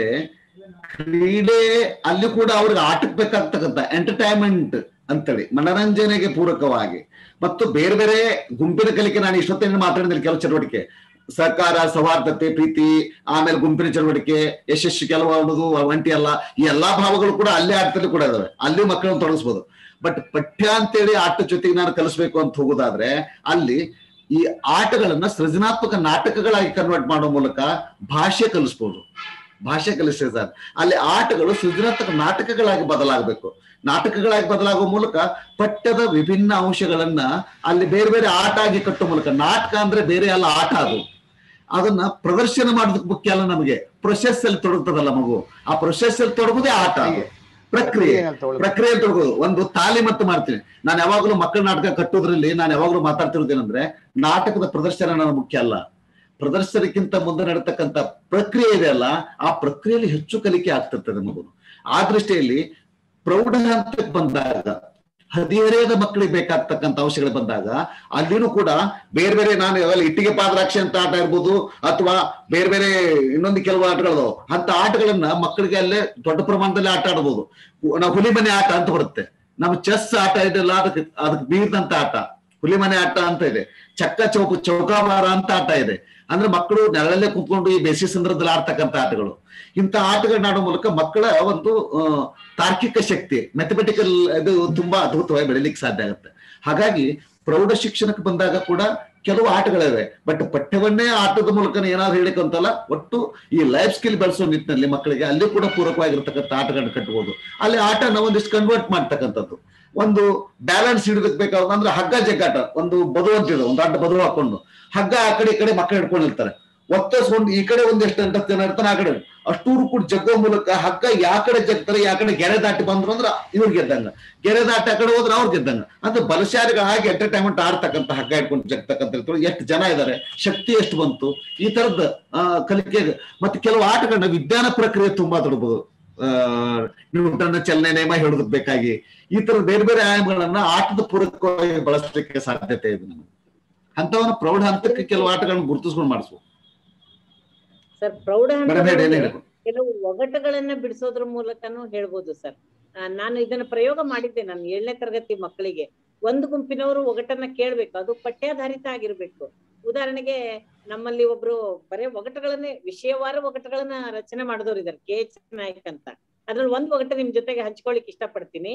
ಕ್ರೀಡೆ ಅಲ್ಲಿ ಕೂಡ ಅವ್ರಿಗೆ ಆಟಕ್ಕೆ ಬೇಕಾಗ್ತಕ್ಕಂಥ ಎಂಟರ್ಟೈನ್ಮೆಂಟ್ ಅಂತೇಳಿ ಮನರಂಜನೆಗೆ ಪೂರಕವಾಗಿ ಮತ್ತು ಬೇರೆ ಬೇರೆ ಗುಂಪಿನ ಕಲಿಕೆ ನಾನು ಇಷ್ಟೊತ್ತಿನ ಮಾತಾಡಿದ್ರೆ ಕೆಲವು ಚಟುವಟಿಕೆ ಸಹಕಾರ ಸೌಹಾರ್ದತೆ ಪ್ರೀತಿ ಆಮೇಲೆ ಗುಂಪಿನ ಚಟುವಟಿಕೆ ಯಶಸ್ಸು ಕೆಲವು ಅನ್ನೋದು ಒಂಟಿ ಅಲ್ಲ ಈ ಎಲ್ಲಾ ಭಾವಗಳು ಕೂಡ ಅಲ್ಲೇ ಆಟದಲ್ಲಿ ಕೂಡ ಇದಾವೆ ಅಲ್ಲಿ ಮಕ್ಕಳನ್ನು ತೊಡಗಿಸ್ಬೋದು ಬಟ್ ಪಠ್ಯ ಅಂತೇಳಿ ಆಟ ಜೊತೆಗೆ ನಾನು ಕಲಿಸ್ಬೇಕು ಅಂತ ಹೋಗೋದಾದ್ರೆ ಅಲ್ಲಿ ಈ ಆಟಗಳನ್ನ ಸೃಜನಾತ್ಮಕ ನಾಟಕಗಳಾಗಿ ಕನ್ವರ್ಟ್ ಮಾಡೋ ಮೂಲಕ ಭಾಷೆ ಕಲಿಸ್ಬೋದು ಭಾಷೆ ಕಲಿಸ್ತೇವೆ ಸರ್ ಅಲ್ಲಿ ಆಟಗಳು ಸೃಜನಾತ್ಮಕ ನಾಟಕಗಳಾಗಿ ಬದಲಾಗಬೇಕು ನಾಟಕಗಳಾಗಿ ಬದಲಾಗುವ ಮೂಲಕ ಪಠ್ಯದ ವಿಭಿನ್ನ ಅಂಶಗಳನ್ನ ಅಲ್ಲಿ ಬೇರೆ ಬೇರೆ ಆಟ ಆಗಿ ಕಟ್ಟುವ ಮೂಲಕ ನಾಟಕ ಅಂದ್ರೆ ಬೇರೆ ಅಲ್ಲ ಆಟ ಅದು ಅದನ್ನ ಪ್ರದರ್ಶನ ಮಾಡೋದಕ್ಕೆ ಮುಖ್ಯ ಅಲ್ಲ ನಮಗೆ ಪ್ರೊಸೆಸ್ ಅಲ್ಲಿ ತೊಡಗ್ತದಲ್ಲ ಮಗು ಆ ಪ್ರೊಸೆಸ್ ಅಲ್ಲಿ ತೊಡಗುದೇ ಆಟ ಅದು. ಪ್ರಕ್ರಿಯೆ ಏನಲ್ಲಿ ತೊಗೊಳ್ಬೇಕು? ಪ್ರಕ್ರಿಯೆ ತೊಡಗೋದು ಒಂದು ತಾಲೀಮತ್ತು ಮಾಡ್ತೀನಿ ನಾನು ಯಾವಾಗಲೂ ಮಕ್ಕಳ ನಾಟಕ ಕಟ್ಟೋದ್ರಲ್ಲಿ ನಾನು ಯಾವಾಗಲೂ ಮಾತಾಡ್ತಿರೋದೇನಂದ್ರೆ ನಾಟಕದ ಪ್ರದರ್ಶನ ನನಗೆ ಮುಖ್ಯ ಅಲ್ಲ ಪ್ರದರ್ಶನಕ್ಕಿಂತ ಮುಂದೆ ನಡೀತಕ್ಕಂಥ ಪ್ರಕ್ರಿಯೆ ಇದೆ ಅಲ್ಲ ಆ ಪ್ರಕ್ರಿಯೆಯಲ್ಲಿ ಹೆಚ್ಚು ಕಲಿಕೆ ಆಗ್ತಿರ್ತದೆ ಮಗು ಆ ದೃಷ್ಟಿಯಲ್ಲಿ ಪ್ರೌಢ ಹಂತಕ್ಕೆ ಬಂದಾಗ ಹದಿಹರೆಯದ ಮಕ್ಕಳಿಗೆ ಬೇಕಾಗ್ತಕ್ಕಂಥ ಅಂಶಗಳು ಬಂದಾಗ ಅಲ್ಲಿನೂ ಕೂಡ ಬೇರೆ ಬೇರೆ ನಾನು ಯಾವಾಗ ಇಟ್ಟಿಗೆ ಪಾದರಾಕ್ಷಿ ಅಂತ ಆಟ ಇರ್ಬೋದು ಅಥವಾ ಬೇರೆ ಬೇರೆ ಇನ್ನೊಂದು ಕೆಲವು ಆಟಗಳು ಅಂತ ಆಟಗಳನ್ನ ಮಕ್ಕಳಿಗೆ ಅಲ್ಲೇ ದೊಡ್ಡ ಪ್ರಮಾಣದಲ್ಲಿ ಆಟ ಆಡ್ಬೋದು ನಾವು ಹುಲಿ ಮನೆ ಆಟ ಅಂತ ಬರುತ್ತೆ ನಮ್ಮ ಚೆಸ್ ಆಟ ಇದೆಲ್ಲ ಅದಕ್ಕೆ ಅದಕ್ಕೆ ಮೀರಿದಂತ ಆಟ ಹುಲಿ ಮನೆ ಆಟ ಅಂತ ಇದೆ ಚಕ್ಕ ಚೌಕ ಚೌಕಾಬಾರ ಅಂತ ಆಟ ಇದೆ ಅಂದ್ರೆ ಮಕ್ಕಳು ನೆರಳಲ್ಲೇ ಕುತ್ಕೊಂಡು ಈ ಬೇಸಿಗೆ ಸಂದರ್ಭದಲ್ಲಿ ಆಡ್ತಕ್ಕಂಥ ಆಟಗಳು ಇಂಥ ಆಟಗಳನ್ನ ಆಡೋ ಮೂಲಕ ಮಕ್ಕಳ ಒಂದು ಆ, ತಾರ್ಕಿಕ ಶಕ್ತಿ ಮ್ಯಾಥಮೆಟಿಕಲ್ ಇದು ತುಂಬಾ ಅದ್ಭುತವಾಗಿ ಬೆಳಿಲಿಕ್ಕೆ ಸಾಧ್ಯ ಆಗುತ್ತೆ ಹಾಗಾಗಿ ಪ್ರೌಢ ಶಿಕ್ಷಣಕ್ಕೆ ಬಂದಾಗ ಕೂಡ ಕೆಲವು ಆಟಗಳಿವೆ ಬಟ್ ಪಠ್ಯವನ್ನೇ ಆಟದ ಮೂಲಕ ಏನಾದ್ರು ಹೇಳಿಕ್ ಅಂತಲ್ಲ ಒಟ್ಟು ಈ ಲೈಫ್ ಸ್ಕಿಲ್ ಬೆಳೆಸೋ ನಿಟ್ಟಿನಲ್ಲಿ ಮಕ್ಕಳಿಗೆ ಅಲ್ಲಿ ಕೂಡ ಪೂರಕವಾಗಿರ್ತಕ್ಕಂಥ ಆಟಗಳನ್ನ ಕಟ್ಬೋದು ಅಲ್ಲಿ ಆಟನ ಒಂದಿಷ್ಟು ಕನ್ವರ್ಟ್ ಮಾಡ್ತಕ್ಕಂಥದ್ದು ಒಂದು ಬ್ಯಾಲೆನ್ಸ್ ಹಿಡಿದಕ್ ಬೇಕಾದ ಅಂದ್ರೆ ಹಗ್ಗ ಜಗ್ಗಾಟ ಒಂದು ಬದು ಅಂತಿದೆ ಒಂದು ಅಡ್ಡ ಬದು ಹಾಕೊಂಡು ಹಗ್ಗ ಆ ಕಡೆ ಈ ಕಡೆ ಮಕ್ಕಳು ಹಿಡ್ಕೊಂಡಿರ್ತಾರೆ ಒತ್ತಸ್ಕೊಂಡು ಈ ಕಡೆ ಒಂದಿಷ್ಟು ಅಂತ ಜನ ಇರ್ತಾನೆ ಆ ಕಡೆ ಅಷ್ಟೂರು ಕೂಡ ಜಗ್ಗೋ ಮೂಲಕ ಹಗ್ಗ ಯಾ ಕಡೆ ಜಗ್ತಾರೆ ಯಾ ಕಡೆ ಗೆರೆ ದಾಟಿ ಬಂದ್ರು ಅಂದ್ರೆ ಇವ್ರು ಗೆದ್ದಂಗ ಗೆರೆ ದಾಟಿ ಆ ಕಡೆ ಹೋದ್ರೆ ಅವ್ರು ಗೆದ್ದಂಗ ಅಂದ್ರೆ ಬಲಶಾಲಿಗಳಾಗಿ ಎಂಟರ್ಟೈನ್ಮೆಂಟ್ ಆಡ್ತಕ್ಕಂಥ ಹಗ್ಗ ಹಿಡ್ಕೊಂಡು ಜಗ್ತಕ್ಕಂಥ ಇರ್ತಾರೆ. ಎಷ್ಟು ಜನ ಇದ್ದಾರೆ ಶಕ್ತಿ ಎಷ್ಟು ಬಂತು ಈ ತರದ ಆ, ಕಲಿಕೆ ಮತ್ತೆ ಕೆಲವು ಆಟಗಳನ್ನ ವಿಜ್ಞಾನ ಪ್ರಕ್ರಿಯೆ ತುಂಬಾ ದೊಡ್ಡಬಹುದು ಆ ನ್ಯೂಟನ್ ಚಲನೆ ನೇಮ ಹೇಳೋದಕ್ಕೆ ಬೇಕಾಗಿ ಈ ತರ ಬೇರೆ ಬೇರೆ ಆಯಾಮಗಳನ್ನ ಆಟದ ಪೂರಕವಾಗಿ ಬಳಸಲಿಕ್ಕೆ ಸಾಧ್ಯತೆ ಇದೆ ನಮಗೆ ಅಂತವನ್ನ ಪ್ರೌಢ ಹಂತಕ್ಕೆ ಕೆಲವು ಆಟಗಳನ್ನ ಗುರುತಿಸ್ಕೊಂಡು ಮಾಡಿಸ್ಬೋದು ಸರ್ ಪ್ರೌಢ ಮೇಡಮ್ ಹೇಳಿ ಏನ್ ಹಂತದಲ್ಲಿ ಹೇಳಬೇಕು ಕೆಲವು ಒಗಟುಗಳನ್ನ ಬಿಡಿಸೋದ್ರ ಮೂಲಕನೂ ಹೇಳ್ಬೋದು ಸರ್ ಆ, ನಾನು ಇದನ್ನ ಪ್ರಯೋಗ ಮಾಡಿದ್ದೆ ನಾನು ಏಳನೇ ತರಗತಿ ಮಕ್ಕಳಿಗೆ ಒಂದು ಗುಂಪಿನವರು ಒಗಟನ್ನ ಕೇಳ್ಬೇಕು ಅದು ಪಠ್ಯಾಧಾರಿತ ಆಗಿರ್ಬೇಕು ಉದಾಹರಣೆಗೆ ನಮ್ಮಲ್ಲಿ ಒಬ್ರು ಬರೇ ಒಗಟುಗಳನ್ನೇ ವಿಷಯವಾರ ಒಗಟುಗಳನ್ನ ರಚನೆ ಮಾಡಿದವರು ಇದ್ದಾರೆ ಕೆ ಎಚ್ ನಾಯಕ್ ಅಂತ ಅದ್ರಲ್ಲಿ ಒಂದ್ ಒಗಟು ನಿಮ್ ಜೊತೆಗೆ ಹಂಚ್ಕೊಳಿಕ್ ಇಷ್ಟಪಡ್ತೀನಿ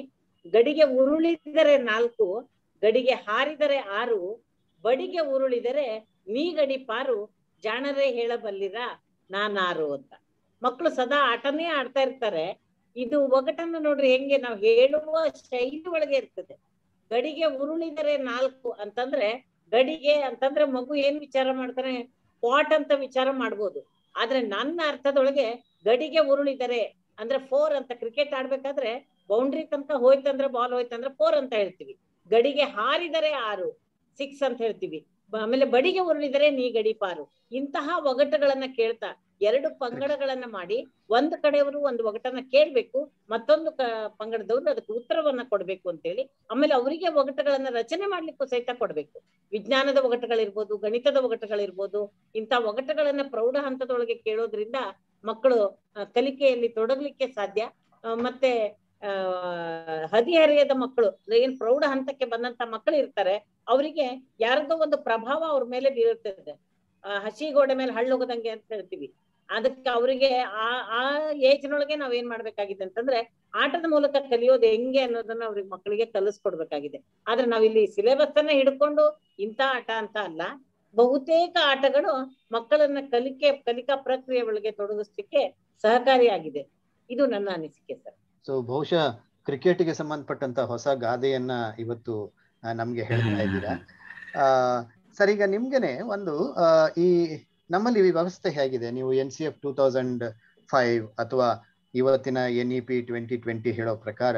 ಗಡಿಗೆ ಉರುಳಿದರೆ ನಾಲ್ಕು ಗಡಿಗೆ ಹಾರಿದರೆ ಆರು ಬಡಿಗೆ ಉರುಳಿದರೆ ನೀ ಗಡಿ ಪಾರು ಜಾಣರೇ ಹೇಳಬಲ್ಲಿರ ನಾನಾರು ಅಂತ ಮಕ್ಕಳು ಸದಾ ಆಟನೇ ಆಡ್ತಾ ಇರ್ತಾರೆ ಇದು ಒಗಟನ್ನು ನೋಡ್ರಿ ಹೆಂಗೆ ನಾವು ಹೇಳುವ ಶೈಲಿ ಒಳಗೆ ಇರ್ತದೆ ಗಡಿಗೆ ಉರುಳಿದರೆ ನಾಲ್ಕು ಅಂತಂದ್ರೆ ಗಡಿಗೆ ಅಂತಂದ್ರೆ ಮಗು ಏನ್ ವಿಚಾರ ಮಾಡ್ತಾನೆ ಪಾಟ್ ಅಂತ ವಿಚಾರ ಮಾಡ್ಬೋದು ಆದ್ರೆ ನನ್ನ ಅರ್ಥದೊಳಗೆ ಗಡಿಗೆ ಉರುಳಿದರೆ ಅಂದ್ರೆ ಫೋರ್ ಅಂತ ಕ್ರಿಕೆಟ್ ಆಡ್ಬೇಕಾದ್ರೆ ಬೌಂಡ್ರಿ ತನಕ ಹೋಯ್ತಂದ್ರೆ ಬಾಲ್ ಹೋಯ್ತಂದ್ರೆ ಫೋರ್ ಅಂತ ಹೇಳ್ತೀವಿ ಗಡಿಗೆ ಹಾರಿದರೆ ಆರು ಸಿಕ್ಸ್ ಅಂತ ಹೇಳ್ತೀವಿ ಬ- ಆಮೇಲೆ ಬಡಿಗೆ ಉರುಳಿದರೆ ನೀ ಗಡಿ ಪಾರು ಇಂತಹ ಒಗಟುಗಳನ್ನ ಕೇಳ್ತಾ ಎರಡು ಪಂಗಡಗಳನ್ನ ಮಾಡಿ ಒಂದು ಕಡೆಯವರು ಒಂದು ಒಗಟನ್ನ ಕೇಳ್ಬೇಕು ಮತ್ತೊಂದು ಕ ಪಂಗಡದವರು ಅದಕ್ಕೆ ಉತ್ತರವನ್ನ ಕೊಡ್ಬೇಕು ಅಂತೇಳಿ ಆಮೇಲೆ ಅವರಿಗೆ ಒಗಟುಗಳನ್ನ ರಚನೆ ಮಾಡ್ಲಿಕ್ಕೂ ಸಹಿತ ಕೊಡ್ಬೇಕು ವಿಜ್ಞಾನದ ಒಗಟುಗಳಿರ್ಬೋದು ಗಣಿತದ ಒಗಟುಗಳಿರ್ಬೋದು ಇಂಥ ಒಗಟುಗಳನ್ನ ಪ್ರೌಢ ಹಂತದೊಳಗೆ ಕೇಳೋದ್ರಿಂದ ಮಕ್ಕಳು ಆ, ಕಲಿಕೆಯಲ್ಲಿ ತೊಡಗ್ಲಿಕ್ಕೆ ಸಾಧ್ಯ ಆ, ಮತ್ತೆ ಆ ಹದಿಹರೆಯದ ಮಕ್ಕಳು ಏನ್ ಪ್ರೌಢ ಹಂತಕ್ಕೆ ಬಂದಂತ ಮಕ್ಕಳು ಇರ್ತಾರೆ ಅವರಿಗೆ ಯಾರದೋ ಒಂದು ಪ್ರಭಾವ ಅವ್ರ ಮೇಲೆ ಬೀರುತ್ತದೆ ಆ ಹಸಿ ಗೋಡೆ ಮೇಲೆ ಹಳ್ಳೋಗದಂಗೆ ಅಂತ ಹೇಳ್ತೀವಿ ಅದಕ್ಕೆ ಅವರಿಗೆ ಆ ಆ ಏಜ್ನೊಳಗೆ ನಾವ್ ಏನ್ ಮಾಡ್ಬೇಕಾಗಿದೆ ಅಂತಂದ್ರೆ ಆಟದ ಮೂಲಕ ಕಲಿಯೋದು ಹೆಂಗೆ ಅನ್ನೋದನ್ನ ಅವ್ರಿಗೆ ಮಕ್ಕಳಿಗೆ ಕಲಿಸ್ಕೊಡ್ಬೇಕಾಗಿದೆ ಆದ್ರೆ ನಾವಿಲ್ಲಿ ಸಿಲೆಬಸ್ ಅನ್ನ ಹಿಡ್ಕೊಂಡು ಇಂಥ ಆಟ ಅಂತ ಅಲ್ಲ ಬಹುತೇಕ ಆಟಗಳು ಮಕ್ಕಳನ್ನ ಕಲಿಕೆ ಕಲಿಕಾ ಪ್ರಕ್ರಿಯೆ ಒಳಗೆ ತೊಡಗಿಸ್ಲಿಕ್ಕೆ ಸಹಕಾರಿಯಾಗಿದೆ ಇದು ನನ್ನ ಅನಿಸಿಕೆ ಸರ್ ಸೊ ಬಹುಶಃ ಕ್ರಿಕೆಟ್ಗೆ ಸಂಬಂಧಪಟ್ಟಂತ ಹೊಸ ಗಾದೆಯನ್ನ ಇವತ್ತು ಆ, ನಮ್ಗೆ ಹೇಳ್ತಾ ಇದ್ದೀರಾ ಆ ಸರ್ ಈಗ ನಿಮ್ಗೆನೆ ಒಂದು ಆ, ಈ ನಮ್ಮಲ್ಲಿ ಈ ವ್ಯವಸ್ಥೆ ಹೇಗಿದೆ ನೀವು N C F two thousand five ಅಥವಾ ಇವತ್ತಿನ N E P twenty twenty ಹೇಳೋ ಪ್ರಕಾರ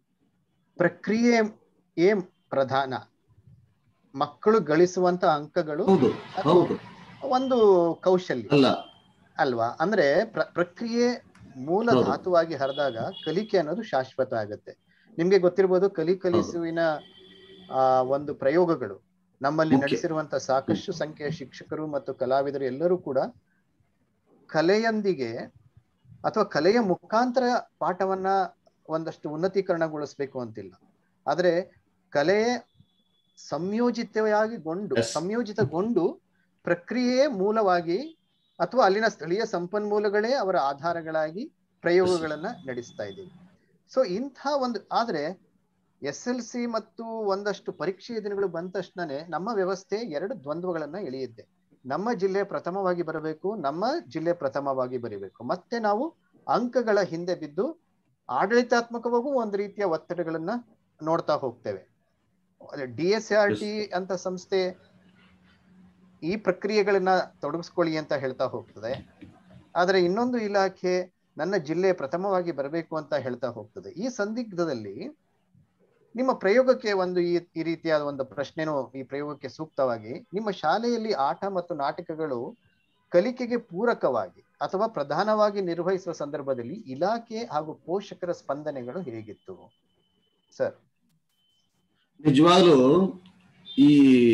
ಪ್ರಕ್ರಿಯೆ ಏ ಪ್ರಧಾನ ಮಕ್ಕಳು ಗಳಿಸುವಂತ ಅಂಕಗಳು ಹೌದು ಹೌದು ಒಂದು ಕೌಶಲ್ಯ ಅಲ್ಲ ಅಲ್ವಾ ಅಂದ್ರೆ ಪ್ರ- ಪ್ರಕ್ರಿಯೆ ಮೂಲ ಹೌದು. ಧಾತುವಾಗಿ ಹರಿದಾಗ ಕಲಿಕೆ ಅನ್ನೋದು ಶಾಶ್ವತ ಆಗುತ್ತೆ ನಿಮ್ಗೆ ಗೊತ್ತಿರ್ಬೋದು ಕಲಿ ಕಲಿಸುವಿನ ಆ ಒಂದು ಪ್ರಯೋಗಗಳು ನಮ್ಮಲ್ಲಿ ಮುಖ್ಯ. ನಡೆಸಿರುವಂತ ಸಾಕಷ್ಟು ಸಂಖ್ಯೆಯ ಶಿಕ್ಷಕರು ಮತ್ತು ಕಲಾವಿದರು ಎಲ್ಲರೂ ಕೂಡ ಕಲೆಯೊಂದಿಗೆ ಅಥವಾ ಕಲೆಯ ಮುಖಾಂತರ ಪಾಠವನ್ನ ಒಂದಷ್ಟು ಉನ್ನತೀಕರಣಗೊಳಿಸ್ಬೇಕು ಅಂತಿಲ್ಲ ಆದ್ರೆ ಕಲೆ ಸಂಯೋಜಿತವಾಗಿಗೊಂಡು Yes. ಸಂಯೋಜಿತಗೊಂಡು ಪ್ರಕ್ರಿಯೆಯೇ ಮೂಲವಾಗಿ ಅಥವಾ ಅಲ್ಲಿನ ಸ್ಥಳೀಯ ಸಂಪನ್ಮೂಲಗಳೇ ಅವರ ಆಧಾರಗಳಾಗಿ ಪ್ರಯೋಗಗಳನ್ನ ನಡೆಸ್ತಾ ಇದ್ದೀವಿ ಸೊ ಇಂಥ ಒಂದು ಆದ್ರೆ ಎಸ್ ಎಲ್ ಸಿ ಮತ್ತು ಒಂದಷ್ಟು ಪರೀಕ್ಷೆಯ ದಿನಗಳು ಬಂದ ತಕ್ಷಣನೇ ನಮ್ಮ ವ್ಯವಸ್ಥೆ ಎರಡು ದ್ವಂದ್ವಗಳನ್ನ ಎಳೆಯುತ್ತೆ ನಮ್ಮ ಜಿಲ್ಲೆ ಪ್ರಥಮವಾಗಿ ಬರಬೇಕು ನಮ್ಮ ಜಿಲ್ಲೆ ಪ್ರಥಮವಾಗಿ ಬರೀಬೇಕು ಮತ್ತೆ ನಾವು ಅಂಕಗಳ ಹಿಂದೆ ಬಿದ್ದು ಆಡಳಿತಾತ್ಮಕವಾಗೂ ಒಂದು ರೀತಿಯ ಒತ್ತಡಗಳನ್ನ ನೋಡ್ತಾ ಹೋಗ್ತೇವೆ ಡಿ ಎಸ್ ಆರ್ ಟಿ ಅಂತ ಸಂಸ್ಥೆ ಈ ಪ್ರಕ್ರಿಯೆಗಳನ್ನ ತೊಡಗಿಸ್ಕೊಳ್ಳಿ ಅಂತ ಹೇಳ್ತಾ ಹೋಗ್ತದೆ ಆದ್ರೆ ಇನ್ನೊಂದು ಇಲಾಖೆ ನನ್ನ ಜಿಲ್ಲೆ ಪ್ರಥಮವಾಗಿ ಬರಬೇಕು ಅಂತ ಹೇಳ್ತಾ ಹೋಗ್ತದೆ ಈ ಸಂದಿಗ್ಧದಲ್ಲಿ ನಿಮ್ಮ ಪ್ರಯೋಗಕ್ಕೆ ಒಂದು ಈ ಈ ರೀತಿಯಾದ ಒಂದು ಪ್ರಶ್ನೆನೂ ಈ ಪ್ರಯೋಗಕ್ಕೆ ಸೂಕ್ತವಾಗಿ ನಿಮ್ಮ ಶಾಲೆಯಲ್ಲಿ ಆಟ ಮತ್ತು ನಾಟಕಗಳು ಕಲಿಕೆಗೆ ಪೂರಕವಾಗಿ ಅಥವಾ ಪ್ರಧಾನವಾಗಿ ನಿರ್ವಹಿಸುವ ಸಂದರ್ಭದಲ್ಲಿ ಇಲಾಖೆ ಹಾಗೂ ಪೋಷಕರ ಸ್ಪಂದನೆಗಳು ಹೇಗಿತ್ತು ಸರ್ ನಿಜವಾಗ್ಲೂ ಈ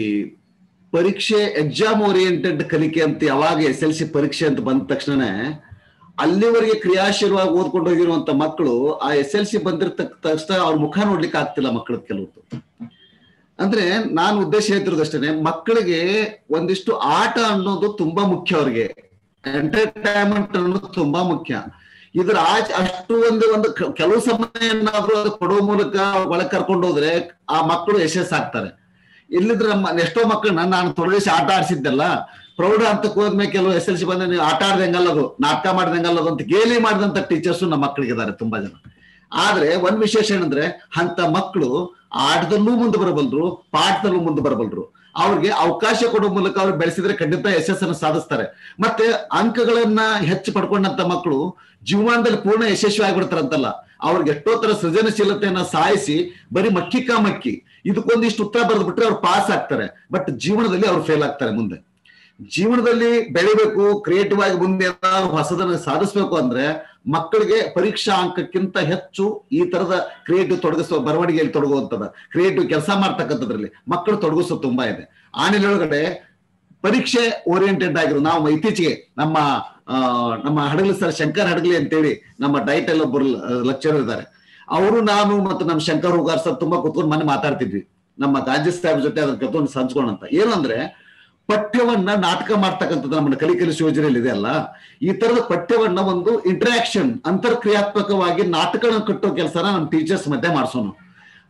ಪರೀಕ್ಷೆ ಎಕ್ಸಾಮ್ ಓರಿಯೆಂಟೆಡ್ ಕಲಿಕೆ ಅಂತ ಯಾವಾಗ ಎಸ್ ಎಲ್ ಸಿ ಪರೀಕ್ಷೆ ಅಂತ ಬಂದ ತಕ್ಷಣನೇ ಅಲ್ಲಿವರೆಗೆ ಕ್ರಿಯಾಶೀಲವಾಗಿ ಓದ್ಕೊಂಡು ಹೋಗಿರುವಂತ ಮಕ್ಕಳು ಆ ಎಸ್ ಎಲ್ ಸಿ ಬಂದಿರತಕ್ಕ ತಕ್ಷಣ ಅವ್ರ ಮುಖ ನೋಡ್ಲಿಕ್ಕೆ ಆಗ್ತಿಲ್ಲ ಮಕ್ಕಳ ಕೆಲವತ್ತು ಅಂದ್ರೆ ನಾನು ಉದ್ದೇಶ ಹೇಳ್ತಿರೋದಷ್ಟೇ ಮಕ್ಕಳಿಗೆ ಒಂದಿಷ್ಟು ಆಟ ಅನ್ನೋದು ತುಂಬಾ ಮುಖ್ಯ ಅವ್ರಿಗೆ ಎಂಟರ್ಟೈನ್ಮೆಂಟ್ ಅನ್ನೋದು ತುಂಬಾ ಮುಖ್ಯ ಇದ್ರ ಆಚೆ ಅಷ್ಟು ಒಂದು ಒಂದು ಕ- ಕೆಲವು ಸಮಯ ಏನಾದ್ರು ಅದು ಕೊಡುವ ಮೂಲಕ ಒಳಗೆ ಕರ್ಕೊಂಡು ಹೋದ್ರೆ ಆ ಮಕ್ಕಳು ಯಶಸ್ಸಾಗ್ತಾರೆ ಇಲ್ಲಿದ್ರೆ ನಮ್ಮ ಎಷ್ಟೋ ಮಕ್ಕಳನ್ನ ನಾನು ತೊಡಗಿಸಿ ಆಟ ಆಡ್ಸಿದ್ದೆಲ್ಲ ಪ್ರೌಢ ಹಂತಕ್ಕೆ ಹೋದ್ಮೇಲೆ ಕೆಲವು ಎಸ್ ಎಲ್ ಸಿ ಬಂದ್ರೆ ನೀವು ಆಟ ಆಡ್ದಂಗಲ್ಲದು ನಾಟಕ ಮಾಡ್ದಂಗಲ್ಲದು ಅಂತ ಗೇಲಿ ಮಾಡಿದಂತ ಟೀಚರ್ಸ್ ನಮ್ಮ ಮಕ್ಕಳಿಗೆ ಇದಾರೆ ತುಂಬಾ ಜನ ಆದ್ರೆ ಒಂದ್ ವಿಶೇಷ ಏನಂದ್ರೆ ಅಂತ ಮಕ್ಕಳು ಆಟದಲ್ಲೂ ಮುಂದೆ ಬರಬಲ್ರು ಪಾಠದಲ್ಲೂ ಮುಂದೆ ಬರಬಲ್ರು ಅವ್ರಿಗೆ ಅವಕಾಶ ಕೊಡುವ ಮೂಲಕ ಅವ್ರು ಬೆಳೆಸಿದ್ರೆ ಖಂಡಿತ ಯಶಸ್ಸನ್ನು ಸಾಧಿಸ್ತಾರೆ ಮತ್ತೆ ಅಂಕಗಳನ್ನ ಹೆಚ್ಚು ಪಡ್ಕೊಂಡಂತ ಮಕ್ಕಳು ಜೀವಮಾನದಲ್ಲಿ ಪೂರ್ಣ ಯಶಸ್ವಿ ಆಗ್ಬಿಡ್ತಾರಂತಲ್ಲ ಅವ್ರಿಗೆ ಎಷ್ಟೋ ತರ ಸೃಜನಶೀಲತೆಯನ್ನ ಸಾಯಿಸಿ ಬರೀ ಮಕ್ಕಿಕ್ಕ ಮಕ್ಕಿ ಇದಕ್ಕೊಂದಿಷ್ಟು ಉತ್ತರ ಬರೆದು ಬಿಟ್ರೆ ಅವ್ರು ಪಾಸ್ ಆಗ್ತಾರೆ ಬಟ್ ಜೀವನದಲ್ಲಿ ಅವ್ರು ಫೇಲ್ ಆಗ್ತಾರೆ ಮುಂದೆ ಜೀವನದಲ್ಲಿ ಬೆಳಿಬೇಕು ಕ್ರಿಯೇಟಿವ್ ಆಗಿ ಮುಂದೆ ಏನಾದ್ರು ಹೊಸದನ್ನ ಸಾಧಿಸ್ಬೇಕು ಅಂದ್ರೆ ಮಕ್ಕಳಿಗೆ ಪರೀಕ್ಷಾ ಅಂಕಕ್ಕಿಂತ ಹೆಚ್ಚು ಈ ತರದ ಕ್ರಿಯೇಟಿವ್ ತೊಡಗಿಸುವ ಬರವಣಿಗೆಯಲ್ಲಿ ತೊಡಗುವಂತದ ಕ್ರಿಯೇಟಿವ್ ಕೆಲಸ ಮಾಡ್ತಕ್ಕಂಥದ್ರಲ್ಲಿ ಮಕ್ಕಳು ತೊಡಗಿಸೋದು ತುಂಬಾ ಇದೆ ಆ ನಿಟ್ಟಿನೊಳಗಡೆ ಪರೀಕ್ಷೆ ಓರಿಯೆಂಟೆಡ್ ಆಗಿರೋ ನಾವು ಇತ್ತೀಚೆಗೆ ನಮ್ಮ ಆ, ನಮ್ಮ ಹಡಗಲಿ ಸರ್ ಶಂಕರ್ ಹಡಗಲಿ ಅಂತೇಳಿ ನಮ್ಮ ಡೈಟ್ ಎಲ್ಲ ಒಬ್ಬರು ಲೆಕ್ಚರ್ ಇದ್ದಾರೆ ಅವರು ನಾನು ಮತ್ತು ನಮ್ಮ ಶಂಕರ್ ಹುಗಾರ್ ಸರ್ ತುಂಬಾ ಕುತ್ಕೊಂಡು ಮನೆ ಮಾತಾಡ್ತಿದ್ವಿ ನಮ್ಮ ಗಾಂಧಿ ಸಾಹೇಬ್ ಜೊತೆ ಅದನ್ನ ಕತ್ಕೊಂಡು ಸಂಚ್ಕೊಂಡಂತ ಏನಂದ್ರೆ ಪಠ್ಯವನ್ನ ನಾಟಕ ಮಾಡ್ತಕ್ಕಂಥದ್ದು ನಮ್ಮ ಕಲಿ ಕಲಿಸುವ ಯೋಜನೆಯಲ್ಲಿ ಇದೆ ಅಲ್ಲ ಈ ತರದ ಪಠ್ಯವನ್ನ ಒಂದು ಇಂಟರಾಕ್ಷನ್ ಅಂತರ್ಕ್ರಿಯಾತ್ಮಕವಾಗಿ ನಾಟಕಗಳನ್ನ ಕಟ್ಟೋ ಕೆಲಸನ ನಮ್ಮ ಟೀಚರ್ಸ್ ಮಧ್ಯೆ ಮಾಡ್ಸೋನು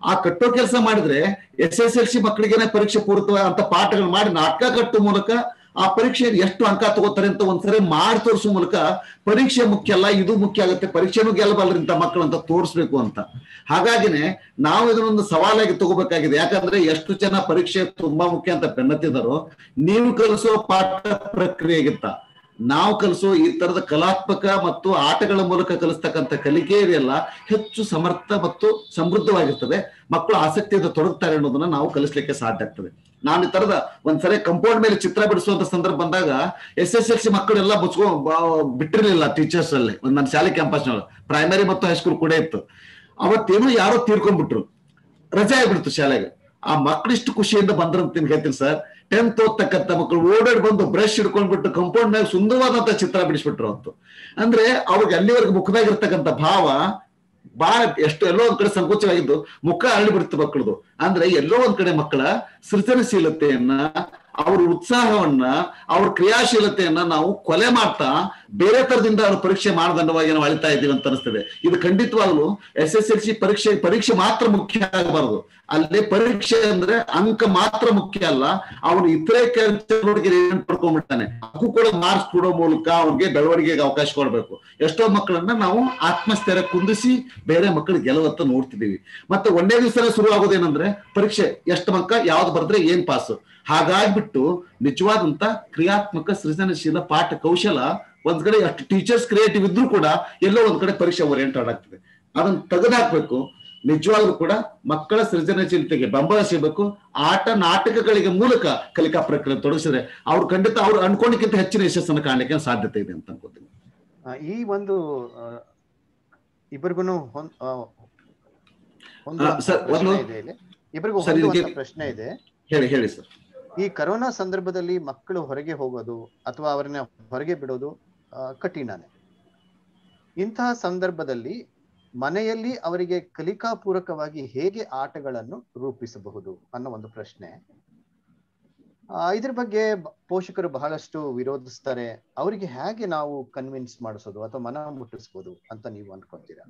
ಆ ಕಟ್ಟೋ ಕೆಲಸ ಮಾಡಿದ್ರೆ ಎಸ್ ಎಸ್ ಎಲ್ ಸಿ ಮಕ್ಕಳಿಗೇನೆ ಪರೀಕ್ಷೆ ಪೂರಕ ಅಂತ ಪಾಠಗಳು ಮಾಡಿ ನಾಟಕ ಕಟ್ಟೋ ಮೂಲಕ ಆ ಪರೀಕ್ಷೆಯಲ್ಲಿ ಎಷ್ಟು ಅಂಕ ತಗೋತಾರೆ ಅಂತ ಒಂದ್ಸರಿ ಮಾಡಿ ತೋರಿಸೋ ಮೂಲಕ ಪರೀಕ್ಷೆ ಮುಖ್ಯ ಅಲ್ಲ ಇದು ಮುಖ್ಯ ಆಗುತ್ತೆ ಪರೀಕ್ಷೆನೂ ಗೆಲ್ಲಬಲ್ಲರಿ ಇಂಥ ಮಕ್ಕಳು ಅಂತ ತೋರಿಸ್ಬೇಕು ಅಂತ ಹಾಗಾಗಿನೇ ನಾವು ಇದನ್ನೊಂದು ಸವಾಲಾಗಿ ತಗೋಬೇಕಾಗಿದೆ ಯಾಕಂದ್ರೆ ಎಷ್ಟು ಜನ ಪರೀಕ್ಷೆ ತುಂಬಾ ಮುಖ್ಯ ಅಂತ ಬೆನ್ನತ್ತಿದಾರೋ ನೀವು ಕಲಿಸೋ ಪಾಠ ಪ್ರಕ್ರಿಯೆಗಿಂತ ನಾವು ಕಲಿಸೋ ಈ ತರದ ಕಲಾತ್ಮಕ ಮತ್ತು ಆಟಗಳ ಮೂಲಕ ಕಲಿಸ್ತಕ್ಕಂಥ ಕಲಿಕೆ ಇದೆಯಲ್ಲ ಹೆಚ್ಚು ಸಮರ್ಥ ಮತ್ತು ಸಮೃದ್ಧವಾಗಿರ್ತದೆ ಮಕ್ಕಳು ಆಸಕ್ತಿಯಿಂದ ತೊಡಗ್ತಾರೆ ಅನ್ನೋದನ್ನ ನಾವು ಕಲಿಸ್ಲಿಕ್ಕೆ ಸಾಧ್ಯ ಆಗ್ತದೆ ನಾನು ಈ ತರದ ಒಂದ್ಸರಿ ಕಂಪೌಂಡ್ ಮೇಲೆ ಚಿತ್ರ ಬಿಡಿಸುವಂತ ಸಂದರ್ಭ ಬಂದಾಗ ಎಸ್ ಎಸ್ ಎಲ್ ಸಿ ಮಕ್ಕಳೆಲ್ಲ ಮುಚ್ಕೊ ಬ- ಬಿಟ್ಟಿರ್ಲಿಲ್ಲ ಟೀಚರ್ಸ್ ಅಲ್ಲಿ ಒಂದ್ ನನ್ನ ಶಾಲೆ ಕ್ಯಾಂಪಸ್ನೊಳಗೆ ಪ್ರೈಮರಿ ಮತ್ತು ಹೈಸ್ಕೂಲ್ ಕೂಡ ಇತ್ತು ಅವತ್ತೇನೋ ಯಾರೋ ತೀರ್ಕೊಂಡ್ಬಿಟ್ರು ರಜೆ ಆಗ್ಬಿಡ್ತು ಶಾಲೆಗೆ ಆ ಮಕ್ಕಳಿಷ್ಟು ಖುಷಿಯಿಂದ ಬಂದ್ರಂತ ನಿಮ್ಗೆ ಹೇಳ್ತೀನಿ ಸರ್ ಟೆಂತ್ ಓದ್ತಕ್ಕಂಥ ಮಕ್ಕಳು ಓಡಾಡಿ ಬಂದು ಬ್ರಷ್ ಹಿಡ್ಕೊಂಡ್ಬಿಟ್ಟು ಕಂಪೌಂಡ್ ಮ್ಯಾಗ ಸುಂದರವಾದಂತ ಚಿತ್ರ ಬಿಡಿಸ್ಬಿಟ್ರು ಅವತ್ತು ಅಂದ್ರೆ ಅವ್ರಿಗೆ ಅಲ್ಲಿವರೆಗೆ ಮುಖದಾಗಿರ್ತಕ್ಕಂಥ ಭಾವ ಬಹಳ ಎಷ್ಟು ಎಲ್ಲೋ ಒಂದ್ ಕಡೆ ಸಂಕೋಚವಾಗಿದ್ದು ಮುಖ ಅರಳಿ ಬಿಡುತ್ತೆ ಮಕ್ಕಳದು ಅಂದ್ರೆ ಎಲ್ಲೋ ಒಂದ್ ಕಡೆ ಮಕ್ಕಳ ಸೃಜನಶೀಲತೆಯನ್ನ ಅವ್ರ ಉತ್ಸಾಹವನ್ನ ಅವ್ರ ಕ್ರಿಯಾಶೀಲತೆಯನ್ನ ನಾವು ಕೊಲೆ ಮಾಡ್ತಾ ಬೇರೆ ತರದಿಂದ ಅವ್ರ ಪರೀಕ್ಷೆ ಮಾನದಂಡವಾಗಿ ನಾವು ಅಳಿತಾ ಇದ್ದೀವಿ ಅಂತ ಅನಿಸ್ತದೆ ಇದು ಖಂಡಿತವಾಗ್ಲು ಎಸ್ ಎಸ್ ಎಲ್ ಸಿ ಪರೀಕ್ಷೆ ಪರೀಕ್ಷೆ ಮಾತ್ರ ಮುಖ್ಯ ಆಗಬಾರದು ಅಲ್ಲಿ ಪರೀಕ್ಷೆ ಅಂದ್ರೆ ಅಂಕ ಮಾತ್ರ ಮುಖ್ಯ ಅಲ್ಲ ಅವನು ಇತರೆ ಚಟುವಟಿಕೆ ಏನ್ ಪಡ್ಕೊಂಡ್ಬಿಡ್ತಾನೆ ಅದಕ್ಕೂ ಕೂಡ ಮಾರ್ಕ್ಸ್ ಕೊಡೋ ಮೂಲಕ ಅವ್ರಿಗೆ ಬೆಳವಣಿಗೆಗೆ ಅವಕಾಶ ಕೊಡ್ಬೇಕು ಎಷ್ಟೋ ಮಕ್ಕಳನ್ನ ನಾವು ಆತ್ಮಸ್ಥೈರ್ಯ ಕುಂದಿಸಿ ಬೇರೆ ಮಕ್ಕಳು ಗೆಲುವತ್ತ ನೋಡ್ತಿದೀವಿ ಮತ್ತೆ ಒಂದೇ ದಿವಸ ಶುರು ಆಗೋದೇನಂದ್ರೆ ಪರೀಕ್ಷೆ ಎಷ್ಟು ಅಂಕ ಯಾವ್ದು ಬರೆದ್ರೆ ಏನ್ ಪಾಸು ಹಾಗಾಗ್ಬಿಟ್ಟು ನಿಜವಾದಂತ ಕ್ರಿಯಾತ್ಮಕ ಸೃಜನಶೀಲ ಪಾಠ ಕೌಶಲ ಒಂದ್ ಕಡೆ ಅಷ್ಟು ಟೀಚರ್ಸ್ ಕ್ರಿಯೇಟಿವ್ ಇದ್ರೂ ಕೂಡ ಎಲ್ಲೋ ಒಂದ್ ಕಡೆ ಪರೀಕ್ಷೆ ಓರಿಯೆಂಟೆಡ್ ಆಗ್ತದೆ ಅದನ್ನ ತೆಗೆದಾಕ್ಬೇಕು ನಿಜವಾಗ್ಲೂ ಕೂಡ ಮಕ್ಕಳ ಸೃಜನಶೀಲತೆಗೆ ಬೆಂಬಲ ಸಿಗಬೇಕು ಆಟ ನಾಟಕಗಳಿಗೆ ಮೂಲಕ ಕಲಿಕಾ ಪ್ರಕ್ರಿಯೆ ತೊಡಗಿಸಿದ್ರೆ ಅವ್ರು ಖಂಡಿತ ಅವ್ರು ಅನ್ಕೊಂಡಿಕ್ಕಿಂತ ಹೆಚ್ಚಿನ ಯಶಸ್ಸನ್ನು ಕಾಣಲಿಕ್ಕೆ ಸಾಧ್ಯತೆ ಇದೆ ಅಂತ ಅನ್ಕೋತೀನಿ ಆ, ಈ ಒಂದು ಇಬ್ಬರಿಗೂ ಒಂದು ಆ, ಸರ್, ಒಂದು- ಇದೆ ಇಲ್ಲಿ ಇಬ್ಬರಿಗೂ ಸರ್, ಹೊಂದುವಂತ ಇದಕ್ಕೆ- ಪ್ರಶ್ನೆ ಇದೆ ಹೇಳಿ ಹೇಳಿ ಸರ್ ಈ ಕರೋನಾ ಸಂದರ್ಭದಲ್ಲಿ ಮಕ್ಕಳು ಹೊರಗೆ ಹೋಗೋದು ಅಥವಾ ಅವರನ್ನ ಹೊರಗೆ ಬಿಡೋದು ಆ, ಕಠಿಣನೇ ಇಂತಹ ಸಂದರ್ಭದಲ್ಲಿ ಮನೆಯಲ್ಲಿ ಅವರಿಗೆ ಕಲಿಕಾಪೂರಕವಾಗಿ ಹೇಗೆ ಆಟಗಳನ್ನು ರೂಪಿಸಬಹುದು ಅನ್ನೋ ಒಂದು ಪ್ರಶ್ನೆ ಆ, ಇದ್ರ ಬಗ್ಗೆ ಬ- ಪೋಷಕರು ಬಹಳಷ್ಟು ವಿರೋಧಿಸ್ತಾರೆ ಅವರಿಗೆ ಹೇಗೆ ನಾವು ಕನ್ವಿನ್ಸ್ ಮಾಡಿಸೋದು ಅಥವಾ ಮನ ಮುಟ್ಟಿಸ್ಬೋದು ಅಂತ ನೀವು ಅನ್ಕೊಂತೀರಾ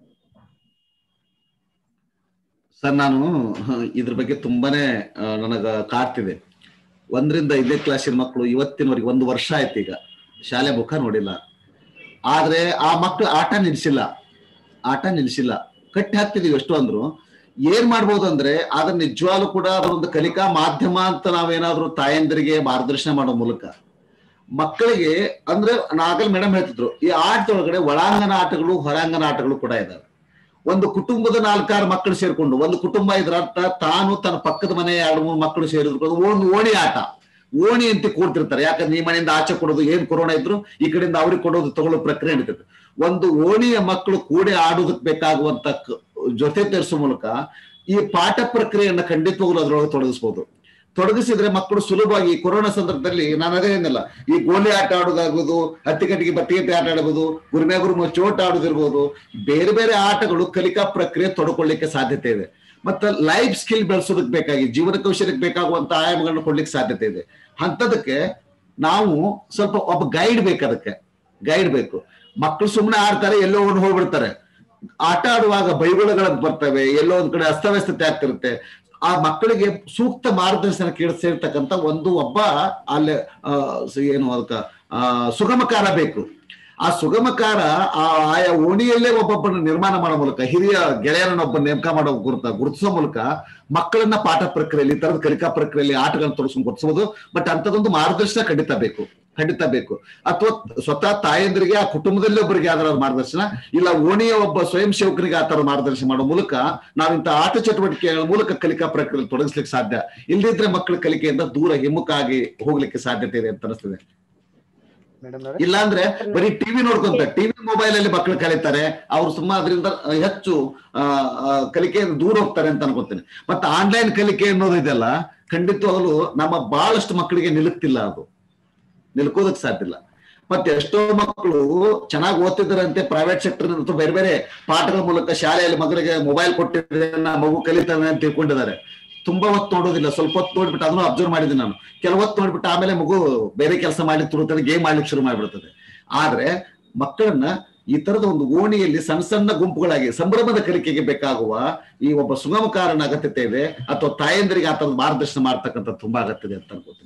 ಸರ್ ನಾನು ಹ, ಇದ್ರ ಬಗ್ಗೆ ತುಂಬಾನೇ ಆ, ನನಗ ಕಾಡ್ತಿದೆ ಒಂದರಿಂದ ಐದನೇ ಕ್ಲಾಸಿನ ಮಕ್ಕಳು ಇವತ್ತಿನವರೆಗೆ ಒಂದು ವರ್ಷ ಆಯ್ತು ಈಗ ಶಾಲೆ ಮುಖ ನೋಡಿಲ್ಲ ಆದ್ರೆ ಆ ಮಕ್ಕಳು ಆಟ ನಿಲ್ಸಿಲ್ಲ ಆಟ ನಿಲ್ಸಿಲ್ಲ ಕಟ್ಟಿ ಹಾಕ್ತಿದೀವಿ ಎಷ್ಟು ಅಂದ್ರು ಏನ್ ಮಾಡ್ಬೋದು ಅಂದ್ರೆ ಅದನ್ನ ನಿಜವಾಗ್ಲೂ ಕೂಡ ಅದೊಂದು ಕಲಿಕಾ ಮಾಧ್ಯಮ ಅಂತ ನಾವೇನಾದ್ರೂ ತಾಯಂದಿರಿಗೆ ಮಾರ್ಗದರ್ಶನ ಮಾಡೋ ಮೂಲಕ ಮಕ್ಕಳಿಗೆ ಅಂದ್ರೆ ನಾಗಲ್ ಮೇಡಮ್ ಹೇಳ್ತಿದ್ರು ಈ ಆಟದೊಳಗಡೆ ಒಳಾಂಗಣ ಆಟಗಳು ಹೊರಾಂಗಣ ಆಟಗಳು ಕೂಡ ಇದಾವೆ ಒಂದು ಕುಟುಂಬದ ನಾಲ್ಕಾರು ಮಕ್ಕಳು ಸೇರ್ಕೊಂಡು ಒಂದು ಕುಟುಂಬ ಇದ್ರ ಅರ್ಥ ತಾನು ತನ್ನ ಪಕ್ಕದ ಮನೆ ಎರಡು ಮೂರು ಮಕ್ಕಳು ಸೇರಿದ್ರು ಒಂದು ಓಣಿ ಆಟ ಓಣಿ ಅಂತ ಕೂಡ್ತಿರ್ತಾರೆ ಯಾಕಂದ್ರೆ ಈ ಮನೆಯಿಂದ ಆಚೆ ಕೊಡೋದು ಏನ್ ಕೊರೋನಾ ಇದ್ರು ಈ ಕಡೆಯಿಂದ ಅವ್ರಿಗೆ ಕೊಡೋದು ತಗೊಳ್ಳೋ ಪ್ರಕ್ರಿಯೆ ನಡೀತದೆ ಒಂದು ಓಣಿಯ ಮಕ್ಕಳು ಕೂಡಿ ಆಡೋದಕ್ಕೆ ಬೇಕಾಗುವಂತ ಕ- ಜೊತೆ ತರಿಸೋ ಮೂಲಕ ಈ ಪಾಠ ಪ್ರಕ್ರಿಯೆಯನ್ನ ಖಂಡಿತವಾಗ್ಲೂ ಅದ್ರೊಳಗೆ ತೊಡಗಿಸ್ಬೋದು ತೊಡಗಿಸಿದ್ರೆ ಮಕ್ಕಳು ಸುಲಭವಾಗಿ ಈ ಕೊರೋನಾ ಸಂದರ್ಭದಲ್ಲಿ ನಾನು ಅದೇ ಏನಿಲ್ಲ ಈ ಗೋಲಿ ಆಟ ಆಡೋದಾಗ್ಬೋದು ಹತ್ತಿಗಟ್ಟಿಗೆ ಬತ್ತಿಗಟ್ಟಿ ಆಟ ಆಡಬಹುದು ಗುರುಮೆ ಗುರುಮ ಚೋಟ ಆಡೋದಿರ್ಬೋದು ಬೇರೆ ಬೇರೆ ಆಟಗಳು ಕಲಿಕಾ ಪ್ರಕ್ರಿಯೆ ತೊಡ್ಕೊಳ್ಳಿಕ್ಕೆ ಸಾಧ್ಯತೆ ಇದೆ ಮತ್ತೆ ಲೈಫ್ ಸ್ಕಿಲ್ ಬೆಳೆಸೋದಕ್ಕೆ ಬೇಕಾಗಿ ಜೀವನ ಕೌಶಲ್ಯಕ್ಕೆ ಬೇಕಾಗುವಂತ ಆಯಾಮಗಳನ್ನ ಕೊಡ್ಲಿಕ್ಕೆ ಸಾಧ್ಯತೆ ಇದೆ ಅಂತದಕ್ಕೆ ನಾವು ಸ್ವಲ್ಪ ಒಬ್ಬ ಗೈಡ್ ಬೇಕು ಅದಕ್ಕೆ ಗೈಡ್ ಬೇಕು ಮಕ್ಕಳು ಸುಮ್ಮನೆ ಆಡ್ತಾರೆ ಎಲ್ಲೋ ಒಂದು ಹೋಗ್ಬಿಡ್ತಾರೆ ಆಟ ಆಡುವಾಗ ಬೈಗುಳಗಳು ಬರ್ತವೆ ಎಲ್ಲೋ ಒಂದ್ ಕಡೆ ಅಸ್ತವ್ಯಸ್ತತೆ ಆಗ್ತಿರುತ್ತೆ ಆ ಮಕ್ಕಳಿಗೆ ಸೂಕ್ತ ಮಾರ್ಗದರ್ಶನ ಕೇಳ ಸೇರ್ತಕ್ಕಂಥ ಒಂದು ಒಬ್ಬ ಅಲ್ಲಿ ಆ, ಸ- ಏನು ಅದಕ್ಕ ಆ ಸುಗಮಕಾರ ಬೇಕು ಆ ಸುಗಮಕಾರ ಆ ಆಯಾ ಓಣಿಯಲ್ಲೇ ಒಬ್ಬೊಬ್ಬನ ನಿರ್ಮಾಣ ಮಾಡೋ ಮೂಲಕ ಹಿರಿಯ ಗೆಳೆಯರನ್ನೊಬ್ಬ ನೇಮಕ ಮಾಡೋ ಗುರುತ ಗುರುತಿಸೋ ಮೂಲಕ ಮಕ್ಕಳನ್ನ ಪಾಠ ಪ್ರಕ್ರಿಯೆಯಲ್ಲಿ ಈ ತರದ ಕಲಿಕಾ ಪ್ರಕ್ರಿಯೆಯಲ್ಲಿ ಆಟಗಳನ್ನ ತೊಡಸ್ಕೊಂಡು ಗುರುತಿಸಬಹುದು ಬಟ್ ಅಂತದೊಂದು ಮಾರ್ಗದರ್ಶನ ಖಂಡಿತ ಬೇಕು ಖಂಡಿತ ಬೇಕು ಅಥವಾ ಸ್ವತಃ ತಾಯಂದ್ರಿಗೆ ಆ ಕುಟುಂಬದಲ್ಲಿ ಒಬ್ಬರಿಗೆ ಯಾವ್ದಾರ ಮಾರ್ಗದರ್ಶನ ಇಲ್ಲ ಓಣಿಯ ಒಬ್ಬ ಸ್ವಯಂ ಸೇವಕರಿಗೆ ಆ ತರ ಮಾರ್ಗದರ್ಶನ ಮಾಡೋ ಮೂಲಕ ನಾವು ಇಂಥ ಆಟ ಚಟುವಟಿಕೆಗಳ ಮೂಲಕ ಕಲಿಕಾ ಪ್ರಕ್ರಿಯೆ ತೊಡಗಿಸ್ಲಿಕ್ಕೆ ಸಾಧ್ಯ ಇಲ್ಲದಿದ್ರೆ ಮಕ್ಕಳ ಕಲಿಕೆಯಿಂದ ದೂರ ಹಿಮ್ಮುಖ ಆಗಿ ಹೋಗ್ಲಿಕ್ಕೆ ಸಾಧ್ಯತೆ ಇದೆ ಅಂತ ಅನಿಸ್ತದೆ ಮೇಡಮ್ ಅವರೇ ಇಲ್ಲಾಂದ್ರೆ ಬರೀ ಟಿವಿ ನೋಡ್ಕೊಂತ ಟಿವಿ ಮೊಬೈಲ್ ಅಲ್ಲಿ ಮಕ್ಕಳು ಕಲಿತಾರೆ ಅವ್ರು ಸುಮ್ಮ ಅದರಿಂದ ಹೆಚ್ಚು ಆ, ಆ, ಕಲಿಕೆಯಿಂದ ದೂರ ಹೋಗ್ತಾರೆ ಅಂತ ಅನ್ಕೊತೀನಿ ಮತ್ತೆ ಆನ್ಲೈನ್ ಕಲಿಕೆ ಅನ್ನೋದು ಇದೆಲ್ಲ ಖಂಡಿತವಾಗ್ಲೂ ನಮ್ಮ ಬಹಳಷ್ಟು ಮಕ್ಕಳಿಗೆ ನಿಲುಕ್ತಿಲ್ಲ ಅದು ನಿಲ್ಕೋದಕ್ಕೆ ಸಾಧ್ಯ ಇಲ್ಲ ಮತ್ತೆ ಎಷ್ಟೋ ಮಕ್ಕಳು ಚೆನ್ನಾಗಿ ಓದ್ತಿದ್ದಾರಂತೆ ಪ್ರೈವೇಟ್ ಸೆಕ್ಟರ್ ಅಥವಾ ಬೇರೆ ಬೇರೆ ಪಾಠಗಳ ಮೂಲಕ ಶಾಲೆಯಲ್ಲಿ ಮಗಳಿಗೆ ಮೊಬೈಲ್ ಕೊಟ್ಟಿದ್ರೆ ನಾ ಮಗು ಕಲಿತಾನೆ ಅಂತ ತಿಳ್ಕೊಂಡಿದ್ದಾರೆ ತುಂಬಾ ಹೊತ್ತು ನೋಡೋದಿಲ್ಲ ಸ್ವಲ್ಪ ಹೊತ್ತು ನೋಡ್ಬಿಟ್ಟು ಅದನ್ನು ಅಬ್ಸರ್ವ್ ಮಾಡಿದ್ದೀನಿ ನಾನು ಕೆಲವು ಹೊತ್ತು ನೋಡ್ಬಿಟ್ಟು ಆಮೇಲೆ ಮಗು ಬೇರೆ ಕೆಲಸ ಮಾಡ್ಲಿಕ್ಕೆ ತುರುತ್ತದೆ ಗೇಮ್ ಮಾಡ್ಲಿಕ್ಕೆ ಶುರು ಮಾಡ್ಬಿಡ್ತದೆ ಆದ್ರೆ ಮಕ್ಕಳನ್ನ ಈ ತರದ ಒಂದು ಓಣಿಯಲ್ಲಿ ಸಣ್ಣ ಸಣ್ಣ ಗುಂಪುಗಳಾಗಿ ಸಂಭ್ರಮದ ಕಲಿಕೆಗೆ ಬೇಕಾಗುವ ಈ ಒಬ್ಬ ಸುಗಮಕಾರನ ಅಗತ್ಯತೆ ಇದೆ ಅಥವಾ ತಾಯಂದಿರಿಗೆ ಆ ತರದ ಮಾರ್ಗದರ್ಶನ ಮಾಡ್ತಕ್ಕಂಥ ತುಂಬಾ ಅಗತ್ಯ ಇದೆ ಅಂತ ಅನ್ಕೋತೀನಿ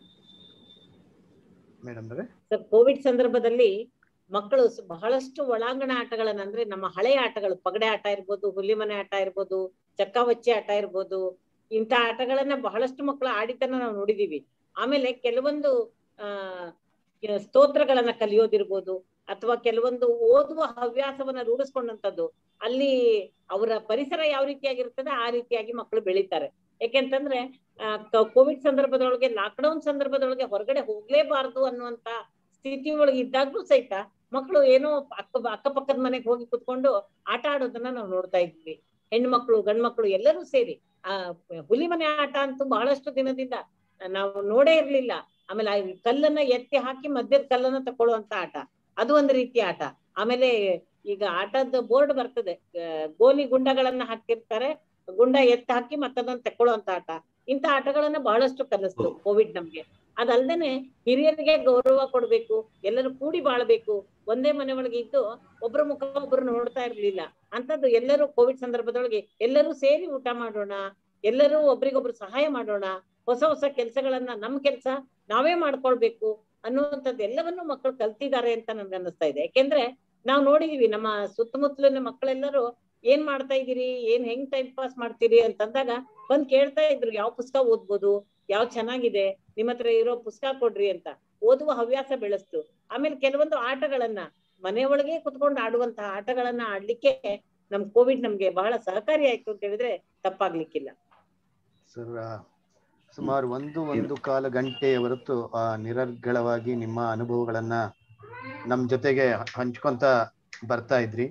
ಮೇಡಮ್ ಅವರೇ ಸರ್ ಕೋವಿಡ್ ಸಂದರ್ಭದಲ್ಲಿ ಮಕ್ಕಳು ಸ- ಬಹಳಷ್ಟು ಒಳಾಂಗಣ ಆಟಗಳನ್ನ ಅಂದ್ರೆ ನಮ್ಮ ಹಳೆಯ ಆಟಗಳು ಪಗಡೆ ಆಟ ಇರ್ಬೋದು ಹುಲ್ಲಿಮನೆ ಆಟ ಇರ್ಬೋದು ಚಕ್ಕಾವಚ್ಚಿ ಆಟ ಇರ್ಬೋದು ಇಂಥ ಆಟಗಳನ್ನ ಬಹಳಷ್ಟು ಮಕ್ಕಳು ಆಡಿದ್ದನ್ನ ನಾವು ನೋಡಿದೀವಿ ಆಮೇಲೆ ಕೆಲವೊಂದು ಆ ಯ- ಸ್ತೋತ್ರಗಳನ್ನ ಕಲಿಯೋದಿರ್ಬೋದು ಅಥವಾ ಕೆಲವೊಂದು ಓದುವ ಹವ್ಯಾಸವನ್ನ ರೂಢಿಸ್ಕೊಂಡಂತದ್ದು ಅಲ್ಲಿ ಅವರ ಪರಿಸರ ಯಾವ ರೀತಿಯಾಗಿರ್ತದೆ ಆ ರೀತಿಯಾಗಿ ಮಕ್ಕಳು ಬೆಳೀತಾರೆ ಯಾಕೆಂತಂದ್ರೆ ಆ, ಕ- ಕೋವಿಡ್ ಸಂದರ್ಭದೊಳಗೆ ಲಾಕ್ಡೌನ್ ಸಂದರ್ಭದೊಳಗೆ ಹೊರಗಡೆ ಹೋಗ್ಲೇಬಾರ್ದು ಅನ್ನುವಂತ ಸ್ಥಿತಿ ಒಳಗೆ ಇದ್ದಾಗ್ಲೂ ಸಹಿತ ಮಕ್ಕಳು ಏನೋ ಅಕ್ಕ ಅಕ್ಕಪಕ್ಕದ ಮನೆಗೆ ಹೋಗಿ ಕುತ್ಕೊಂಡು ಆಟ ಆಡೋದನ್ನ ನಾವು ನೋಡ್ತಾ ಇದ್ವಿ ಹೆಣ್ಣು ಮಕ್ಕಳು ಗಂಡು ಮಕ್ಕಳು ಎಲ್ಲರೂ ಸೇರಿ ಆ ಹುಲಿ ಮನೆ ಆಟ ಅಂತೂ ಬಹಳಷ್ಟು ದಿನದಿಂದ ನಾವು ನೋಡೇ ಇರ್ಲಿಲ್ಲ ಆಮೇಲೆ ಆ ಕಲ್ಲನ್ನ ಎತ್ತಿ ಹಾಕಿ ಮಧ್ಯದ ಕಲ್ಲನ್ನ ತಕೊಳ್ಳುವಂತ ಆಟ ಅದು ಒಂದು ರೀತಿ ಆಟ ಆಮೇಲೆ ಈಗ ಆಟದ ಬೋರ್ಡ್ ಬರ್ತದೆ ಆ, ಗೋಲಿ ಗುಂಡಗಳನ್ನ ಹಾಕಿರ್ತಾರೆ ಗುಂಡ ಎತ್ತಿ ಹಾಕಿ ಮತ್ತದನ್ನ ತಕೊಳ್ಳುವಂತ ಆಟ ಇಂಥ ಆಟಗಳನ್ನ ಬಹಳಷ್ಟು ಕಲಿಸ್ತು ಕೋವಿಡ್ ನಮ್ಗೆ ಅದಲ್ದೇನೆ ಹಿರಿಯರಿಗೆ ಗೌರವ ಕೊಡ್ಬೇಕು ಎಲ್ಲರೂ ಕೂಡಿ ಬಾಳ್ಬೇಕು ಒಂದೇ ಮನೆ ಒಳಗೆ ಇದ್ದು ಒಬ್ರ ಮುಖ ಒಬ್ರು ನೋಡ್ತಾ ಇರ್ಲಿಲ್ಲ ಅಂತದ್ದು ಎಲ್ಲರೂ ಕೋವಿಡ್ ಸಂದರ್ಭದೊಳಗೆ ಎಲ್ಲರೂ ಸೇರಿ ಊಟ ಮಾಡೋಣ ಎಲ್ಲರೂ ಒಬ್ರಿಗೊಬ್ರು ಸಹಾಯ ಮಾಡೋಣ ಹೊಸ ಹೊಸ ಕೆಲಸಗಳನ್ನ ನಮ್ ಕೆಲಸ ನಾವೇ ಮಾಡ್ಕೊಳ್ಬೇಕು ಅನ್ನುವಂಥದ್ದು ಎಲ್ಲವನ್ನೂ ಮಕ್ಕಳು ಕಲ್ತಿದ್ದಾರೆ ಅಂತ ನನ್ಗೆ ಅನ್ನಿಸ್ತಾ ಇದೆ ಯಾಕೆಂದ್ರೆ ನಾವು ನೋಡಿದೀವಿ ನಮ್ಮ ಸುತ್ತಮುತ್ತಲಿನ ಮಕ್ಕಳೆಲ್ಲರೂ ಏನ್ ಮಾಡ್ತಾ ಇದೀರಿ ಏನ್ ಹೆಂಗ್ ಟೈಮ್ ಪಾಸ್ ಮಾಡ್ತೀರಿ ಅಂತಂದಾಗ ಬಂದ್ ಕೇಳ್ತಾ ಇದ್ರು ಯಾವ ಪುಸ್ತಕ ಓದ್ಬೋದು ಯಾವ್ ಚೆನ್ನಾಗಿದೆ ನಿಮ್ ಹತ್ರ ಇರೋ ಪುಸ್ತಕ ಕೊಡ್ರಿ ಅಂತ ಓದುವ ಹವ್ಯಾಸ ಬೆಳೆಸ್ತು ಆಮೇಲೆ ಕೆಲವೊಂದು ಆಟಗಳನ್ನ ಮನೆ ಒಳಗೆ ಕುತ್ಕೊಂಡು ಆಡುವಂತಹ ಆಟಗಳನ್ನ ಆಡ್ಲಿಕ್ಕೆ ನಮ್ ಕೋವಿಡ್ ನಮ್ಗೆ ಬಹಳ ಸಹಕಾರಿ ಆಯ್ತು ಅಂತ ಹೇಳಿದ್ರೆ ತಪ್ಪಾಗ್ಲಿಕ್ಕಿಲ್ಲ ಸರ್ ಸುಮಾರು ಒಂದು ಒಂದು ಕಾಲ ಗಂಟೆಯ ಹೊರತು ಆ ನಿರರ್ಗಳವಾಗಿ ನಿಮ್ಮ ಅನುಭವಗಳನ್ನ ನಮ್ ಜೊತೆಗೆ ಹಂಚ್ಕೊಂತ ಬರ್ತಾ ಇದ್ರಿ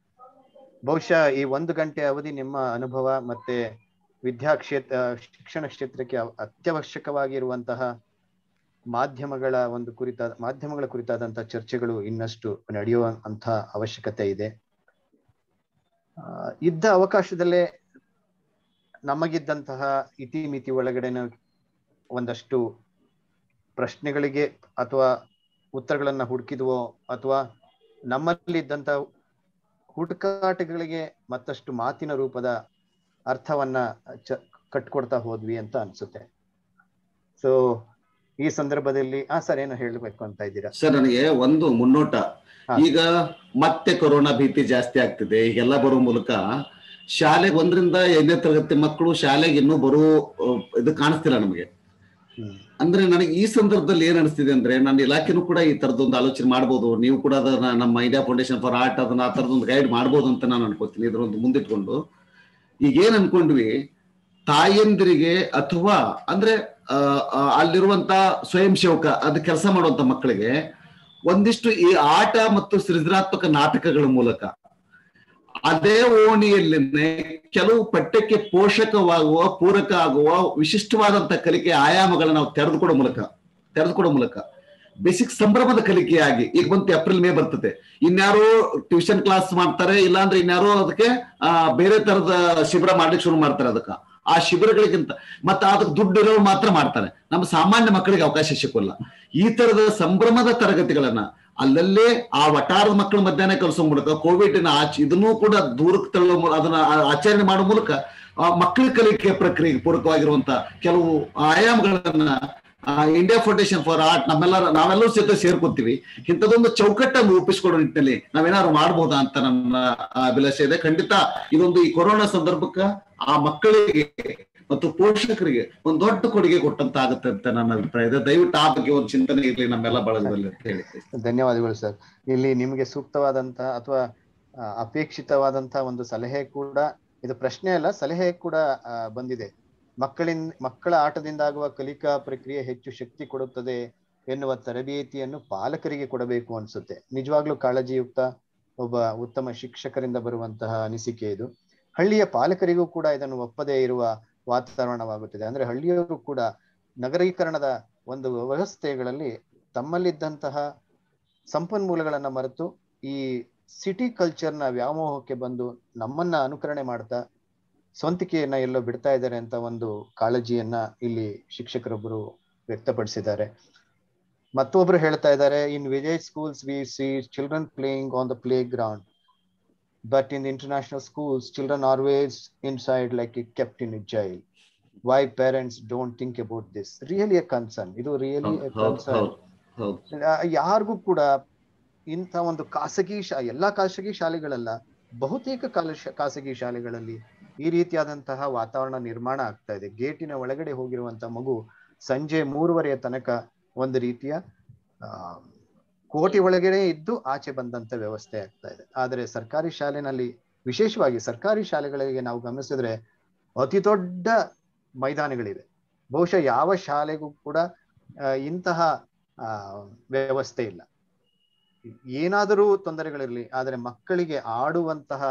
ಬಹುಶಃ ಈ ಒಂದು ಗಂಟೆ ಅವಧಿ ನಿಮ್ಮ ಅನುಭವ ಮತ್ತೆ ವಿದ್ಯಾ ಕ್ಷೇತ್ರ ಶಿಕ್ಷಣ ಕ್ಷೇತ್ರಕ್ಕೆ ಅವ- ಅತ್ಯವಶ್ಯಕವಾಗಿರುವಂತಹ ಮಾಧ್ಯಮಗಳ ಒಂದು ಕುರಿತಾದ ಮಾಧ್ಯಮಗಳ ಕುರಿತಾದಂತಹ ಚರ್ಚೆಗಳು ಇನ್ನಷ್ಟು ನಡೆಯುವಂತ ಅವಶ್ಯಕತೆ ಇದೆ ಆ, ಇದ್ದ ಅವಕಾಶದಲ್ಲೇ ನಮಗಿದ್ದಂತಹ ಇತಿಮಿತಿ ಒಳಗಡೆನ ಒಂದಷ್ಟು ಪ್ರಶ್ನೆಗಳಿಗೆ ಅಥವಾ ಉತ್ತರಗಳನ್ನ ಹುಡುಕಿದ್ವೋ ಅಥವಾ ನಮ್ಮಲ್ಲಿದ್ದಂತ ಹುಡುಕಾಟಗಳಿಗೆ ಮತ್ತಷ್ಟು ಮಾತಿನ ರೂಪದ ಅರ್ಥವನ್ನ ಚ ಕಟ್ಕೊಡ್ತಾ ಹೋದ್ವಿ ಅಂತ ಅನ್ಸುತ್ತೆ ಸೊ ಈ ಸಂದರ್ಭದಲ್ಲಿ ಆ ಸರ್ ಏನೋ ಹೇಳ್ಬೇಕು ಅಂತ ಇದ್ದೀರಾ ಸರ್ ನನಗೆ ಒಂದು ಮುನ್ನೋಟ ಹಾ. ಈಗ ಮತ್ತೆ ಕೊರೋನಾ ಭೀತಿ ಜಾಸ್ತಿ ಆಗ್ತಿದೆ ಈಗೆಲ್ಲ ಬರೋ ಮೂಲಕ ಶಾಲೆಗೆ ಒಂದರಿಂದ ಐದನೇ ತರಗತಿ ಮಕ್ಕಳು ಶಾಲೆಗೆ ಇನ್ನೂ ಬರೋ ಅಹ್, ಇದು ಕಾಣಿಸ್ತಿಲ್ಲ ನಮಗೆ ಹ್ಮ್ ಅಂದ್ರೆ ನನಗೆ ಈ ಸಂದರ್ಭದಲ್ಲಿ ಏನ್ ಅನಿಸ್ತಿದೆ ಅಂದ್ರೆ ನನ್ನ ಇಲಾಖೆನೂ ಕೂಡ ಈ ತರದೊಂದು ಆಲೋಚನೆ ಮಾಡ್ಬೋದು ನೀವು ಕೂಡ ಅದನ್ನ ನಮ್ಮ ಇಂಡಿಯಾ ಫೌಂಡೇಶನ್ ಫಾರ್ ಆರ್ಟ್ ಅದನ್ನ ಆ ತರದೊಂದು ಗೈಡ್ ಮಾಡ್ಬೋದು ಅಂತ ನಾನು ಅನ್ಕೋತೀನಿ ಇದ್ರೊಂದು ಮುಂದಿಟ್ಕೊಂಡು ಈಗ ಏನ್ ಅನ್ಕೊಂಡ್ವಿ ತಾಯಂದಿರಿಗೆ ಅಥವಾ ಅಂದ್ರೆ ಆ, ಆ, ಅಲ್ಲಿರುವಂತ ಸ್ವಯಂ ಸೇವಕ ಅದು ಕೆಲಸ ಮಾಡುವಂತ ಮಕ್ಕಳಿಗೆ ಒಂದಿಷ್ಟು ಈ ಆಟ ಮತ್ತು ಸೃಜನಾತ್ಮಕ ನಾಟಕಗಳ ಮೂಲಕ ಅದೇ ಓಣಿಯಲ್ಲಿನೇ ಕೆಲವು ಪಠ್ಯಕ್ಕೆ ಪೋಷಕವಾಗುವ ಪೂರಕ ಆಗುವ ವಿಶಿಷ್ಟವಾದಂತ ಕಲಿಕೆ ಆಯಾಮಗಳನ್ನ ನಾವು ತೆರೆದುಕೊಡೋ ಮೂಲಕ ತೆರೆದುಕೊಡೋ ಮೂಲಕ ಬೇಸಿಕ್ ಸಂಭ್ರಮದ ಕಲಿಕೆಯಾಗಿ ಈಗ ಬಂತು ಏಪ್ರಿಲ್ ಮೇ ಬರ್ತದೆ ಇನ್ಯಾರೋ ಟ್ಯೂಷನ್ ಕ್ಲಾಸ್ ಮಾಡ್ತಾರೆ ಇಲ್ಲಾಂದ್ರೆ ಇನ್ಯಾರೋ ಅದಕ್ಕೆ ಆ, ಬೇರೆ ತರದ ಶಿಬಿರ ಮಾಡ್ಲಿಕ್ಕೆ ಶುರು ಮಾಡ್ತಾರೆ ಅದಕ್ಕೆ ಆ ಶಿಬಿರಗಳಿಗಿಂತ ಮತ್ತೆ ಅದಕ್ಕೆ ದುಡ್ಡು ಇರೋರು ಮಾತ್ರ ಮಾಡ್ತಾರೆ ನಮ್ಮ ಸಾಮಾನ್ಯ ಮಕ್ಕಳಿಗೆ ಅವಕಾಶ ಸಿಕ್ಕೋಲ್ಲ ಈ ತರದ ಸಂಭ್ರಮದ ತರಗತಿಗಳನ್ನ ಅಲ್ಲಲ್ಲೇ ಆ ವಟಾರದ ಮಕ್ಕಳ ಮಧ್ಯಾಹ್ನ ಕಲಿಸೋ ಮೂಲಕ ಕೋವಿಡ್ ಆಚ ಇದನ್ನೂ ಕೂಡ ದೂರಕ್ಕೆ ತಳ್ಳೋ ಮೂ- ಅದನ್ನ ಆ- ಆಚರಣೆ ಮಾಡೋ ಮೂಲಕ ಆ ಮಕ್ಕಳ ಕಲಿಕೆ ಪ್ರಕ್ರಿಯೆಗೆ ಪೂರಕವಾಗಿರುವಂತ ಕೆಲವು ಆಯಾಮಗಳನ್ನ ಇಂಡಿಯಾ ಫೌಂಡೇಶನ್ ಫಾರ್ ಆರ್ಟ್ ನಮ್ಮೆಲ್ಲರ ನಾವೆಲ್ಲರೂ ಸಹಿತ ಸೇರ್ಕೊತೀವಿ ಇಂಥದೊಂದು ಚೌಕಟ್ಟನ್ನು ರೂಪಿಸ್ಕೊಡೋ ನಿಟ್ಟಿನಲ್ಲಿ ನಾವೇನಾದ್ರು ಮಾಡ್ಬೋದಾ ಅಂತ ನನ್ನ ಆ, ಅಭಿಲಾಷೆ ಇದೆ ಖಂಡಿತ ಇದೊಂದು ಈ ಕೊರೋನಾ ಸಂದರ್ಭಕ್ಕ ಆ ಮಕ್ಕಳಿಗೆ ಮತ್ತು ಪೋಷಕರಿಗೆ ಒಂದು ದೊಡ್ಡ ಕೊಡುಗೆ ಕೊಟ್ಟಂತ ಆಗುತ್ತೆ ಅಂತ ನನ್ನ ಅಭಿಪ್ರಾಯ ಇದೆ ದಯವಿಟ್ಟು ಆ ಬಗ್ಗೆ ಒಂದು ಚಿಂತನೆ ಇರಲಿ ನಮ್ಮೆಲ್ಲ ಬಳಗದಲ್ಲಿ ಅಂತ ಹೇಳಿ ಧನ್ಯವಾದಗಳು ಸರ್ ಇಲ್ಲಿ ನಿಮಗೆ ಸೂಕ್ತವಾದಂತಹ ಅಥವಾ ಆ, ಅಪೇಕ್ಷಿತವಾದಂತಹ ಒಂದು ಸಲಹೆ ಕೂಡ ಇದು ಪ್ರಶ್ನೆ ಅಲ್ಲ ಸಲಹೆ ಕೂಡ ಆ, ಬಂದಿದೆ ಮಕ್ಕಳಿಂದ ಮಕ್ಕಳ ಆಟದಿಂದ ಆಗುವ ಕಲಿಕಾ ಪ್ರಕ್ರಿಯೆ ಹೆಚ್ಚು ಶಕ್ತಿ ಕೊಡುತ್ತದೆ ಎನ್ನುವ ತರಬೇತಿಯನ್ನು ಪಾಲಕರಿಗೆ ಕೊಡಬೇಕು ಅನ್ಸುತ್ತೆ ನಿಜವಾಗ್ಲೂ ಕಾಳಜಿಯುಕ್ತ ಒಬ್ಬ ಉತ್ತಮ ಶಿಕ್ಷಕರಿಂದ ಬರುವಂತಹ ಅನಿಸಿಕೆ ಇದು ಹಳ್ಳಿಯ ಪಾಲಕರಿಗೂ ಕೂಡ ಇದನ್ನು ಒಪ್ಪದೇ ಇರುವ ವಾತಾವರಣವಾಗುತ್ತಿದೆ ಅಂದ್ರೆ ಹಳ್ಳಿಯವರು ಕೂಡ ನಗರೀಕರಣದ ಒಂದು ವ್ಯವಸ್ಥೆಗಳಲ್ಲಿ ತಮ್ಮಲ್ಲಿದ್ದಂತಹ ಸಂಪನ್ಮೂಲಗಳನ್ನ ಮರೆತು ಈ ಸಿಟಿ ಕಲ್ಚರ್ನ ವ್ಯಾಮೋಹಕ್ಕೆ ಬಂದು ನಮ್ಮನ್ನ ಅನುಕರಣೆ ಮಾಡ್ತಾ ಸ್ವಂತಿಕೆಯನ್ನ ಎಲ್ಲೋ ಬಿಡ್ತಾ ಇದ್ದಾರೆ ಅಂತ ಒಂದು ಕಾಳಜಿಯನ್ನ ಇಲ್ಲಿ ಶಿಕ್ಷಕರೊಬ್ಬರು ವ್ಯಕ್ತಪಡಿಸಿದ್ದಾರೆ ಮತ್ತೊಬ್ರು ಹೇಳ್ತಾ ಇದ್ದಾರೆ in village schools we see children playing on the playground but in international schools children always inside like it kept in jail why parents don't think about this really a concern ಇದು really a ಹೌದು concern ಹೌದು ಹೌದು ಯಾರಿಗೂ ಕೂಡ ಇಂಥ ಒಂದು ಖಾಸಗಿ ಶಾ ಎಲ್ಲಾ ಖಾಸಗಿ ಶಾಲೆಗಳಲ್ಲ ಬಹುತೇಕ ಕಾಲ ಖಾಸಗಿ ಶಾಲೆಗಳಲ್ಲಿ ಈ ರೀತಿಯಾದಂತಹ ವಾತಾವರಣ ನಿರ್ಮಾಣ ಆಗ್ತಾ ಇದೆ ಗೇಟಿನ ಒಳಗಡೆ ಹೋಗಿರುವಂತ ಮಗು ಸಂಜೆ ಮೂರುವರೆಯ ತನಕ ಒಂದು ರೀತಿಯ ಆ ಕೋಟಿ ಒಳಗಡೆ ಇದ್ದು ಆಚೆ ಬಂದಂತ ವ್ಯವಸ್ಥೆ ಆಗ್ತಾ ಇದೆ ಆದರೆ ಸರ್ಕಾರಿ ಶಾಲೆನಲ್ಲಿ ವಿಶೇಷವಾಗಿ ಸರ್ಕಾರಿ ಶಾಲೆಗಳಿಗೆ ನಾವು ಗಮನಿಸಿದ್ರೆ ಅತಿ ದೊಡ್ಡ ಮೈದಾನಗಳಿವೆ ಬಹುಶಃ ಯಾವ ಶಾಲೆಗೂ ಕೂಡ ಆ, ಇಂತಹ ಆ ವ್ಯವಸ್ಥೆ ಇಲ್ಲ ಏನಾದರೂ ತೊಂದರೆಗಳಿರಲಿ ಆದರೆ ಮಕ್ಕಳಿಗೆ ಆಡುವಂತಹ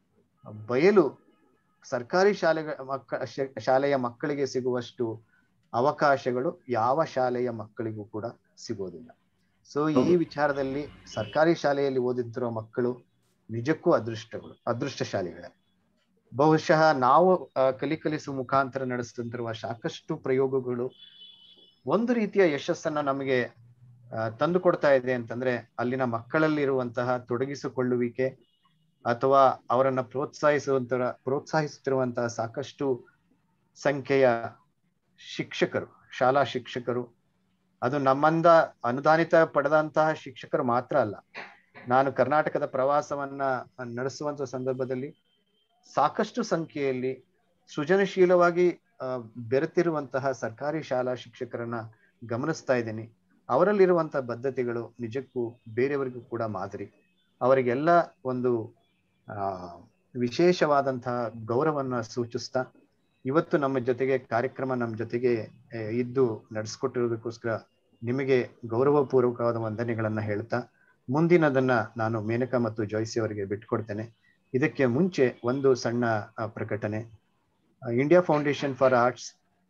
ಬಯಲು ಸರ್ಕಾರಿ ಶಾಲೆಗಳ ಮಕ್ಕ ಶ- ಶಾಲೆಯ ಮಕ್ಕಳಿಗೆ ಸಿಗುವಷ್ಟು ಅವಕಾಶಗಳು ಯಾವ ಶಾಲೆಯ ಮಕ್ಕಳಿಗೂ ಕೂಡ ಸಿಗೋದಿಲ್ಲ ಸೊ ಈ ಹೌದು. ವಿಚಾರದಲ್ಲಿ ಸರ್ಕಾರಿ ಶಾಲೆಯಲ್ಲಿ ಓದಿದ್ದಿರೋ ಮಕ್ಕಳು ನಿಜಕ್ಕೂ ಅದೃಷ್ಟಗಳು ಅದೃಷ್ಟಶಾಲಿಗಳೇ ಬಹುಶಃ ನಾವು ಆ, ಕಲಿ ಕಲಿಸು ಮುಖಾಂತರ ನಡೆಸುತ್ತಿರುವ ಸಾಕಷ್ಟು ಪ್ರಯೋಗಗಳು ಒಂದು ರೀತಿಯ ಯಶಸ್ಸನ್ನ ನಮಗೆ ಆ, ತಂದು ಕೊಡ್ತಾ ಇದೆ ಅಂತಂದ್ರೆ ಅಲ್ಲಿನ ಮಕ್ಕಳಲ್ಲಿರುವಂತಹ ತೊಡಗಿಸಿಕೊಳ್ಳುವಿಕೆ ಅಥವಾ ಅವರನ್ನ ಪ್ರೋತ್ಸಾಹಿಸುವಂತರ ಪ್ರೋತ್ಸಾಹಿಸುತ್ತಿರುವಂತಹ ಸಾಕಷ್ಟು ಸಂಖ್ಯೆಯ ಶಿಕ್ಷಕರು ಶಾಲಾ ಶಿಕ್ಷಕರು ಅದು ನಮ್ಮಂದ ಅನುದಾನಿತ ಪಡೆದಂತಹ ಶಿಕ್ಷಕರು ಮಾತ್ರ ಅಲ್ಲ ನಾನು ಕರ್ನಾಟಕದ ಪ್ರವಾಸವನ್ನ ನಡೆಸುವಂತ ಸಂದರ್ಭದಲ್ಲಿ ಸಾಕಷ್ಟು ಸಂಖ್ಯೆಯಲ್ಲಿ ಸೃಜನಶೀಲವಾಗಿ ಆ, ಬೆರೆತಿರುವಂತಹ ಸರ್ಕಾರಿ ಶಾಲಾ ಶಿಕ್ಷಕರನ್ನ ಗಮನಿಸ್ತಾ ಇದ್ದೀನಿ ಅವರಲ್ಲಿರುವಂತಹ ಬದ್ಧತೆಗಳು ನಿಜಕ್ಕೂ ಬೇರೆಯವರಿಗೂ ಕೂಡ ಮಾದರಿ ಅವರಿಗೆಲ್ಲ ಒಂದು ಆ ವಿಶೇಷವಾದಂತಹ ಗೌರವನ್ನ ಸೂಚಿಸ್ತಾ ಇವತ್ತು ನಮ್ಮ ಜೊತೆಗೆ ಕಾರ್ಯಕ್ರಮ ನಮ್ಮ ಜೊತೆಗೆ ಆ, ಇದ್ದು ನಡೆಸ್ಕೊಟ್ಟಿರೋದಕ್ಕೋಸ್ಕರ ನಿಮಗೆ ಗೌರವಪೂರ್ವಕವಾದ ವಂದನೆಗಳನ್ನ ಹೇಳ್ತಾ ಮುಂದಿನದನ್ನ ನಾನು ಮೇನಕಾ ಮತ್ತು ಜೋಯ್ಸಿ ಅವರಿಗೆ ಬಿಟ್ಕೊಡ್ತೇನೆ ಇದಕ್ಕೆ ಮುಂಚೆ ಒಂದು ಸಣ್ಣ ಆ, ಪ್ರಕಟಣೆ ಇಂಡಿಯಾ ಫೌಂಡೇಶನ್ ಫಾರ್ ಆರ್ಟ್ಸ್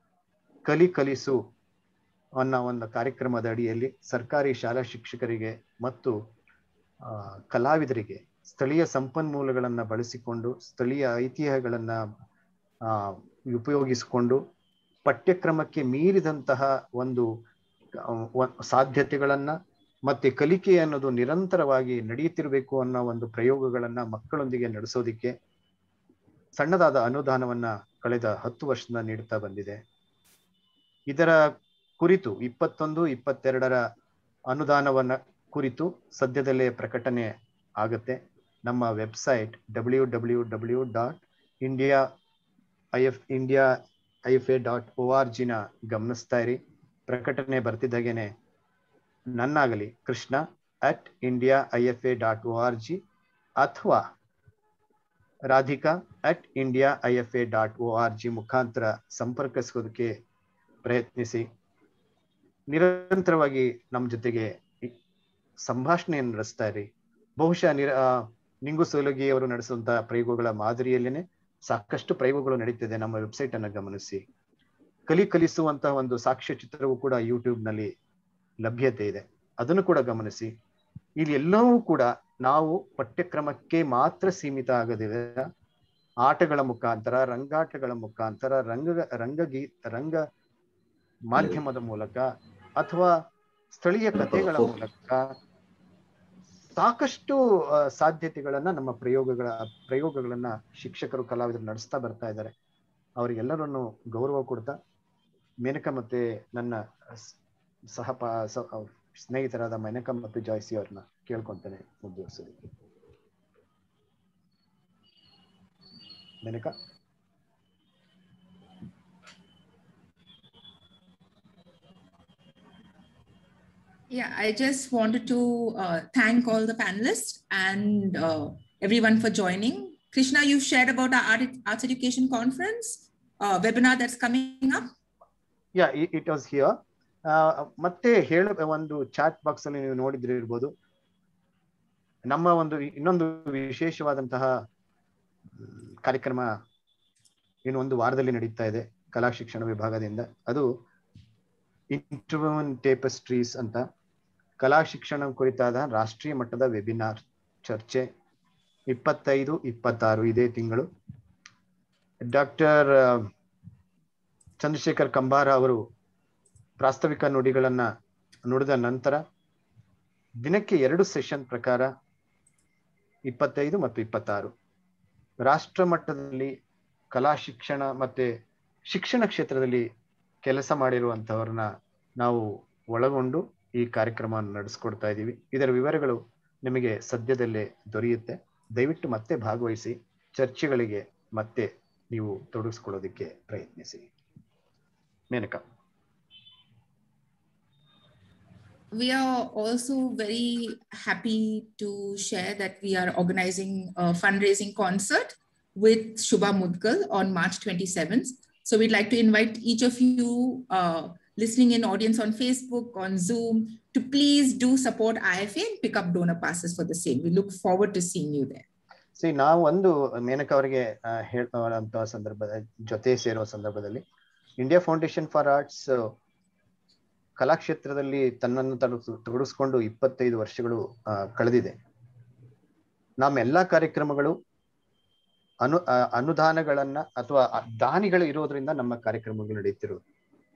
ಕಲಿ ಕಲಿಸು ಅನ್ನೋ ಒಂದು ಕಾರ್ಯಕ್ರಮದ ಅಡಿಯಲ್ಲಿ ಸರ್ಕಾರಿ ಶಾಲಾ ಶಿಕ್ಷಕರಿಗೆ ಮತ್ತು ಆ, ಕಲಾವಿದರಿಗೆ ಸ್ಥಳೀಯ ಸಂಪನ್ಮೂಲಗಳನ್ನ ಬಳಸಿಕೊಂಡು ಸ್ಥಳೀಯ ಐತಿಹ್ಯಗಳನ್ನ ಆ, ಉಪಯೋಗಿಸಿಕೊಂಡು ಪಠ್ಯಕ್ರಮಕ್ಕೆ ಮೀರಿದಂತಹ ಒಂದು ಆ, ವ- ಸಾಧ್ಯತೆಗಳನ್ನ ಮತ್ತೆ ಕಲಿಕೆ ಅನ್ನೋದು ನಿರಂತರವಾಗಿ ನಡೆಯುತ್ತಿರಬೇಕು ಅನ್ನೋ ಒಂದು ಪ್ರಯೋಗಗಳನ್ನ ಮಕ್ಕಳೊಂದಿಗೆ ನಡೆಸೋದಿಕ್ಕೆ ಸಣ್ಣದಾದ ಅನುದಾನವನ್ನ ಕಳೆದ ಹತ್ತು ವರ್ಷದಿಂದ ನೀಡುತ್ತಾ ಬಂದಿದೆ ಇದರ ಕುರಿತು ಇಪ್ಪತ್ತೊಂದು ಇಪ್ಪತ್ತೆರಡರ ಅನುದಾನವನ್ನ ಕುರಿತು ಸದ್ಯದಲ್ಲೇ ಪ್ರಕಟಣೆ ಆಗತ್ತೆ ನಮ್ಮ website W W W dot India I F India I F A dot O R ಜಿನ ಗಮನಿಸ್ತಾ ಇರಿ ಪ್ರಕಟಣೆ ಬರ್ತಿದ್ದಾಗೇನೆ ನನ್ನಾಗಲಿ Krishna at India I F A dot O R G ಅಥವಾ Radhika at India I F A dot O R G ಮುಖಾಂತರ ಸಂಪರ್ಕಿಸೋದಕ್ಕೆ ಪ್ರಯತ್ನಿಸಿ ನಿರಂತರವಾಗಿ ನಮ್ಮ ಜೊತೆಗೆ ಈ- ಸಂಭಾಷಣೆಯನ್ನು ನಡೆಸ್ತಾ ಇರಿ ಬಹುಶಃ ನಿರ ಆ, ನಿಂಗು ಸೋಲಗಿ ಅವರು ನಡೆಸುವಂತಹ ಪ್ರಯೋಗಗಳ ಮಾದರಿಯಲ್ಲೇನೆ ಸಾಕಷ್ಟು ಪ್ರಯೋಗಗಳು ನಡೀತಿದೆ ನಮ್ಮ ವೆಬ್ಸೈಟ್ ಅನ್ನು ಗಮನಿಸಿ ಕಲಿ ಕಲಿಸುವಂತಹ ಒಂದು ಸಾಕ್ಷ್ಯ ಚಿತ್ರವೂ ಕೂಡ ಯೂಟ್ಯೂಬ್ ನಲ್ಲಿ ಲಭ್ಯತೆ ಇದೆ ಅದನ್ನು ಕೂಡ ಗಮನಿಸಿ ಇಲ್ಲಿ ಎಲ್ಲವೂ ಕೂಡ ನಾವು ಪಠ್ಯಕ್ರಮಕ್ಕೆ ಮಾತ್ರ ಸೀಮಿತ ಆಗದಿದೆ ಆಟಗಳ ಮುಖಾಂತರ ರಂಗಾಟಗಳ ಮುಖಾಂತರ ರಂಗ ರಂಗಗೀ ರಂಗ ಮಾಧ್ಯಮದ ಮೂಲಕ ಅಥವಾ ಸ್ಥಳೀಯ ಕಥೆಗಳ ಮೂಲಕ ಸಾಕಷ್ಟು ಆ, ಸಾಧ್ಯತೆಗಳನ್ನ ನಮ್ಮ ಪ್ರಯೋಗಗಳ ಪ್ರಯೋಗಗಳನ್ನ ಶಿಕ್ಷಕರು ಕಲಾವಿದರು ನಡೆಸ್ತಾ ಬರ್ತಾ ಇದ್ದಾರೆ ಅವರಿಗೆಲ್ಲರನ್ನು ಗೌರವ ಕೊಡ್ತಾ ಮೇನಕ ಮತ್ತೆ ನನ್ನ ಸ್- ಸಹಪ ಸ- ಅವ್ರ ಸ್ನೇಹಿತರಾದ ಮೇನಕ ಮತ್ತು ಜಾಯ್ಸಿ ಅವ್ರನ್ನ ಕೇಳ್ಕೊಂತೇನೆ ಮುಂದುವರಿಸೋದಕ್ಕೆ Menaka Yeah, I just wanted to uh, thank all the panelists and uh, everyone for joining. Krishna, you shared about our art, arts education conference uh, webinar that's coming up. Yeah it was here ಮತ್ತೆ ಹೇಳ ಒಂದು chat box ಅಲ್ಲಿ ನೀವು ನೋಡಿದ್ರೆ ಇರ್ಬೋದು ನಮ್ಮ ಒಂದು ಇನ್ನೊಂದು ವಿಶೇಷವಾದಂತಹ ಮ್, ಕಾರ್ಯಕ್ರಮ ಇನ್ನು ಒಂದು ವಾರದಲ್ಲಿ ನಡೀತಾ ಇದೆ ಕಲಾ ಶಿಕ್ಷಣ ವಿಭಾಗದಿಂದ ಅದು ಇಂಟರ್ವನ್ ಟೇಪಸ್ಟ್ರೀಸ್ ಅಂತ ಕಲಾ ಶಿಕ್ಷಣ ಕುರಿತಾದ ರಾಷ್ಟ್ರೀಯ ಮಟ್ಟದ ವೆಬಿನಾರ್ ಚರ್ಚೆ ಇಪ್ಪತ್ತೈದು ಇಪ್ಪತ್ತಾರು ಇದೇ ತಿಂಗಳು ಡಾಕ್ಟರ್ ಚಂದ್ರಶೇಖರ್ ಕಂಬಾರ ಅವರು ಪ್ರಾಸ್ತಾವಿಕ ನುಡಿಗಳನ್ನ ನುಡಿದ ನಂತರ ದಿನಕ್ಕೆ ಎರಡು ಸೆಷನ್ ಪ್ರಕಾರ ಇಪ್ಪತ್ತೈದು ಮತ್ತು ಇಪ್ಪತ್ತಾರು ರಾಷ್ಟ್ರ ಮಟ್ಟದಲ್ಲಿ ಕಲಾ ಶಿಕ್ಷಣ ಮತ್ತೆ ಶಿಕ್ಷಣ ಕ್ಷೇತ್ರದಲ್ಲಿ ಕೆಲಸ ಮಾಡಿರುವಂತವ್ರನ್ನ ನಾವು ಒಳಗೊಂಡು ಈ ಕಾರ್ಯಕ್ರಮವನ್ನು ನಡೆಸ್ಕೊಡ್ತಾ ಇದ್ದೀವಿ ಇದರ ವಿವರಗಳು ನಿಮಗೆ ಸದ್ಯದಲ್ಲೇ ದೊರೆಯುತ್ತೆ ದಯವಿಟ್ಟು ಮತ್ತೆ ಭಾಗವಹಿಸಿ ಚರ್ಚೆಗಳಿಗೆ ಮತ್ತೆ ನೀವು ತೊಡಗಿಸ್ಕೊಳ್ಳೋದಕ್ಕೆ ಪ್ರಯತ್ನಿಸಿ Menaka we are also very happy to share that we are organizing a fundraising concert with Shubha Mudgal on March 27th. So we'd like to invite each of you uh, listening in audience on Facebook, on Zoom, to please do support IFA and pick up donor passes for the same. We look forward to seeing you there. See ನಾವು ಒಂದು ಮೇನಕಾ ಅವರಿಗೆ ಹೇಳುವಂತಹ ಸಂದರ್ಭದ ಜೊತೆ ಸೇರುವ ಸಂದರ್ಭದಲ್ಲಿ India foundation for arts ಕಲಾಕ್ಷೇತ್ರದಲ್ಲಿ ತನ್ನನ್ನು ತನ್ನ ತೊಡಗಿಸ್ಕೊಂಡು ಇಪ್ಪತ್ತೈದು ವರ್ಷಗಳು ಆ, ಕಳೆದಿದೆ ನಮ್ಮೆಲ್ಲಾ ಕಾರ್ಯಕ್ರಮಗಳು ಅನು ಆ, ಅನುದಾನಗಳನ್ನ ಅಥವಾ ಆ ದಾನಿಗಳು ಇರೋದ್ರಿಂದ ನಮ್ಮ ಕಾರ್ಯಕ್ರಮಗಳು ನಡೆಯುತ್ತಿರುವುದು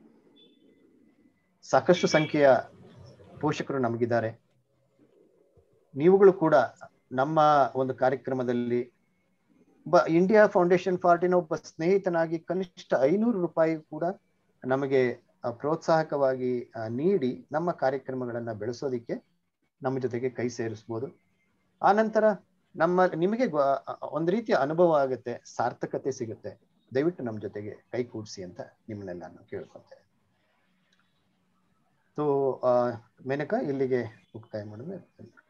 ಸಾಕಷ್ಟು ಸಂಖ್ಯೆಯ ಪೋಷಕರು ನಮಗಿದ್ದಾರೆ ನೀವುಗಳು ಕೂಡ ನಮ್ಮ ಒಂದು ಕಾರ್ಯಕ್ರಮದಲ್ಲಿ ಒಬ್ಬ ಇಂಡಿಯಾ ಫೌಂಡೇಶನ್ ಪಾರ್ಟಿನ ಒಬ್ಬ ಸ್ನೇಹಿತನಾಗಿ ಕನಿಷ್ಠ ಐನೂರು ರೂಪಾಯಿ ಕೂಡ ನಮಗೆ ಆ, ಪ್ರೋತ್ಸಾಹಕವಾಗಿ ಆ, ನೀಡಿ ನಮ್ಮ ಕಾರ್ಯಕ್ರಮಗಳನ್ನ ಬೆಳೆಸೋದಿಕ್ಕೆ ನಮ್ಮ ಜೊತೆಗೆ ಕೈ ಸೇರಿಸ್ಬೋದು ಆ ನಂತರ ನಮ್ಮ ನಿಮಗೆ ಗೊ- ಒಂದು ರೀತಿಯ ಅನುಭವ ಆಗುತ್ತೆ ಸಾರ್ಥಕತೆ ಸಿಗುತ್ತೆ ದಯವಿಟ್ಟು ನಮ್ಮ ಜೊತೆಗೆ ಕೈ ಕೂಡಿಸಿ ಅಂತ ನಿಮ್ಮನ್ನೆಲ್ಲ ನಾನು ಕೇಳ್ಕೊಂತೇನೆ ಸೊ ಮೇನಕಾ ಇಲ್ಲಿಗೆ ಮುಕ್ತಾಯ ಮಾಡಿದ್ರೆ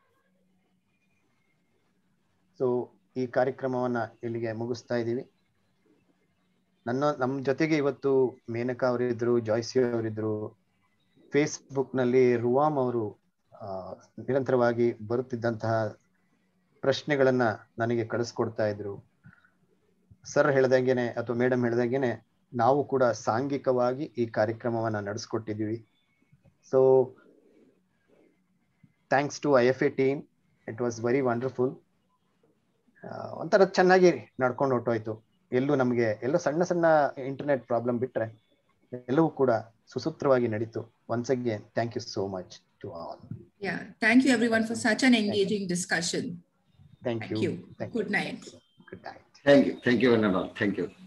ಸೊ ಈ ಕಾರ್ಯಕ್ರಮವನ್ನ ಇಲ್ಲಿಗೆ ಮುಗಿಸ್ತಾ ಇದ್ದೀವಿ ನನ್ನ ನಮ್ಮ ಜೊತೆಗೆ ಇವತ್ತು ಮೇನಕಾ ಅವರಿದ್ರು ಜಾಯ್ಸಿ ಅವರಿದ್ರು ಫೇಸ್ಬುಕ್ ನಲ್ಲಿ ರುವಾಮ್ ಅವರು ಆ, ನಿರಂತರವಾಗಿ ಬರುತ್ತಿದ್ದಂತಹ ಪ್ರಶ್ನೆಗಳನ್ನ ನನಗೆ ಕಳಿಸ್ಕೊಡ್ತಾ ಇದ್ರು ಸರ್ ಹೇಳ್ದಂಗೆನೆ ಅಥವಾ ಮೇಡಮ್ ಹೇಳ್ದಂಗೆನೆ ನಾವು ಕೂಡ ಸಾಂಘಿಕವಾಗಿ ಈ ಕಾರ್ಯಕ್ರಮವನ್ನ ನಡೆಸ್ಕೊಟ್ಟಿದ್ವಿ so thanks to I F A team it was very wonderful ಒಂಥರ ಚೆನ್ನಾಗಿ ನಡ್ಕೊಂಡು ಹೊಟ್ಟೋಯ್ತು ಎಲ್ಲೂ ನಮಗೆ ಎಲ್ಲೋ ಸಣ್ಣ ಸಣ್ಣ ಇಂಟರ್ನೆಟ್ ಪ್ರಾಬ್ಲಮ್ ಬಿಟ್ರೆ ಎಲ್ಲವೂ ಕೂಡ ಸುಸೂತ್ರವಾಗಿ ನಡೀತು once again thank you so much to all Yeah, thank you everyone for such an engaging discussion. Thank Thank you you. Good night. Good night thank you thank you thank you